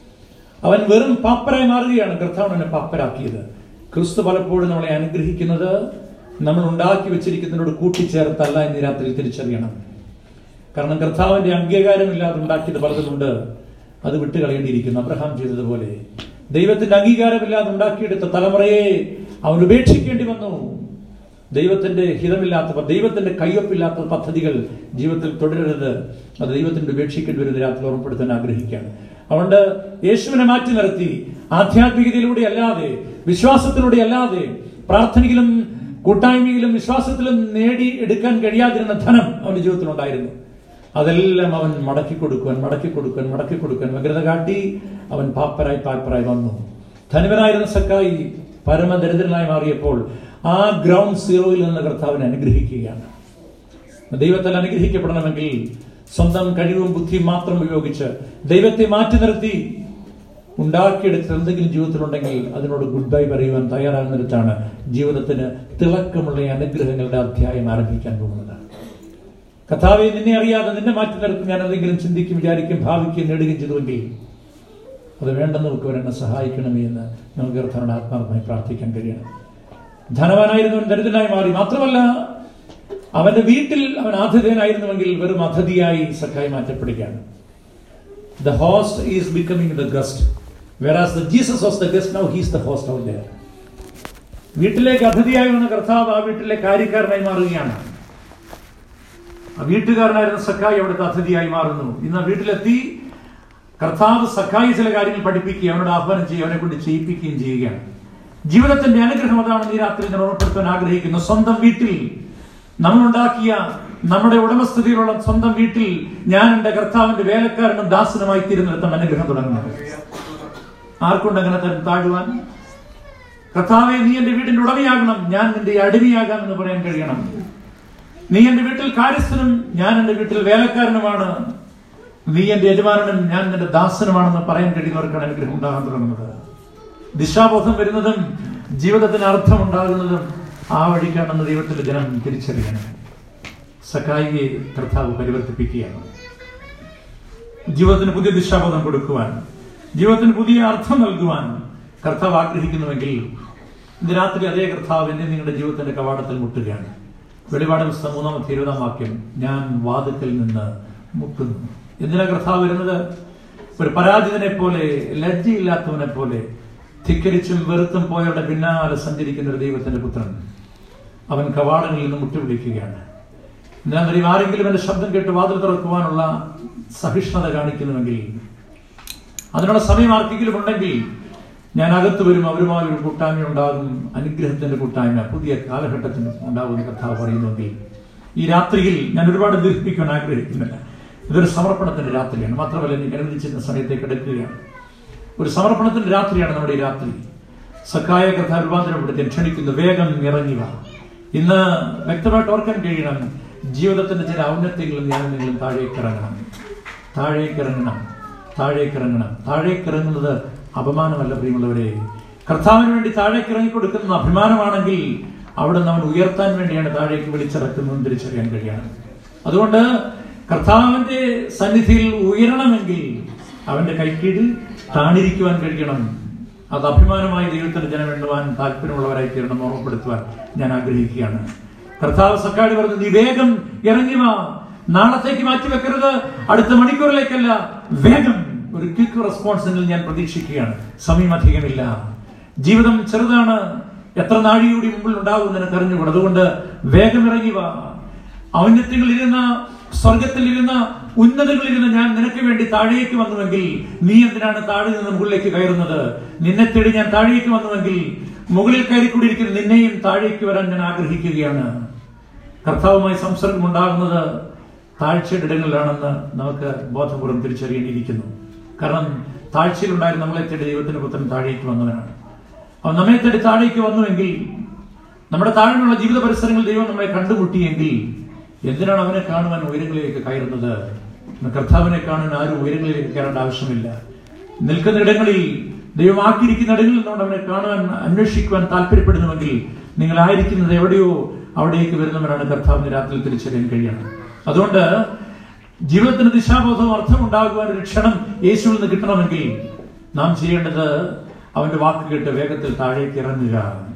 അവൻ വെറും പാപ്പരായി മാറുകയാണ് കർത്താവ് എന്നെ പാപ്പരാക്കിയത് ക്രിസ്തു പലപ്പോഴും നമ്മളെ അനുഗ്രഹിക്കുന്നത് നമ്മൾ ഉണ്ടാക്കി വെച്ചിരിക്കുന്നതിനോട് കൂട്ടിച്ചേർത്തല്ല എന്ന് ഈ രാത്രി തിരിച്ചറിയണം കാരണം കർത്താവിന്റെ അംഗീകാരമില്ലാതെ ഉണ്ടാക്കിയത് പലതുമുണ്ട് അത് വിട്ടുകളയേണ്ടിയിരിക്കുന്നു അബ്രഹാം ചെയ്തതുപോലെ ദൈവത്തിന്റെ അംഗീകാരമില്ലാതെ ഉണ്ടാക്കിയെടുത്ത തലമുറയെ അവൻ ഉപേക്ഷിക്കേണ്ടി വന്നു ദൈവത്തിന്റെ ഹിതമില്ലാത്ത ദൈവത്തിന്റെ കയ്യൊപ്പില്ലാത്ത പദ്ധതികൾ ജീവിതത്തിൽ തുടരരുത് അത് ദൈവത്തിന്റെ ഉപേക്ഷിക്കേണ്ടി വരുന്ന രാത്രി ഓർമ്മപ്പെടുത്താൻ ആഗ്രഹിക്കുകയാണ് അതുകൊണ്ട് യേശുവിനെ മാറ്റി നിർത്തി ആധ്യാത്മികതയിലൂടെ അല്ലാതെ വിശ്വാസത്തിലൂടെ അല്ലാതെ പ്രാർത്ഥനയിലും കൂട്ടായ്മയിലും വിശ്വാസത്തിലും നേടി എടുക്കാൻ കഴിയാതിരുന്ന ധനം അവന്റെ ജീവിതത്തിൽ ഉണ്ടായിരുന്നു അതെല്ലാം അവൻ മടക്കി കൊടുക്കുവാൻ മടക്കി കൊടുക്കുവാൻ മടക്കി കൊടുക്കുവാൻ വ്യഗ്രത കാട്ടി അവൻ പാപ്പരായി പാപ്പരായി വന്നു ധനിവനായിരുന്ന സക്കായി പരമദരിദ്രനായി മാറിയപ്പോൾ ആ ഗ്രൗണ്ട് സീറോയിൽ നിന്ന് കർത്താവിനെ അനുഗ്രഹിക്കുകയാണ് ദൈവത്താൽ അനുഗ്രഹിക്കപ്പെടണമെങ്കിൽ സ്വന്തം കഴിവും ബുദ്ധിയും മാത്രം ഉപയോഗിച്ച് ദൈവത്തെ മാറ്റി നിർത്തി ഉണ്ടാക്കിയെടുത്ത് എന്തെങ്കിലും ജീവിതത്തിലുണ്ടെങ്കിൽ അതിനോട് ഗുഡ് ബൈ പറയുവാൻ തയ്യാറാകുന്നിടത്താണ് ജീവിതത്തിന് തിളക്കമുള്ള ഈ അനുഗ്രഹങ്ങളുടെ അധ്യായം ആരംഭിക്കാൻ പോകുന്നത് കഥാവെ നിന്നെ അറിയാതെ നിന്നെ മാറ്റി നിർത്തി ഞാൻ എന്തെങ്കിലും ചിന്തിക്കും വിചാരിക്കും ഭാവിക്കും നേടുകയും ചെയ്തുവെങ്കിൽ അത് വേണ്ടെന്ന് വെക്കുവാൻ എന്നെ സഹായിക്കണമേ എന്ന് നമുക്ക് കർത്താവിനോട് ആത്മാർത്ഥമായി പ്രാർത്ഥിക്കാൻ കഴിയണം ധനവാനായിരുന്നവൻ ദരിദ്രനായി മാറി മാത്രമല്ല അവന്റെ വീട്ടിൽ അവൻ ആതിഥേയനായിരുന്നുവെങ്കിൽ വെറും അതിഥിയായി സഖായി മാറ്റപ്പെടുകയാണ് the host is becoming the guest whereas the Jesus was the guest now he's the host out there വീട്ടിലേക്ക് അതിഥിയായി വന്ന കർത്താവ് ആ വീട്ടിലെ കാര്യക്കാരനായി മാറുകയാണ് ആ വീട്ടുകാരനായിരുന്ന സഖായി അവിടുത്തെ അതിഥിയായി മാറുന്നു ഇന്ന് ആ വീട്ടിലെത്തി കർത്താവ് സഖായി ചില കാര്യങ്ങൾ പഠിപ്പിക്കുകയും അവനോട് ആഹ്വാനം ചെയ്യുകയും അവനെ കൊണ്ട് ചെയ്യിപ്പിക്കുകയും ചെയ്യുകയാണ് ജീവിതത്തിന്റെ അനുഗ്രഹം അതാണ് ഈ രാത്രി ഞാൻ ഓർമ്മപ്പെടുത്താൻ ആഗ്രഹിക്കുന്നു സ്വന്തം വീട്ടിൽ നമ്മളുണ്ടാക്കിയ നമ്മുടെ ഉടമസ്ഥതയിലുള്ള സ്വന്തം വീട്ടിൽ ഞാൻ എന്റെ കർത്താവിന്റെ വേലക്കാരനും ദാസനുമായി തീരുന്നിടത്താണ് അനുഗ്രഹം തുടങ്ങുന്നത് ആർക്കുണ്ട് അങ്ങനെ തന്നെ താഴുവാൻ കർത്താവെ നീ എന്റെ വീടിന്റെ ഉടമയാകണം ഞാൻ നിന്റെ അടിമയാകാം എന്ന് പറയാൻ കഴിയണം നീ എന്റെ വീട്ടിൽ കാര്യസ്ഥനും ഞാൻ എന്റെ വീട്ടിൽ വേലക്കാരനുമാണ് നീ എന്റെ യജമാനനും ഞാൻ നിന്റെ ദാസനുമാണെന്ന് പറയാൻ കഴിയുന്നവർക്കാണ് അനുഗ്രഹം ഉണ്ടാകാൻ തുടങ്ങുന്നത് ദിശാബോധം വരുന്നതും ജീവിതത്തിന് അർത്ഥമുണ്ടാകുന്നതും ആ വഴിക്കാണെന്ന് ദൈവത്തിന്റെ ജനം തിരിച്ചറിയണം സക്കായിയെ കർത്താവ് പരിവർത്തിപ്പിക്കുകയാണ് ജീവിതത്തിന് പുതിയ ദിശാബോധം കൊടുക്കുവാൻ ജീവിതത്തിന് പുതിയ അർത്ഥം നൽകുവാൻ കർത്താവ് ആഗ്രഹിക്കുന്നുവെങ്കിൽ ഇന്ന് രാത്രി അതേ കർത്താവ് എന്നെ നിങ്ങളുടെ ജീവിതത്തിന്റെ കവാടത്തിൽ മുട്ടുകയാണ് വെളിപാട് പുസ്തകം മൂന്നാമത്തെ ഇരുപതാം വാക്യം ഞാൻ വാതിക്കൽ നിന്ന് മുട്ടുന്നു എന്തിനാ കർത്താവ് വരുന്നത് ഒരു പരാജിതനെ പോലെ ലജ്ജയില്ലാത്തവനെ പോലെ ധിക്കരിച്ചും വെറുത്തും പോയവരുടെ പിന്നാലെ സഞ്ചരിക്കുന്ന ഒരു ദൈവത്തിന്റെ പുത്രൻ അവൻ കവാടങ്ങളിൽ നിന്ന് മുട്ടുവിളിക്കുകയാണ് ഞാൻ അറിയും ആരെങ്കിലും എന്റെ ശബ്ദം കേട്ട് വാതിൽ തുറക്കുവാനുള്ള സഹിഷ്ണുത കാണിക്കുന്നുവെങ്കിൽ അതിനുള്ള സമയം ആർക്കെങ്കിലും ഉണ്ടെങ്കിൽ ഞാൻ അകത്ത് വരും അവരുമായി ഒരു കൂട്ടായ്മ ഉണ്ടാകും അനുഗ്രഹത്തിന്റെ കൂട്ടായ്മ പുതിയ കാലഘട്ടത്തിന് ഉണ്ടാകുന്ന കഥാ പറയുന്നുവെങ്കിൽ ഈ രാത്രിയിൽ ഞാൻ ഒരുപാട് ദീർഘിക്കാൻ ആഗ്രഹിക്കുന്നില്ല ഇതൊരു സമർപ്പണത്തിന്റെ രാത്രിയാണ് മാത്രമല്ല എനിക്ക് അനുവദിച്ചിരുന്ന സമയത്തേക്ക് എടുക്കുകയാണ് ഒരു സമർപ്പണത്തിന്റെ രാത്രിയാണ് നമ്മുടെ ഈ രാത്രി സക്കായ കഥ രൂപാന്തരപ്പെടുത്തി ക്ഷണിക്കുന്നു വേഗം ഇറങ്ങി വാ ഇന്ന് വ്യക്തമായിട്ട് ഓർക്കാൻ കഴിയണം ജീവിതത്തിന്റെ ചില ഔന്നത്യങ്ങളും ജ്ഞാനങ്ങളും താഴേക്ക് ഇറങ്ങണം താഴേക്ക് ഇറങ്ങണം താഴേക്ക് ഇറങ്ങണം താഴേക്ക് ഇറങ്ങുന്നത് അപമാനമല്ല പ്രിയമുള്ളവരെ കർത്താവിന് വേണ്ടി താഴേക്ക് ഇറങ്ങി കൊടുക്കുന്ന അഭിമാനമാണെങ്കിൽ അവിടെ നിന്ന് അവൻ ഉയർത്താൻ വേണ്ടിയാണ് താഴേക്ക് വിളിച്ചിറക്കുന്നതെന്ന് തിരിച്ചറിയാൻ കഴിയണം അതുകൊണ്ട് കർത്താവിന്റെ സന്നിധിയിൽ ഉയരണമെങ്കിൽ അവന്റെ കൈക്കീഴിൽ താണിരിക്കുവാൻ കഴിയണം അത് അഭിമാനമായി ദൈവത്തിന്റെ ജനം എണ്ണുവാൻ താല്പര്യമുള്ളവരായി തീരണം ഓർമ്മപ്പെടുത്തുവാൻ ഞാൻ ആഗ്രഹിക്കുകയാണ് കർത്താവ് സക്കാടി പറഞ്ഞു നീ വേഗം ഇറങ്ങി വാ നാളത്തേക്ക് മാറ്റിവെക്കരുത് അടുത്ത മണിക്കൂറിലേക്കല്ല വേഗം ഒരു ക്വിക്ക് റെസ്പോൺസിൽ ഞാൻ പ്രതീക്ഷിക്കുകയാണ് സമയം അധികമില്ല ജീവിതം ചെറുതാണ് എത്ര നാഴികൂടി മുമ്പിൽ ഉണ്ടാകും നിനക്ക് അറിഞ്ഞുകൂടെ അതുകൊണ്ട് വേഗം ഇറങ്ങി വാ ഔന്നത്യങ്ങളിലിരുന്ന സ്വർഗത്തിലിരുന്ന ഉന്നതങ്ങളിരുന്ന ഞാൻ നിനക്ക് വേണ്ടി താഴേക്ക് വന്നുവെങ്കിൽ നീ എന്തിനാണ് താഴെ നിന്ന് മുകളിലേക്ക് കയറുന്നത് നിന്നെ തേടി ഞാൻ താഴേക്ക് വന്നുവെങ്കിൽ മുകളിൽ കയറിക്കൂടിയിരിക്കുന്ന നിന്നെയും താഴേക്ക് വരാൻ ഞാൻ ആഗ്രഹിക്കുകയാണ് കർത്താവുമായി സംസർഗം ഉണ്ടാകുന്നത് താഴ്ചയുടെ ഇടങ്ങളിലാണെന്ന് നമുക്ക് ബോധപൂർവ്വം തിരിച്ചറിയേണ്ടിയിരിക്കുന്നു കാരണം താഴ്ചയിലുണ്ടായിരുന്ന നമ്മളെ തേടി ദൈവത്തിന്റെ പുത്രൻ താഴേക്ക് വന്നവനാണ് അവൻ നമ്മെ തേടി താഴേക്ക് വന്നുവെങ്കിൽ നമ്മുടെ താഴെയുള്ള ജീവിത പരിസരങ്ങളിൽ ദൈവം നമ്മളെ കണ്ടുമുട്ടിയെങ്കിൽ എന്തിനാണ് അവനെ കാണുവാൻ ഉയരങ്ങളിലേക്ക് കയറുന്നത് ഇന്ന് കർത്താവിനെ കാണാൻ ആരും ഉയരങ്ങളിലേക്ക് കയറേണ്ട ആവശ്യമില്ല നിൽക്കുന്ന ഇടങ്ങളിൽ ദൈവമാക്കിയിരിക്കുന്ന ഇടങ്ങളിൽ നിന്നുകൊണ്ട് അവനെ കാണുവാൻ അന്വേഷിക്കുവാൻ താല്പര്യപ്പെടുന്നുവെങ്കിൽ നിങ്ങൾ ആയിരിക്കുന്നത് എവിടെയോ അവിടേക്ക് വരുന്നവരാണ് കർത്താവിന് രാത്രി തിരിച്ചറിയാൻ കഴിയണം അതുകൊണ്ട് ജീവിതത്തിന് ദിശാബോധവും അർത്ഥമുണ്ടാകുവാൻ ഒരു ക്ഷണം യേശുവിൽ നിന്ന് കിട്ടണമെങ്കിൽ നാം ചെയ്യേണ്ടത് അവന്റെ വാക്ക് കേട്ട് വേഗത്തിൽ താഴേക്ക് ഇറങ്ങുക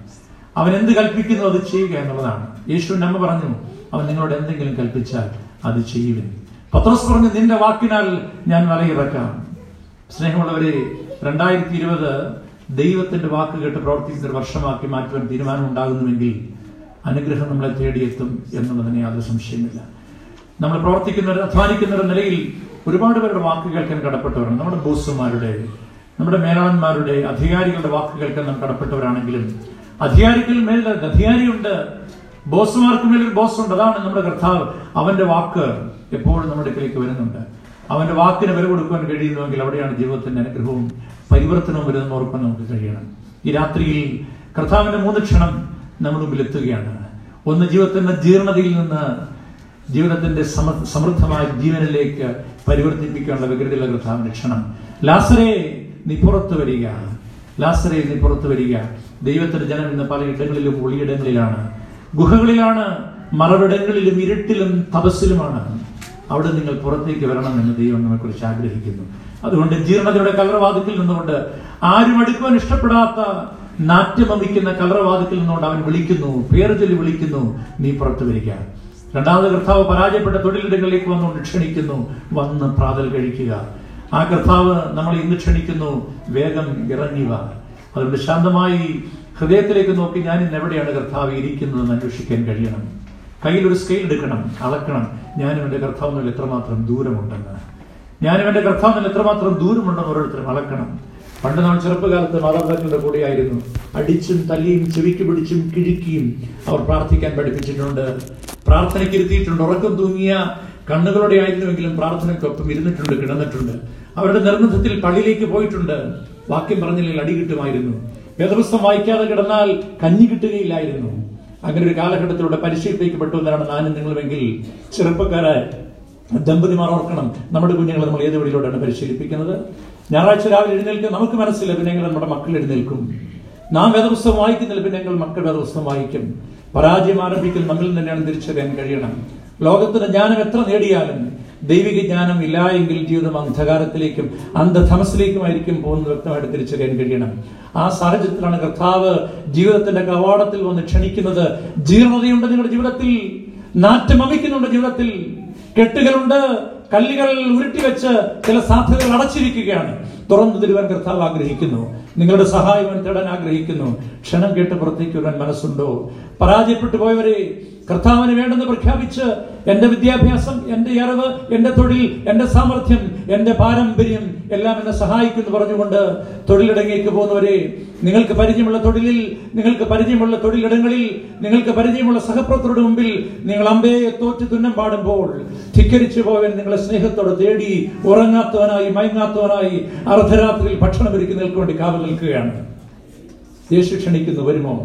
അവൻ എന്ത് കൽപ്പിക്കുന്നു അത് ചെയ്യുക എന്നുള്ളതാണ് യേശുവിന്റെ അമ്മ പറഞ്ഞു അവൻ നിങ്ങളോട് എന്തെങ്കിലും കൽപ്പിച്ചാൽ അത് ചെയ്യുവിൻ പത്രോസ് പറഞ്ഞു നിന്റെ വാക്കിനാൽ ഞാൻ വലയിറക്കാം സ്നേഹമുള്ളവരെ രണ്ടായിരത്തി ഇരുപത് ദൈവത്തിന്റെ വാക്ക് കേട്ട് പ്രവർത്തിക്കുന്ന ഒരു വർഷമാക്കി മാറ്റുവാൻ തീരുമാനം ഉണ്ടാകുന്നുവെങ്കിൽ അനുഗ്രഹം നമ്മളെ തേടിയെത്തും എന്നുള്ളതിന് യാതൊരു സംശയമില്ല നമ്മൾ പ്രവർത്തിക്കുന്നവർ അധ്വാനിക്കുന്നവരുടെ നിലയിൽ ഒരുപാട് പേരുടെ വാക്ക് കേൾക്കാൻ കടപ്പെട്ടവരാണ് നമ്മുടെ ബോസുമാരുടെ നമ്മുടെ മേലാളന്മാരുടെ അധികാരികളുടെ വാക്ക് കേൾക്കാൻ നാം കടപ്പെട്ടവരാണെങ്കിലും അധികാരികൾ മേൽ അധികാരിയുണ്ട് ബോസുമാർക്ക് മേൽ ഒരു ബോസ് ഉണ്ട് അതാണ് നമ്മുടെ കർത്താവ് അവന്റെ വാക്ക് എപ്പോഴും നമ്മുടെ അടുക്കലേക്ക് വരുന്നുണ്ട് അവന്റെ വാക്കിന് വില കൊടുക്കുവാൻ കഴിയുന്നുവെങ്കിൽ അവിടെയാണ് ജീവിതത്തിന്റെ അനുഗ്രഹവും പരിവർത്തനവും വരുന്ന ഓർക്കാൻ നമുക്ക് കഴിയണം ഈ രാത്രിയിൽ കർത്താവിന്റെ മൂന്ന് ക്ഷണം നമ്മുടെ മുമ്പിൽ എത്തുകയാണ് ഒന്ന് ജീവിതത്തിന്റെ ജീർണതയിൽ നിന്ന് ജീവിതത്തിന്റെ സമ- സമൃദ്ധമായ ജീവനിലേക്ക് പരിവർത്തിപ്പിക്കാനുള്ള വികൃതിയുള്ള കർത്താവിന്റെ ക്ഷണം ലാസരെ നീ പുറത്തു വരിക ലാസരെ നീ പുറത്തു വരിക ദൈവത്തിന്റെ ജനം ഇന്ന് പല ഇടങ്ങളിലും ഒളിയിടങ്ങളിലാണ് ഗുഹകളിലാണ് മറവിടങ്ങളിലും ഇരുട്ടിലും തപസ്സിലുമാണ് അവിടെ നിങ്ങൾ പുറത്തേക്ക് വരണമെന്ന് ദൈവം നമ്മെ കുറിച്ച് ആഗ്രഹിക്കുന്നു അതുകൊണ്ട് ജീർണതയുടെ കലറവാതിക്കിൽ നിന്നുകൊണ്ട് ആരും അടുക്കുവാൻ ഇഷ്ടപ്പെടാത്ത നാട്യമമിക്കുന്ന കലറവാതിക്കിൽ നിന്നുകൊണ്ട് അവൻ വിളിക്കുന്നു പേര് ചൊല്ലി വിളിക്കുന്നു നീ പുറത്തു വരിക രണ്ടാമത് കർത്താവ് പരാജയപ്പെട്ട തൊഴിലിടങ്ങളിലേക്ക് വന്നുകൊണ്ട് ക്ഷണിക്കുന്നു വന്ന് പ്രാതൽ കഴിക്കുക ആ കർത്താവ് നമ്മൾ ഇന്ന് ക്ഷണിക്കുന്നു വേഗം ഇറങ്ങി വാ അതുകൊണ്ട് ശാന്തമായി ഹൃദയത്തിലേക്ക് നോക്കി ഞാൻ ഇന്ന് എവിടെയാണ് കർത്താവ് ഇരിക്കുന്നതെന്ന് അന്വേഷിക്കാൻ കഴിയണം കയ്യിൽ ഒരു സ്കെയിൽ എടുക്കണം അളക്കണം ഞാനും എൻ്റെ കർത്താവിനുള്ള എത്രമാത്രം ദൂരമുണ്ടെന്ന് ഞാനും എൻ്റെ കർത്താവിനുള്ള എത്രമാത്രം ദൂരമുണ്ടെന്ന് ഓരോരുത്തരും അളക്കണം പണ്ട് നാം ചെറുപ്പകാലത്ത് മാതാപിതാക്കളുടെ കൂടെയായിരുന്നു അടിച്ചും തല്ലിയും ചെവിക്ക് പിടിച്ചും കിഴുക്കിയും അവർ പ്രാർത്ഥിക്കാൻ പഠിപ്പിച്ചിട്ടുണ്ട് പ്രാർത്ഥനയ്ക്ക് ഇരുത്തിയിട്ടുണ്ട് ഉറക്കം തൂങ്ങിയ കണ്ണുകളോടെ ആയിരുന്നുവെങ്കിലും പ്രാർത്ഥനയ്ക്കൊപ്പം ഇരുന്നിട്ടുണ്ട് കിടന്നിട്ടുണ്ട് അവരുടെ നിർബന്ധത്തിൽ പള്ളിയിലേക്ക് പോയിട്ടുണ്ട് വാക്യം പറഞ്ഞില്ലെങ്കിൽ അടി കിട്ടുമായിരുന്നു വേദപുസ്തകം വായിക്കാതെ കിടന്നാൽ കഞ്ഞി കിട്ടുകയില്ലായിരുന്നു അങ്ങനെ ഒരു കാലഘട്ടത്തിലൂടെ പരിശീലിപ്പിക്കപ്പെട്ടു എന്നാണ് ഞാനും നിങ്ങളുമെങ്കിൽ ചെറുപ്പക്കാരായ ദമ്പതിമാർ ഓർക്കണം നമ്മുടെ കുഞ്ഞുങ്ങളെ നമ്മൾ ഏത് വഴിയിലൂടെയാണ് പരിശീലിപ്പിക്കുന്നത് ഞായറാഴ്ച രാവിലെ എഴുന്നേൽക്കും നമുക്ക് മനസ്സില്ല പിന്നെ എങ്ങനെ നമ്മുടെ മക്കൾ എഴുന്നേൽക്കും നാം വേദപുസ്തകം വായിക്കുന്നില്ല പിന്നെ എങ്കിൽ മക്കൾ വേദപുസ്തകം വായിക്കും പരാജയം ആരംഭിക്കൽ നമ്മിൽ തന്നെയാണ് തിരിച്ചറിയാൻ കഴിയണം ലോകത്തിന് ജ്ഞാനം എത്ര നേടിയാലും ദൈവിക ജ്ഞാനം ഇല്ല എങ്കിൽ ജീവിതം അന്ധകാരത്തിലേക്കും അന്ധധമസിലേക്കുമായിരിക്കും പോകുന്നത് വ്യക്തമായിട്ട് തിരിച്ചറിയാൻ കഴിയണം ആ സാഹചര്യത്തിലാണ് കർത്താവ് ജീവിതത്തിന്റെ കവാടത്തിൽ വന്ന് ക്ഷണിക്കുന്നത് ജീർണതയുണ്ട് നിങ്ങളുടെ ജീവിതത്തിൽ നാറ്റമമിക്കുന്നുണ്ട് ജീവിതത്തിൽ കെട്ടുകളുണ്ട് കല്ലുകൾ ഉരുട്ടിവെച്ച് ചില സാധ്യതകൾ അടച്ചിരിക്കുകയാണ് തുറന്നു തരുവാൻ കർത്താവ് ആഗ്രഹിക്കുന്നു നിങ്ങളുടെ സഹായം അവൻ തേടാൻ ആഗ്രഹിക്കുന്നു ക്ഷണം കേട്ട് പുറത്തേക്ക് വരാൻ മനസ്സുണ്ടോ പരാജയപ്പെട്ടു പോയവരെ കർത്താവിന് വേണ്ടെന്ന് പ്രഖ്യാപിച്ച് എന്റെ വിദ്യാഭ്യാസം എന്റെ അറിവ് എന്റെ തൊഴിൽ എന്റെ സാമർഥ്യം എന്റെ പാരമ്പര്യം എല്ലാം എന്നെ സഹായിക്കുന്നു പറഞ്ഞുകൊണ്ട് തൊഴിലിടങ്ങേക്ക് പോകുന്നവരെ നിങ്ങൾക്ക് പരിചയമുള്ള തൊഴിലിൽ നിങ്ങൾക്ക് പരിചയമുള്ള തൊഴിലിടങ്ങളിൽ നിങ്ങൾക്ക് പരിചയമുള്ള സഹപ്രവർത്തകരുടെ മുമ്പിൽ നിങ്ങൾ അമ്പയെ തോറ്റ് തുന്നം പാടുമ്പോൾ ധിക്കരിച്ചു പോയവൻ നിങ്ങളെ സ്നേഹത്തോടെ തേടി ഉറങ്ങാത്തവനായി മയങ്ങാത്തവനായി അർദ്ധരാത്രിയിൽ ഭക്ഷണം ഒരുക്കി നിൽക്ക് വേണ്ടി കാവൽ നിൽക്കുകയാണ് യേശു ക്ഷണിക്കുന്നു വരുമോ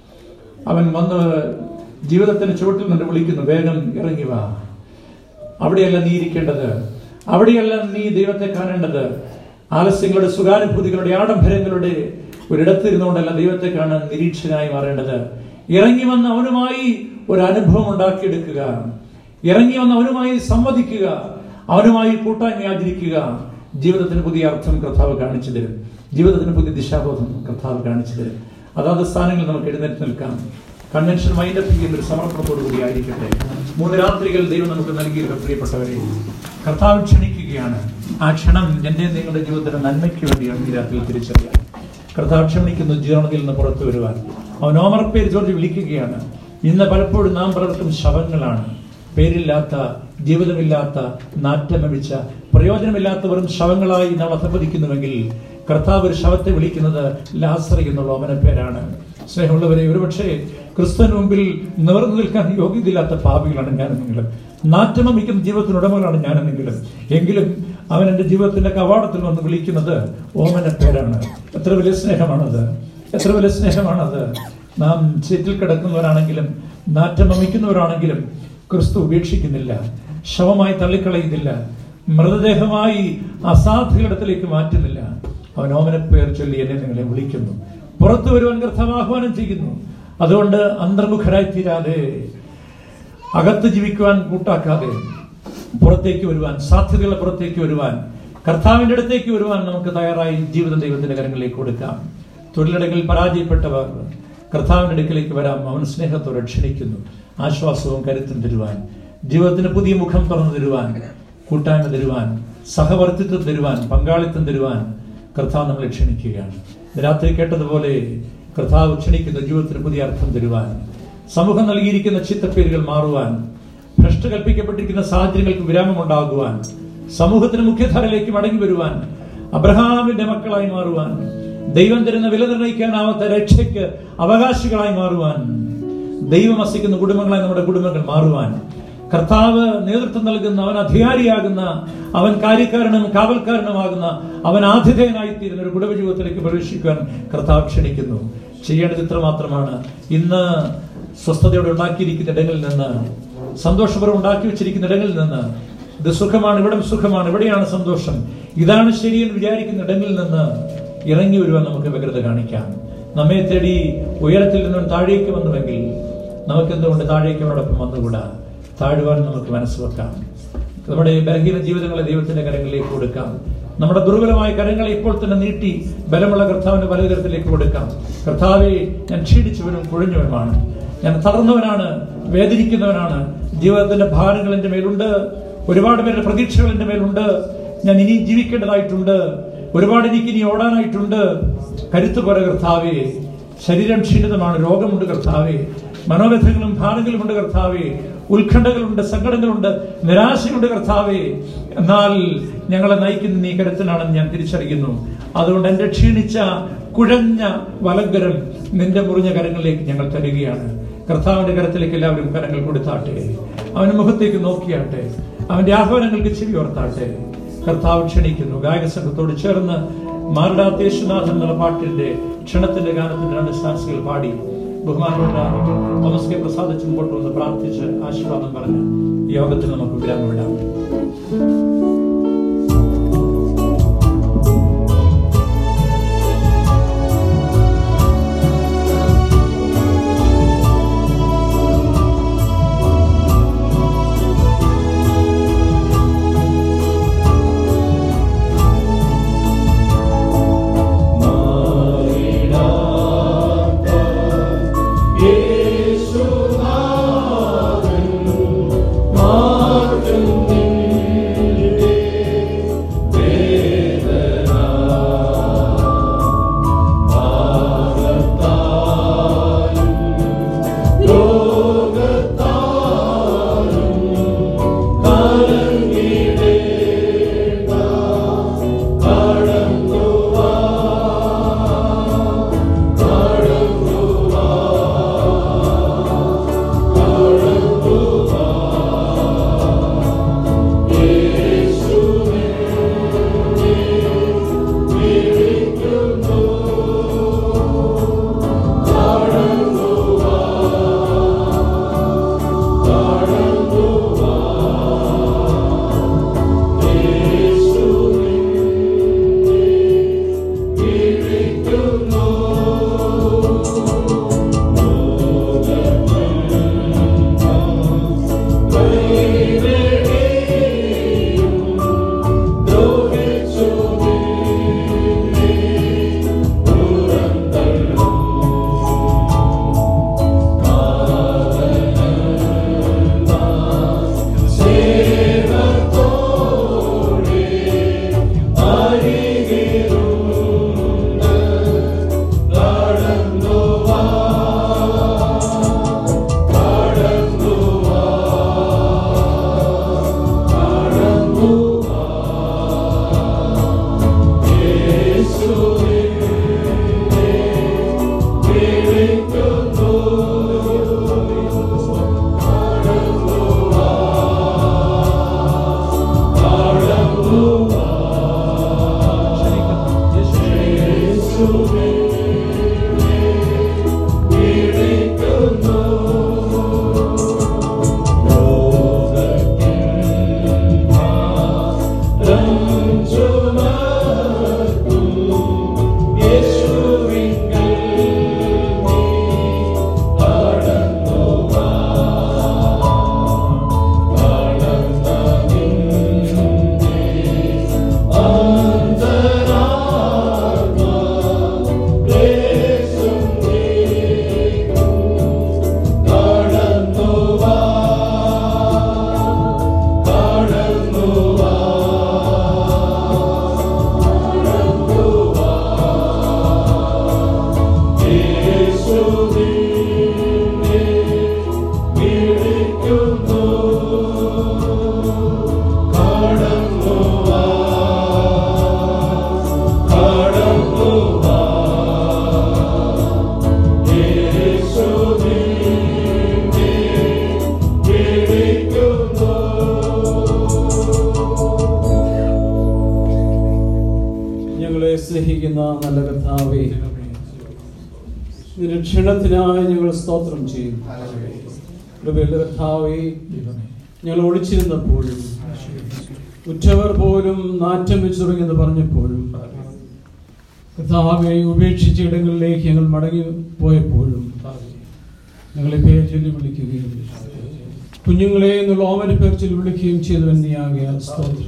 അവൻ വന്ന് ജീവിതത്തിന് ചുവട്ടിൽ നിന്ന് വിളിക്കുന്നു വേഗം ഇറങ്ങി വാ അവിടെയല്ല നീ ഇരിക്കേണ്ടത് അവിടെയല്ല നീ ദൈവത്തെ കാണേണ്ടത് ആലസ്യങ്ങളുടെ സുഖാനുഭൂതികളുടെ ആഡംബരങ്ങളുടെ ഒരിടത്തിരുന്നുകൊണ്ടല്ല ദൈവത്തെ കാണാൻ നിരീക്ഷനായി മാറേണ്ടത് ഇറങ്ങി വന്ന് അവനുമായി ഒരു അനുഭവം ഉണ്ടാക്കിയെടുക്കുക ഇറങ്ങി വന്ന് അവനുമായി സംവദിക്കുക അവനുമായി കൂട്ടായ്മ ആചരിക്കുക ജീവിതത്തിന് പുതിയ അർത്ഥം കർത്താവ് കാണിച്ചു തരും ജീവിതത്തിന് പുതിയ ദിശാബോധം കർത്താവ് കാണിച്ചു തരും അതാത് സ്ഥാനങ്ങളിൽ നമുക്ക് എഴുന്നേറ്റ് നിൽക്കാം കൺവെൻഷൻ മൈൻഡപ്പ് ചെയ്യുന്ന ഒരു സമർപ്പണത്തോടു കൂടി ആയിരിക്കട്ടെ മൂന്ന് രാത്രികൾ ദൈവം നമുക്ക് നൽകിയിരുന്ന പ്രിയപ്പെട്ടവരെ കർത്താവ് ക്ഷണിക്കുകയാണ് ആ ക്ഷണം എന്റെ നിങ്ങളുടെ ജീവിതത്തിന്റെ നന്മയ്ക്ക് വേണ്ടിയാണ് ഈ രാത്രിയിൽ തിരിച്ചറിയാൻ കർത്താവ് ക്ഷണിക്കുന്നു ജീവനത്തിൽ നിന്ന് പുറത്തു വരുവാൻ അവൻ ഓമർ പേര് ജോർജ് വിളിക്കുകയാണ് ഇന്ന് പലപ്പോഴും നാം പലർക്കും ശവങ്ങളാണ് പേരില്ലാത്ത ജീവിതമില്ലാത്ത നാറ്റമടിച്ച പ്രയോജനമില്ലാത്ത വെറും ശവങ്ങളായി നാം അധപതിക്കുന്നുവെങ്കിൽ കർത്താവ് ഒരു ശവത്തെ വിളിക്കുന്നത് ലാസറി എന്നുള്ള ഓമന പേരാണ് സ്നേഹമുള്ളവരെ ഒരുപക്ഷെ ക്രിസ്തുവിന് മുമ്പിൽ നിവർന്നു നിൽക്കാൻ യോഗ്യതയില്ലാത്ത പാപികളാണ് ഞാനും നിങ്ങളും നാറ്റമമിക്കുന്ന ജീവിതത്തിന് ഉടമകളാണ് ഞാനും നിങ്ങളും എങ്കിലും അവൻ എൻ്റെ ജീവിതത്തിന്റെ കവാടത്തിൽ വന്ന് വിളിക്കുന്നത് ഓമന പേരാണ് എത്ര വലിയ സ്നേഹമാണത് എത്ര വലിയ സ്നേഹമാണത് നാം ചീറ്റിൽ കിടക്കുന്നവരാണെങ്കിലും നാറ്റമമിക്കുന്നവരാണെങ്കിലും ക്രിസ്തു ഉപേക്ഷിക്കുന്നില്ല ശവമായി തള്ളിക്കളയുന്നില്ല മൃതദേഹമായി അസാധുകളിടത്തിലേക്ക് മാറ്റുന്നില്ല അവൻ ഓമന പേർ ചൊല്ലി എന്നെ നിങ്ങളെ വിളിക്കുന്നു പുറത്തു വരുവാൻ കർത്താവ് ആഹ്വാനം ചെയ്യുന്നു അതുകൊണ്ട് അന്തർമുഖരായി തീരാതെ അകത്ത് ജീവിക്കുവാൻ കൂട്ടാക്കാതെ പുറത്തേക്ക് വരുവാൻ സാധ്യതകളെ പുറത്തേക്ക് വരുവാൻ കർത്താവിന്റെ അടുത്തേക്ക് വരുവാൻ നമുക്ക് തയ്യാറായി ജീവിതം ദൈവത്തിന്റെ കരങ്ങളിലേക്ക് കൊടുക്കാം തൊഴിലിടങ്ങളിൽ പരാജയപ്പെട്ടവർ കർത്താവിന്റെ അടുക്കിലേക്ക് വരാം അവൻ സ്നേഹത്തോടെ ക്ഷണിക്കുന്നു ആശ്വാസവും കരുത്തും തരുവാൻ ജീവിതത്തിന് പുതിയ മുഖം തുറന്നു തരുവാൻ കൂട്ടായ്മ തരുവാൻ സഹവർത്തിത്വം തരുവാൻ പങ്കാളിത്തം തരുവാൻ കർത്താവ് നമ്മളെ ക്ഷണിക്കുകയാണ് രാത്രി കേട്ടതുപോലെ കർത്താവ് ക്ഷണിക്കുന്ന ജീവിതത്തിന് പുതിയ അർത്ഥം തരുവാൻ സമൂഹം നൽകിയിരിക്കുന്ന ചിത്തപ്പേരുകൾ മാറുവാൻ ഭ്രഷ്ട് കൽപ്പിക്കപ്പെട്ടിരിക്കുന്ന സാഹചര്യങ്ങൾക്ക് വിരാമമുണ്ടാകുവാൻ സമൂഹത്തിന് മുഖ്യധാരയിലേക്ക് മടങ്ങി വരുവാൻ അബ്രഹാമിന്റെ മക്കളായി മാറുവാൻ ദൈവം തരുന്ന വില നിർണ്ണയിക്കാനാവാത്ത രക്ഷയ്ക്ക് അവകാശികളായി മാറുവാൻ ദൈവം വസിക്കുന്ന കുടുംബങ്ങളായി നമ്മുടെ കുടുംബങ്ങൾ മാറുവാൻ കർത്താവ് നേതൃത്വം നൽകുന്ന അവൻ അധികാരിയാകുന്ന അവൻ കാര്യക്കാരനും കാവൽക്കാരനുമാകുന്ന അവൻ ആതിഥേയനായി തീരുന്ന ഒരു കുടുംബ ജീവിതത്തിലേക്ക് പ്രവേശിക്കുവാൻ കർത്താവ് ക്ഷണിക്കുന്നു ചെയ്യേണ്ടത് ഇത്ര മാത്രമാണ് ഇന്ന് സ്വസ്ഥതയോടെ ഉണ്ടാക്കിയിരിക്കുന്ന ഇടങ്ങളിൽ നിന്ന് സന്തോഷപൂർവ്വം ഉണ്ടാക്കി വെച്ചിരിക്കുന്ന ഇടങ്ങളിൽ നിന്ന് ഇത് സുഖമാണ് ഇവിടം സുഖമാണ് ഇവിടെയാണ് സന്തോഷം ഇതാണ് ശരിയെന്ന് വിചാരിക്കുന്ന ഇടങ്ങളിൽ നിന്ന് ഇറങ്ങി വരുവാൻ നമുക്ക് വ്യഗ്രത കാണിക്കാം നമ്മെ തേടി ഉയരത്തിൽ നിന്നും താഴേക്ക് വന്നുവെങ്കിൽ നമുക്ക് എന്തുകൊണ്ട് താഴേക്ക് അവനോടൊപ്പം വന്നുകൂടാ താഴുവാൻ നമുക്ക് മനസ്സ് വെക്കാം നമ്മുടെ ബലഹീന ജീവിതങ്ങളെ ദൈവത്തിന്റെ കരങ്ങളിലേക്ക് കൊടുക്കാം നമ്മുടെ ദുർബലമായ കരങ്ങളെ ഇപ്പോൾ തന്നെ നീട്ടി ബലമുള്ള കർത്താവിന്റെ വലതുകരത്തിലേക്ക് കൊടുക്കാം കർത്താവെ ഞാൻ ക്ഷീണിച്ചവനും കുഴഞ്ഞവനുമാണ് ഞാൻ തളർന്നവനാണ് വേദനിക്കുന്നവനാണ് ജീവിതത്തിന്റെ ഭാരങ്ങൾ എന്റെ മേലുണ്ട് ഒരുപാട് പേരുടെ പ്രതീക്ഷകൾ എന്റെ മേലുണ്ട് ഞാൻ ഇനി ജീവിക്കേണ്ടതായിട്ടുണ്ട് ഒരുപാട് എനിക്ക് ഇനി ഓടാനായിട്ടുണ്ട് കരുത്ത് പോലെ കർത്താവേ ശരീരം ക്ഷീണിതമാണ് രോഗമുണ്ട് കർത്താവേ മനോരഥങ്ങളും ഭാരങ്ങളും ഉണ്ട് കർത്താവേ ഉത്കണ്ഠകളുണ്ട് സങ്കടങ്ങളുണ്ട് നിരാശയുണ്ട് കർത്താവേ എന്നാൽ ഞങ്ങളെ നയിക്കുന്ന നീ കരുത്തനാണെന്ന് ഞാൻ തിരിച്ചറിയുന്നു അതുകൊണ്ട് എന്റെ ക്ഷീണിച്ച കുഴഞ്ഞ വലങ്കരം നിന്റെ മുറിഞ്ഞ കരങ്ങളിലേക്ക് ഞങ്ങൾ തരികയാണ് കർത്താവിന്റെ കരത്തിലേക്ക് എല്ലാവരും കരങ്ങൾ കൊടുത്താട്ടെ അവന്റെ മുഖത്തേക്ക് നോക്കിയാട്ടെ അവന്റെ ആഹ്വാനങ്ങൾക്ക് ചെവി ഓർത്താട്ടെ കർത്താവ് ക്ഷണിക്കുന്നു ഗായക സംഘത്തോട് ചേർന്ന് മാരടാത്ത യേശുനാഥൻ എന്നുള്ള പാട്ടിന്റെ ക്ഷണത്തിന്റെ ഗാനത്തിന്റെ രണ്ട് സ്ഥാനസുകൾ പാടി ബഹുമാനപ്പെട്ട തോമസ് കെ പ്രസാദ് മുമ്പോട്ട് വന്ന് പ്രാർത്ഥിച്ച് ആശീർവാദം പറഞ്ഞ് ഈ യോഗത്തിൽ നമുക്ക് വിരാമം വിടാം യേശുനാഥൻ മാർഗം ഞങ്ങളെ സ്നേഹിക്കുന്ന നല്ല കർത്താവേ നിന്റെ ക്ഷണത്തിനായി ഞങ്ങൾ സ്തോത്രം ചെയ്യും കൃപയുടെ കർത്താവേ ഞങ്ങൾ ഒളിച്ചിരുന്നപ്പോഴും ഉറ്റവർ പോലും നാറ്റം വെച്ചു തുടങ്ങിയെന്ന് പറഞ്ഞപ്പോഴും കർത്താവെ ഉപേക്ഷിച്ച ഇടങ്ങളിലേക്ക് ഞങ്ങൾ മടങ്ങി പോയപ്പോഴും ഞങ്ങളെ പേര് ചൊല്ലി വിളിക്കുകയും കുഞ്ഞുങ്ങളെ എന്നുള്ള ഓമന പേർ ചൊല്ലി വിളിക്കുകയും ചെയ്തു നീയാകിയാൽ സ്തോത്രം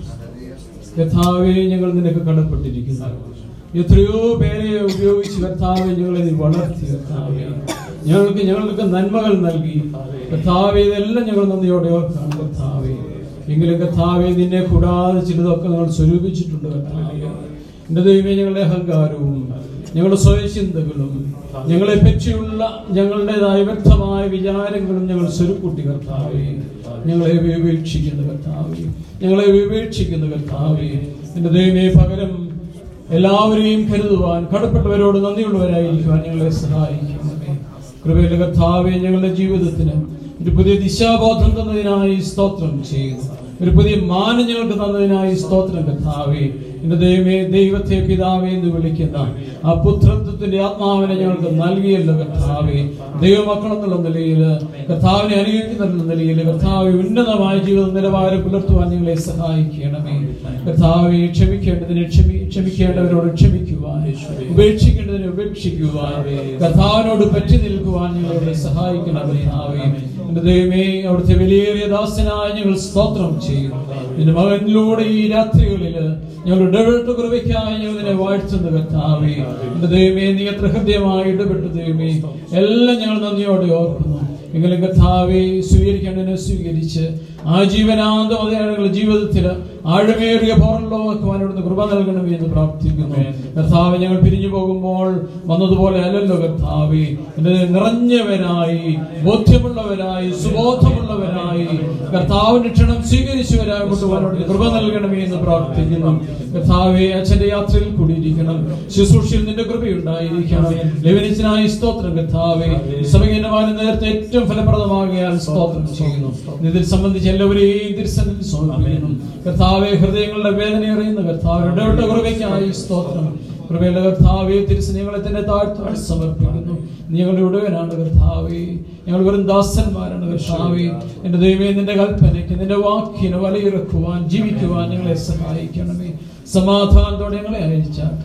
കർത്താവെ ഞങ്ങൾ നിനക്ക് കടപ്പെട്ടിരിക്കുന്നു എത്രയോ പേരെ ഉപയോഗിച്ച് കർത്താവെ ഞങ്ങളെ നീ വളർത്തി കർത്താവെ ഞങ്ങൾക്ക് ഞങ്ങൾക്ക് നന്മകൾ നൽകി കർത്താവെ ഇതെല്ലാം ഞങ്ങൾ നന്ദിയോടെ ഓർക്കാണ് കർത്താവെ എങ്കിലും കർത്താവെ നിന്നെ കൂടാതെ ചിലതൊക്കെ ഞങ്ങൾ സ്വരൂപിച്ചിട്ടുണ്ട് കർത്താവെ എന്റെ ദൈവമേ ഞങ്ങളുടെ അഹങ്കാരവും ഞങ്ങളുടെ സ്വയചിന്തകളും ഞങ്ങളെ പറ്റിയുള്ള ഞങ്ങളുടേതായ വ്യക്തമായ വിചാരങ്ങളും ഞങ്ങൾ സ്വരുക്കൂട്ടി കർത്താവേ ഞങ്ങളെ വിവേക്ഷിക്കുന്ന കർത്താവേ ഞങ്ങളെ വിവേക്ഷിക്കുന്ന കർത്താവേ എന്റെ ദൈവമേ പകരം എല്ലാവരെയും കരുതുവാൻ കടപ്പെട്ടവരോട് നന്ദിയുള്ളവരായിരിക്കുവാൻ ഞങ്ങളെ സഹായിക്കണമേ കൃപയിലെ കർത്താവെ ഞങ്ങളുടെ ജീവിതത്തിന് ഒരു പുതിയ ദിശാബോധം തന്നതിനായി സ്തോത്രം ചെയ്യുന്നു ഒരു പുതിയ മാനം ഞങ്ങൾക്ക് തന്നതിനായി സ്തോത്രം കർത്താവേ എന്റെ ദൈവമേ ദൈവത്തെ പിതാവേ എന്ന് വിളിക്കുന്ന ആ പുത്രത്വത്തിന്റെ ആത്മാവിനെ ഞങ്ങൾക്ക് നൽകിയല്ലോ കർത്താവേ ദൈവമക്കൾ എന്നുള്ള നിലയിൽ കർത്താവിനെ അനുകരിക്കുന്ന നിലയിൽ കർത്താവെ ഉന്നതമായ ജീവിത നിലവാരം പുലർത്തുവാൻ ഞങ്ങളെ സഹായിക്കണമേ കർത്താവെ ക്ഷമിക്കേണ്ടതിന് ക്ഷമി ക്ഷമിക്കേണ്ടവരോട് ക്ഷമിക്കുവാൻ ഉപേക്ഷിക്കേണ്ടതിന് ഉപേക്ഷിക്കുവാൻ കർത്താവിനോട് പറ്റി നിൽക്കുവാൻ ഞങ്ങളോട് സഹായിക്കണം കർത്താവേ എന്റെ ദൈവമേ അവിടുത്തെ വിലയേറിയ ദാസനായി ഞങ്ങൾ സ്തോത്രം ചെയ്യുന്നു എന്റെ മകനിലൂടെ ഈ രാത്രികളിൽ ഞങ്ങൾ ഇടപെട്ട കൃപയ്ക്കായി ഞങ്ങൾ നിന്നെ വാഴ്ത്തുന്ന കർത്താവേ എന്റെ ദൈവമേ നീ എത്ര ഹൃദയമായി ഇടപെട്ട ദൈവമേ എല്ലാം ഞങ്ങൾ നന്ദിയോടെ ഓർക്കുന്നു എങ്കിലും കർത്താവെ സ്വീകരിക്കേണ്ടതിനെ സ്വീകരിച്ച് ആ ജീവനാന്തം ഞങ്ങളുടെ ജീവിതത്തിൽ ആഴമേറിയ പോറലോക്കുവാനോട് കൃപ നൽകണമേ എന്ന് പ്രാർത്ഥിക്കുന്നു കർത്താവ് ഞങ്ങൾ പിരിഞ്ഞു പോകുമ്പോൾ വന്നതുപോലെ അല്ലല്ലോ കർത്താവെ എന്റെ നിറഞ്ഞവരായി ബോധ്യമുള്ളവരായി സുബോധമുള്ളവരായി കർത്താവിന്റെ ക്ഷണം സ്വീകരിച്ചവരായി കൊണ്ടുപോകാനോട് കൃപ നൽകണമേ എന്ന് പ്രാർത്ഥിക്കുന്നു കർത്താവെ അച്ഛന്റെ യാത്രയിൽ കൂടിയിരിക്കണം ശുശ്രൂഷയിൽ നിന്റെ കൃപയുണ്ടായിരിക്കണം ലെവനിച്ചിനായി സ്തോത്രം കർത്താവെ സഭകീനമാനം നേരത്തെ ഏറ്റവും ഫലപ്രദമാകിയാൽ സ്തോത്രം ചെയ്യുന്നു ഇതിൽ സംബന്ധിച്ച് എല്ലാവരെയും തിരുസന്നിധി സമർപ്പിക്കുന്നു കർത്താവെ ഹൃദയങ്ങളുടെ വേദന അറിയുന്ന കർത്താവ് ഇടപെട്ട കൃപയ്ക്കായി സ്തോത്രം കൃപയുള്ള കർത്താവെ തിരുസനങ്ങളെ തന്നെ താഴ്ത്താൻ സമർപ്പിക്കുന്നു ഞങ്ങളുടെ ഉടവനാണ് കർത്താവെ ഞങ്ങൾ വെറും ദാസന്മാരാണ് കർത്താവെ എന്റെ ദൈവമേ നിന്റെ കൽപ്പനയ്ക്ക് നിന്റെ വാക്കിന് വലയിറക്കുവാൻ ജീവിക്കുവാൻ ഞങ്ങളെ സഹായിക്കണമേ സമാധാനത്തോടെ ഞങ്ങളെ അയച്ചാട്ട്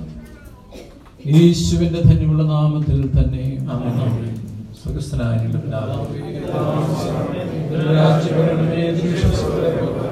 യേശുവിന്റെ ധന്യമുള്ള നാമത്തിൽ തന്നെ ആമേൻ. സ്വർഗസ്ഥനായ ഞങ്ങളുടെ പിതാവേ, രാജ്യഭരണമേ, തിരുവിശ്വസ്തരെ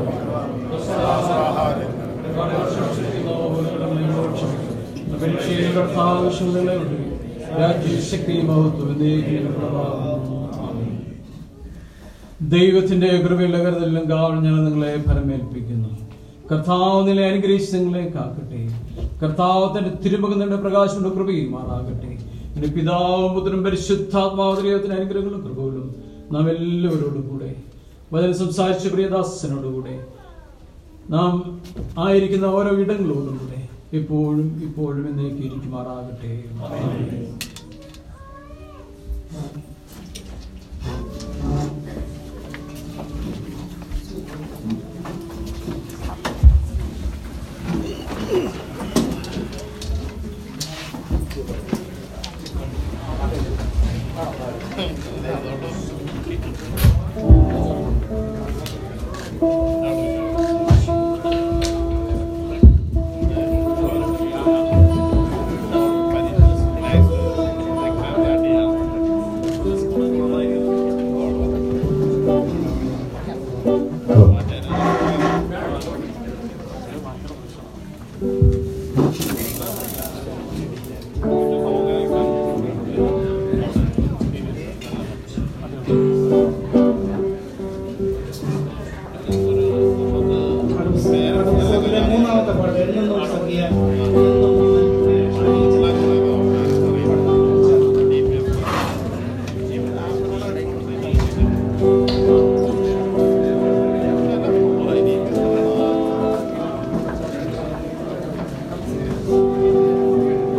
അപേക്ഷയിൽ കർത്താവ് ശുദ്ധങ്ങളെ വിടുകയും രാജ്യശക്തിയും മഹത്വം എന്നേക്കും പ്രഭാവം. ആമേൻ. ദൈവത്തിന്റെ കൃപയുള്ള കരുതലും കാവൽ ഞങ്ങൾ നിങ്ങളെ ഫലമേൽപ്പിക്കുന്നു കർത്താവ് നിങ്ങളെ അനുഗ്രഹിച്ച് നിങ്ങളെ കാക്കട്ടെ കർത്താവ് തന്റെ തിരുമുഖത്തിന്റെ പ്രകാശമുള്ള കൃപയും മാറാകട്ടെ എന്റെ പിതാവും പുത്രനും പരിശുദ്ധാത്മാവ് ദൈവത്തിന്റെ അനുഗ്രഹങ്ങളും കൃപകളും നാം എല്ലാവരോടും കൂടെ വചനം സംസാരിച്ച പ്രിയദാസനോടുകൂടെ നാം ആയിരിക്കുന്ന ഓരോ ഇടങ്ങളോടും കൂടെ എപ്പോഴും ഇപ്പോഴും എന്നേക്ക് ഇരിക്കുമാറാകട്ടെ ആമേൻ. പുസ്തകത്തിലെ മൂന്നാമത്തെ പാട്ട് എണ്ണെന്നും സഖിയ Thank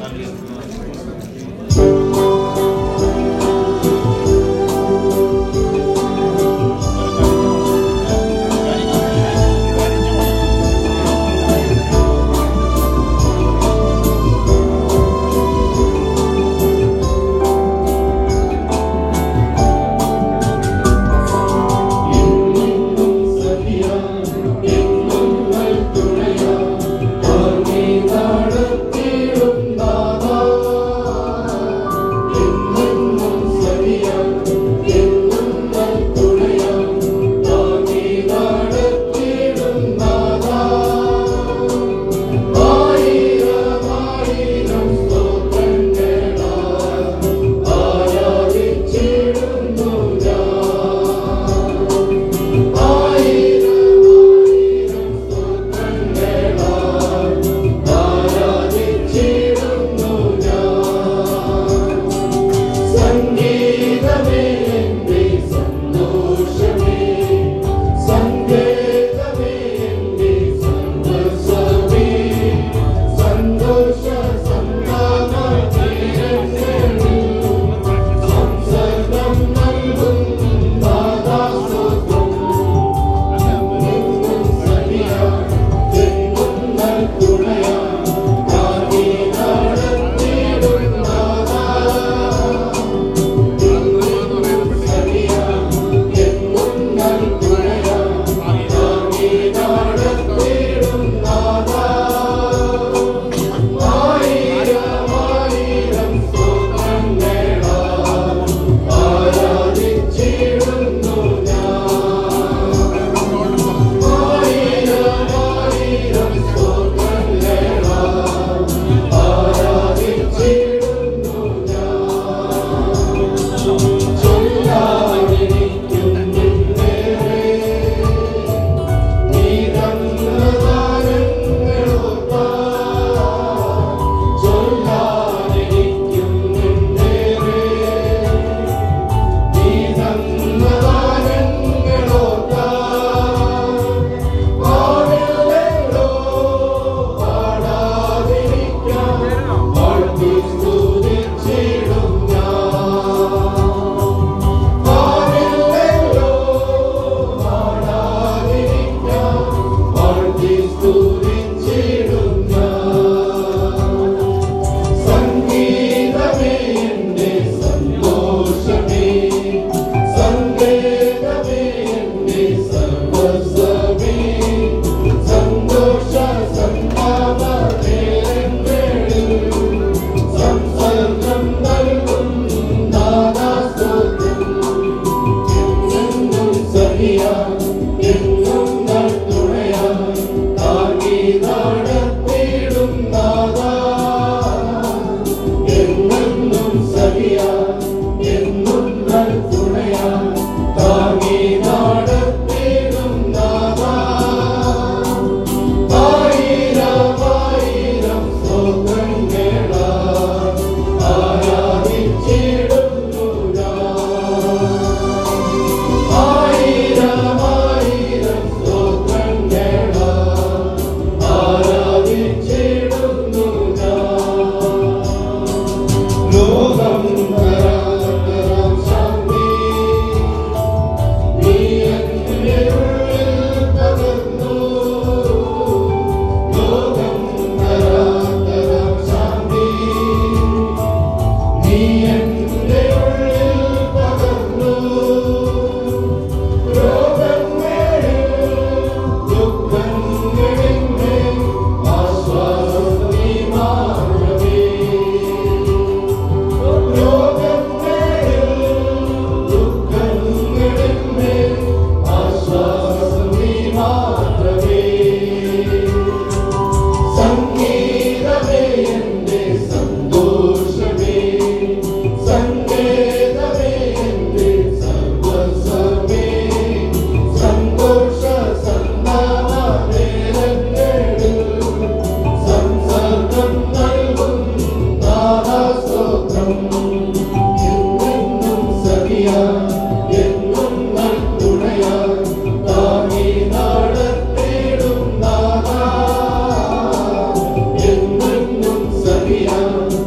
സഹിയാ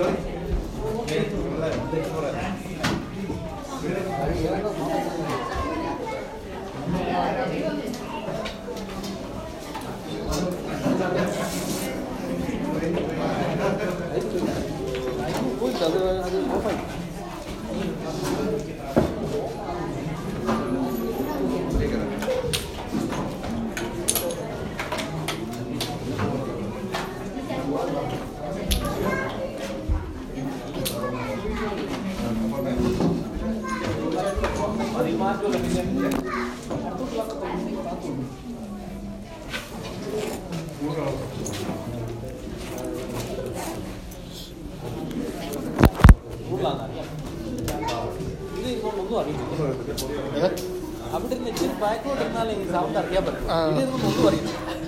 ഇത് ഇതുകൊണ്ടൊന്നും അറിയില്ല അവിടെ നിന്ന് ഇച്ചിരി ബാക്കോട്ട് ഇരുന്നാലേ ഈ സൗണ്ട് അറിയാൻ പറ്റും ഇത് ഇതൊന്നും ഒന്നും അറിയില്ല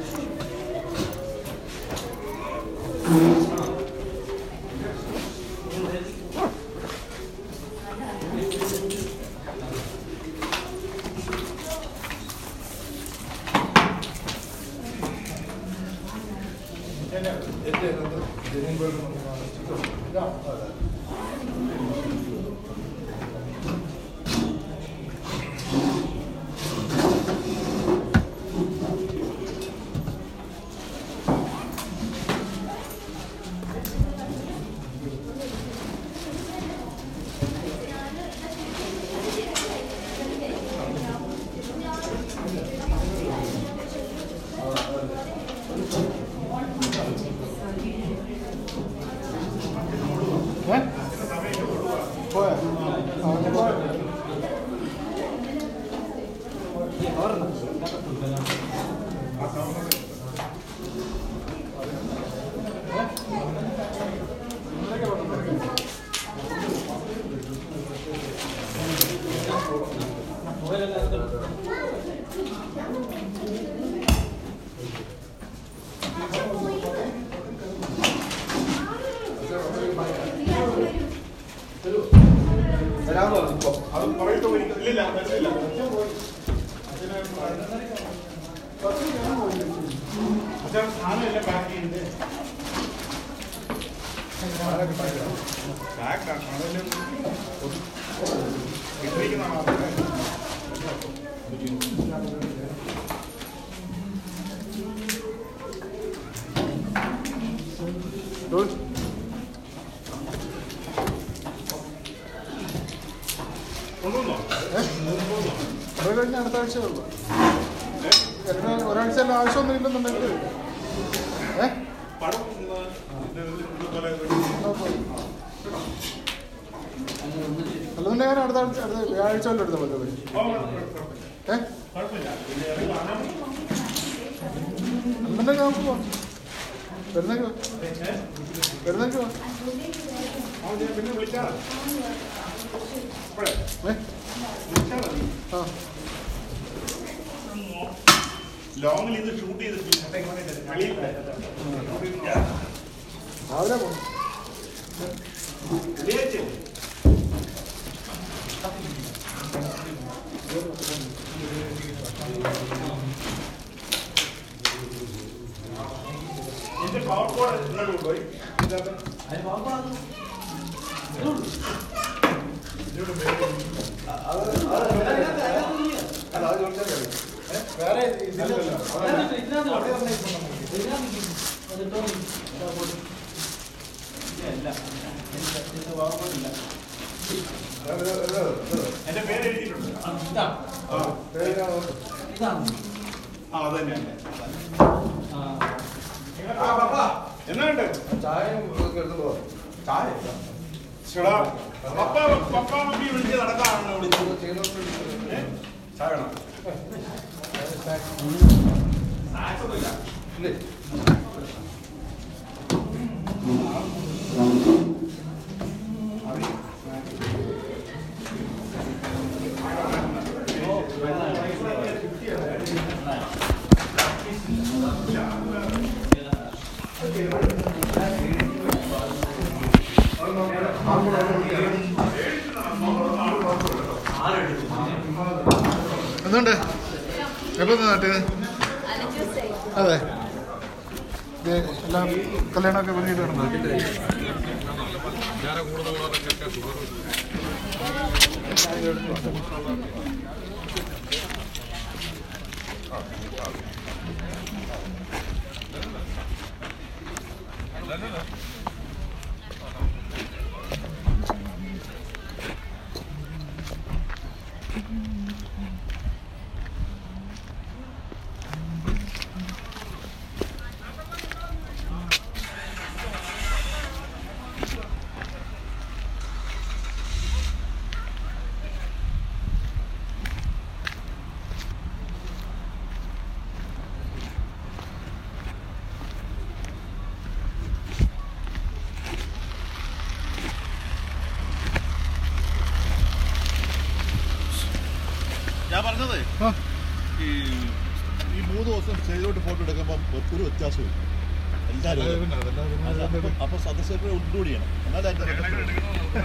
അത് പുറകിട്ട് പോയി ഇല്ലില്ല പറ്റില്ല അച്ഛൻ സാധനമെല്ലാം പാക്ക് ചെയ്തിട്ട് പാക്കാണ് അതെല്ലാം ഇട്ടിരിക്കുന്ന മാത്രമേ ഒന്നുണ്ടോ അത് കഴിഞ്ഞ അടുത്ത ആഴ്ച ഉള്ളു ഒരാഴ്ച എല്ലാം ആവശ്യമൊന്നും ഇല്ലെന്നുണ്ടെങ്കിൽ ഏ പടം ഒന്ന് ഇതുപോലെ അല്ലെന്നുണ്ടെങ്കിൽ ഞാൻ അടുത്ത ആഴ്ച അടുത്ത വ്യാഴാഴ്ച വല്ലതും എടുത്താൽ മതി ഏ കുഴപ്പമില്ല പിന്നെ ഇറങ്ങി വന്നാൽ അല്ലെന്നുണ്ടെങ്കിൽ നമുക്ക് പോവാം വരുന്നെങ്കിൽ വാ. വരുന്നെങ്കിൽ വാ. അവൻ ഞാൻ പിന്നെ വിളിച്ചാൽ അപ്പോഴേ ഏ വിളിച്ചാൽ മതി ആ ലോങ്ങിൽ ഇത് ഷൂട്ട് ചെയ്തിട്ടില്ല കളിയില്ല രാവിലെ പോകണം വെള്ളിയാഴ്ച എന്റെ പവർ ബോർഡ് ഇന്നലെ കൊണ്ടുപോയി ഇതിനകത്ത് ഇതിവിടെ വേറെ വേറെ ഇതില്ലല്ലോ എന്റെ പേര് എഴുതിയിട്ടുണ്ട് ആ ആ അത് തന്നെയാണ് എന്നാണ്ട് ചേടാ പപ്പ പപ്പ മമ്മി വിളിച്ച് നടക്കാണോ വിളിച്ചത് ഏ? ചായ വേണം സ്നാക്സ് ഒന്നുമില്ല എന്തുണ്ട് എപ്പോൾ നാട്ടിൽ അതെ ഇത് എല്ലാം കല്യാണമൊക്കെ പറഞ്ഞിട്ട് ഞാൻ പറഞ്ഞത് ഈ ഈ മൂന്ന് ദിവസം സ്റ്റേജിലോട്ട് ഫോട്ടോ എടുക്കുമ്പോൾ ഒരു വ്യത്യാസവും എല്ലാവരും അല്ല, അപ്പൊ- അപ്പൊ സദസ്യരുടെ ഉൾക്കൂടി ചെയ്യണം എന്നാലേ അതിന്റെ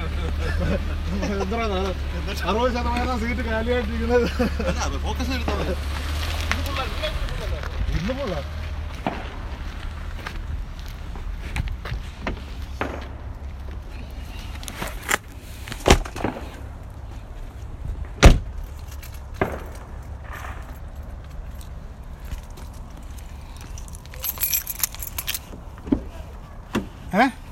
അറുപത് ശതമാനം സീറ്റ് കാലിയായിട്ടിരിക്കുന്നത് അല്ല ഫോക്കസ് എടുത്താൽ മതി ഇന്ന് പോകാം ഏ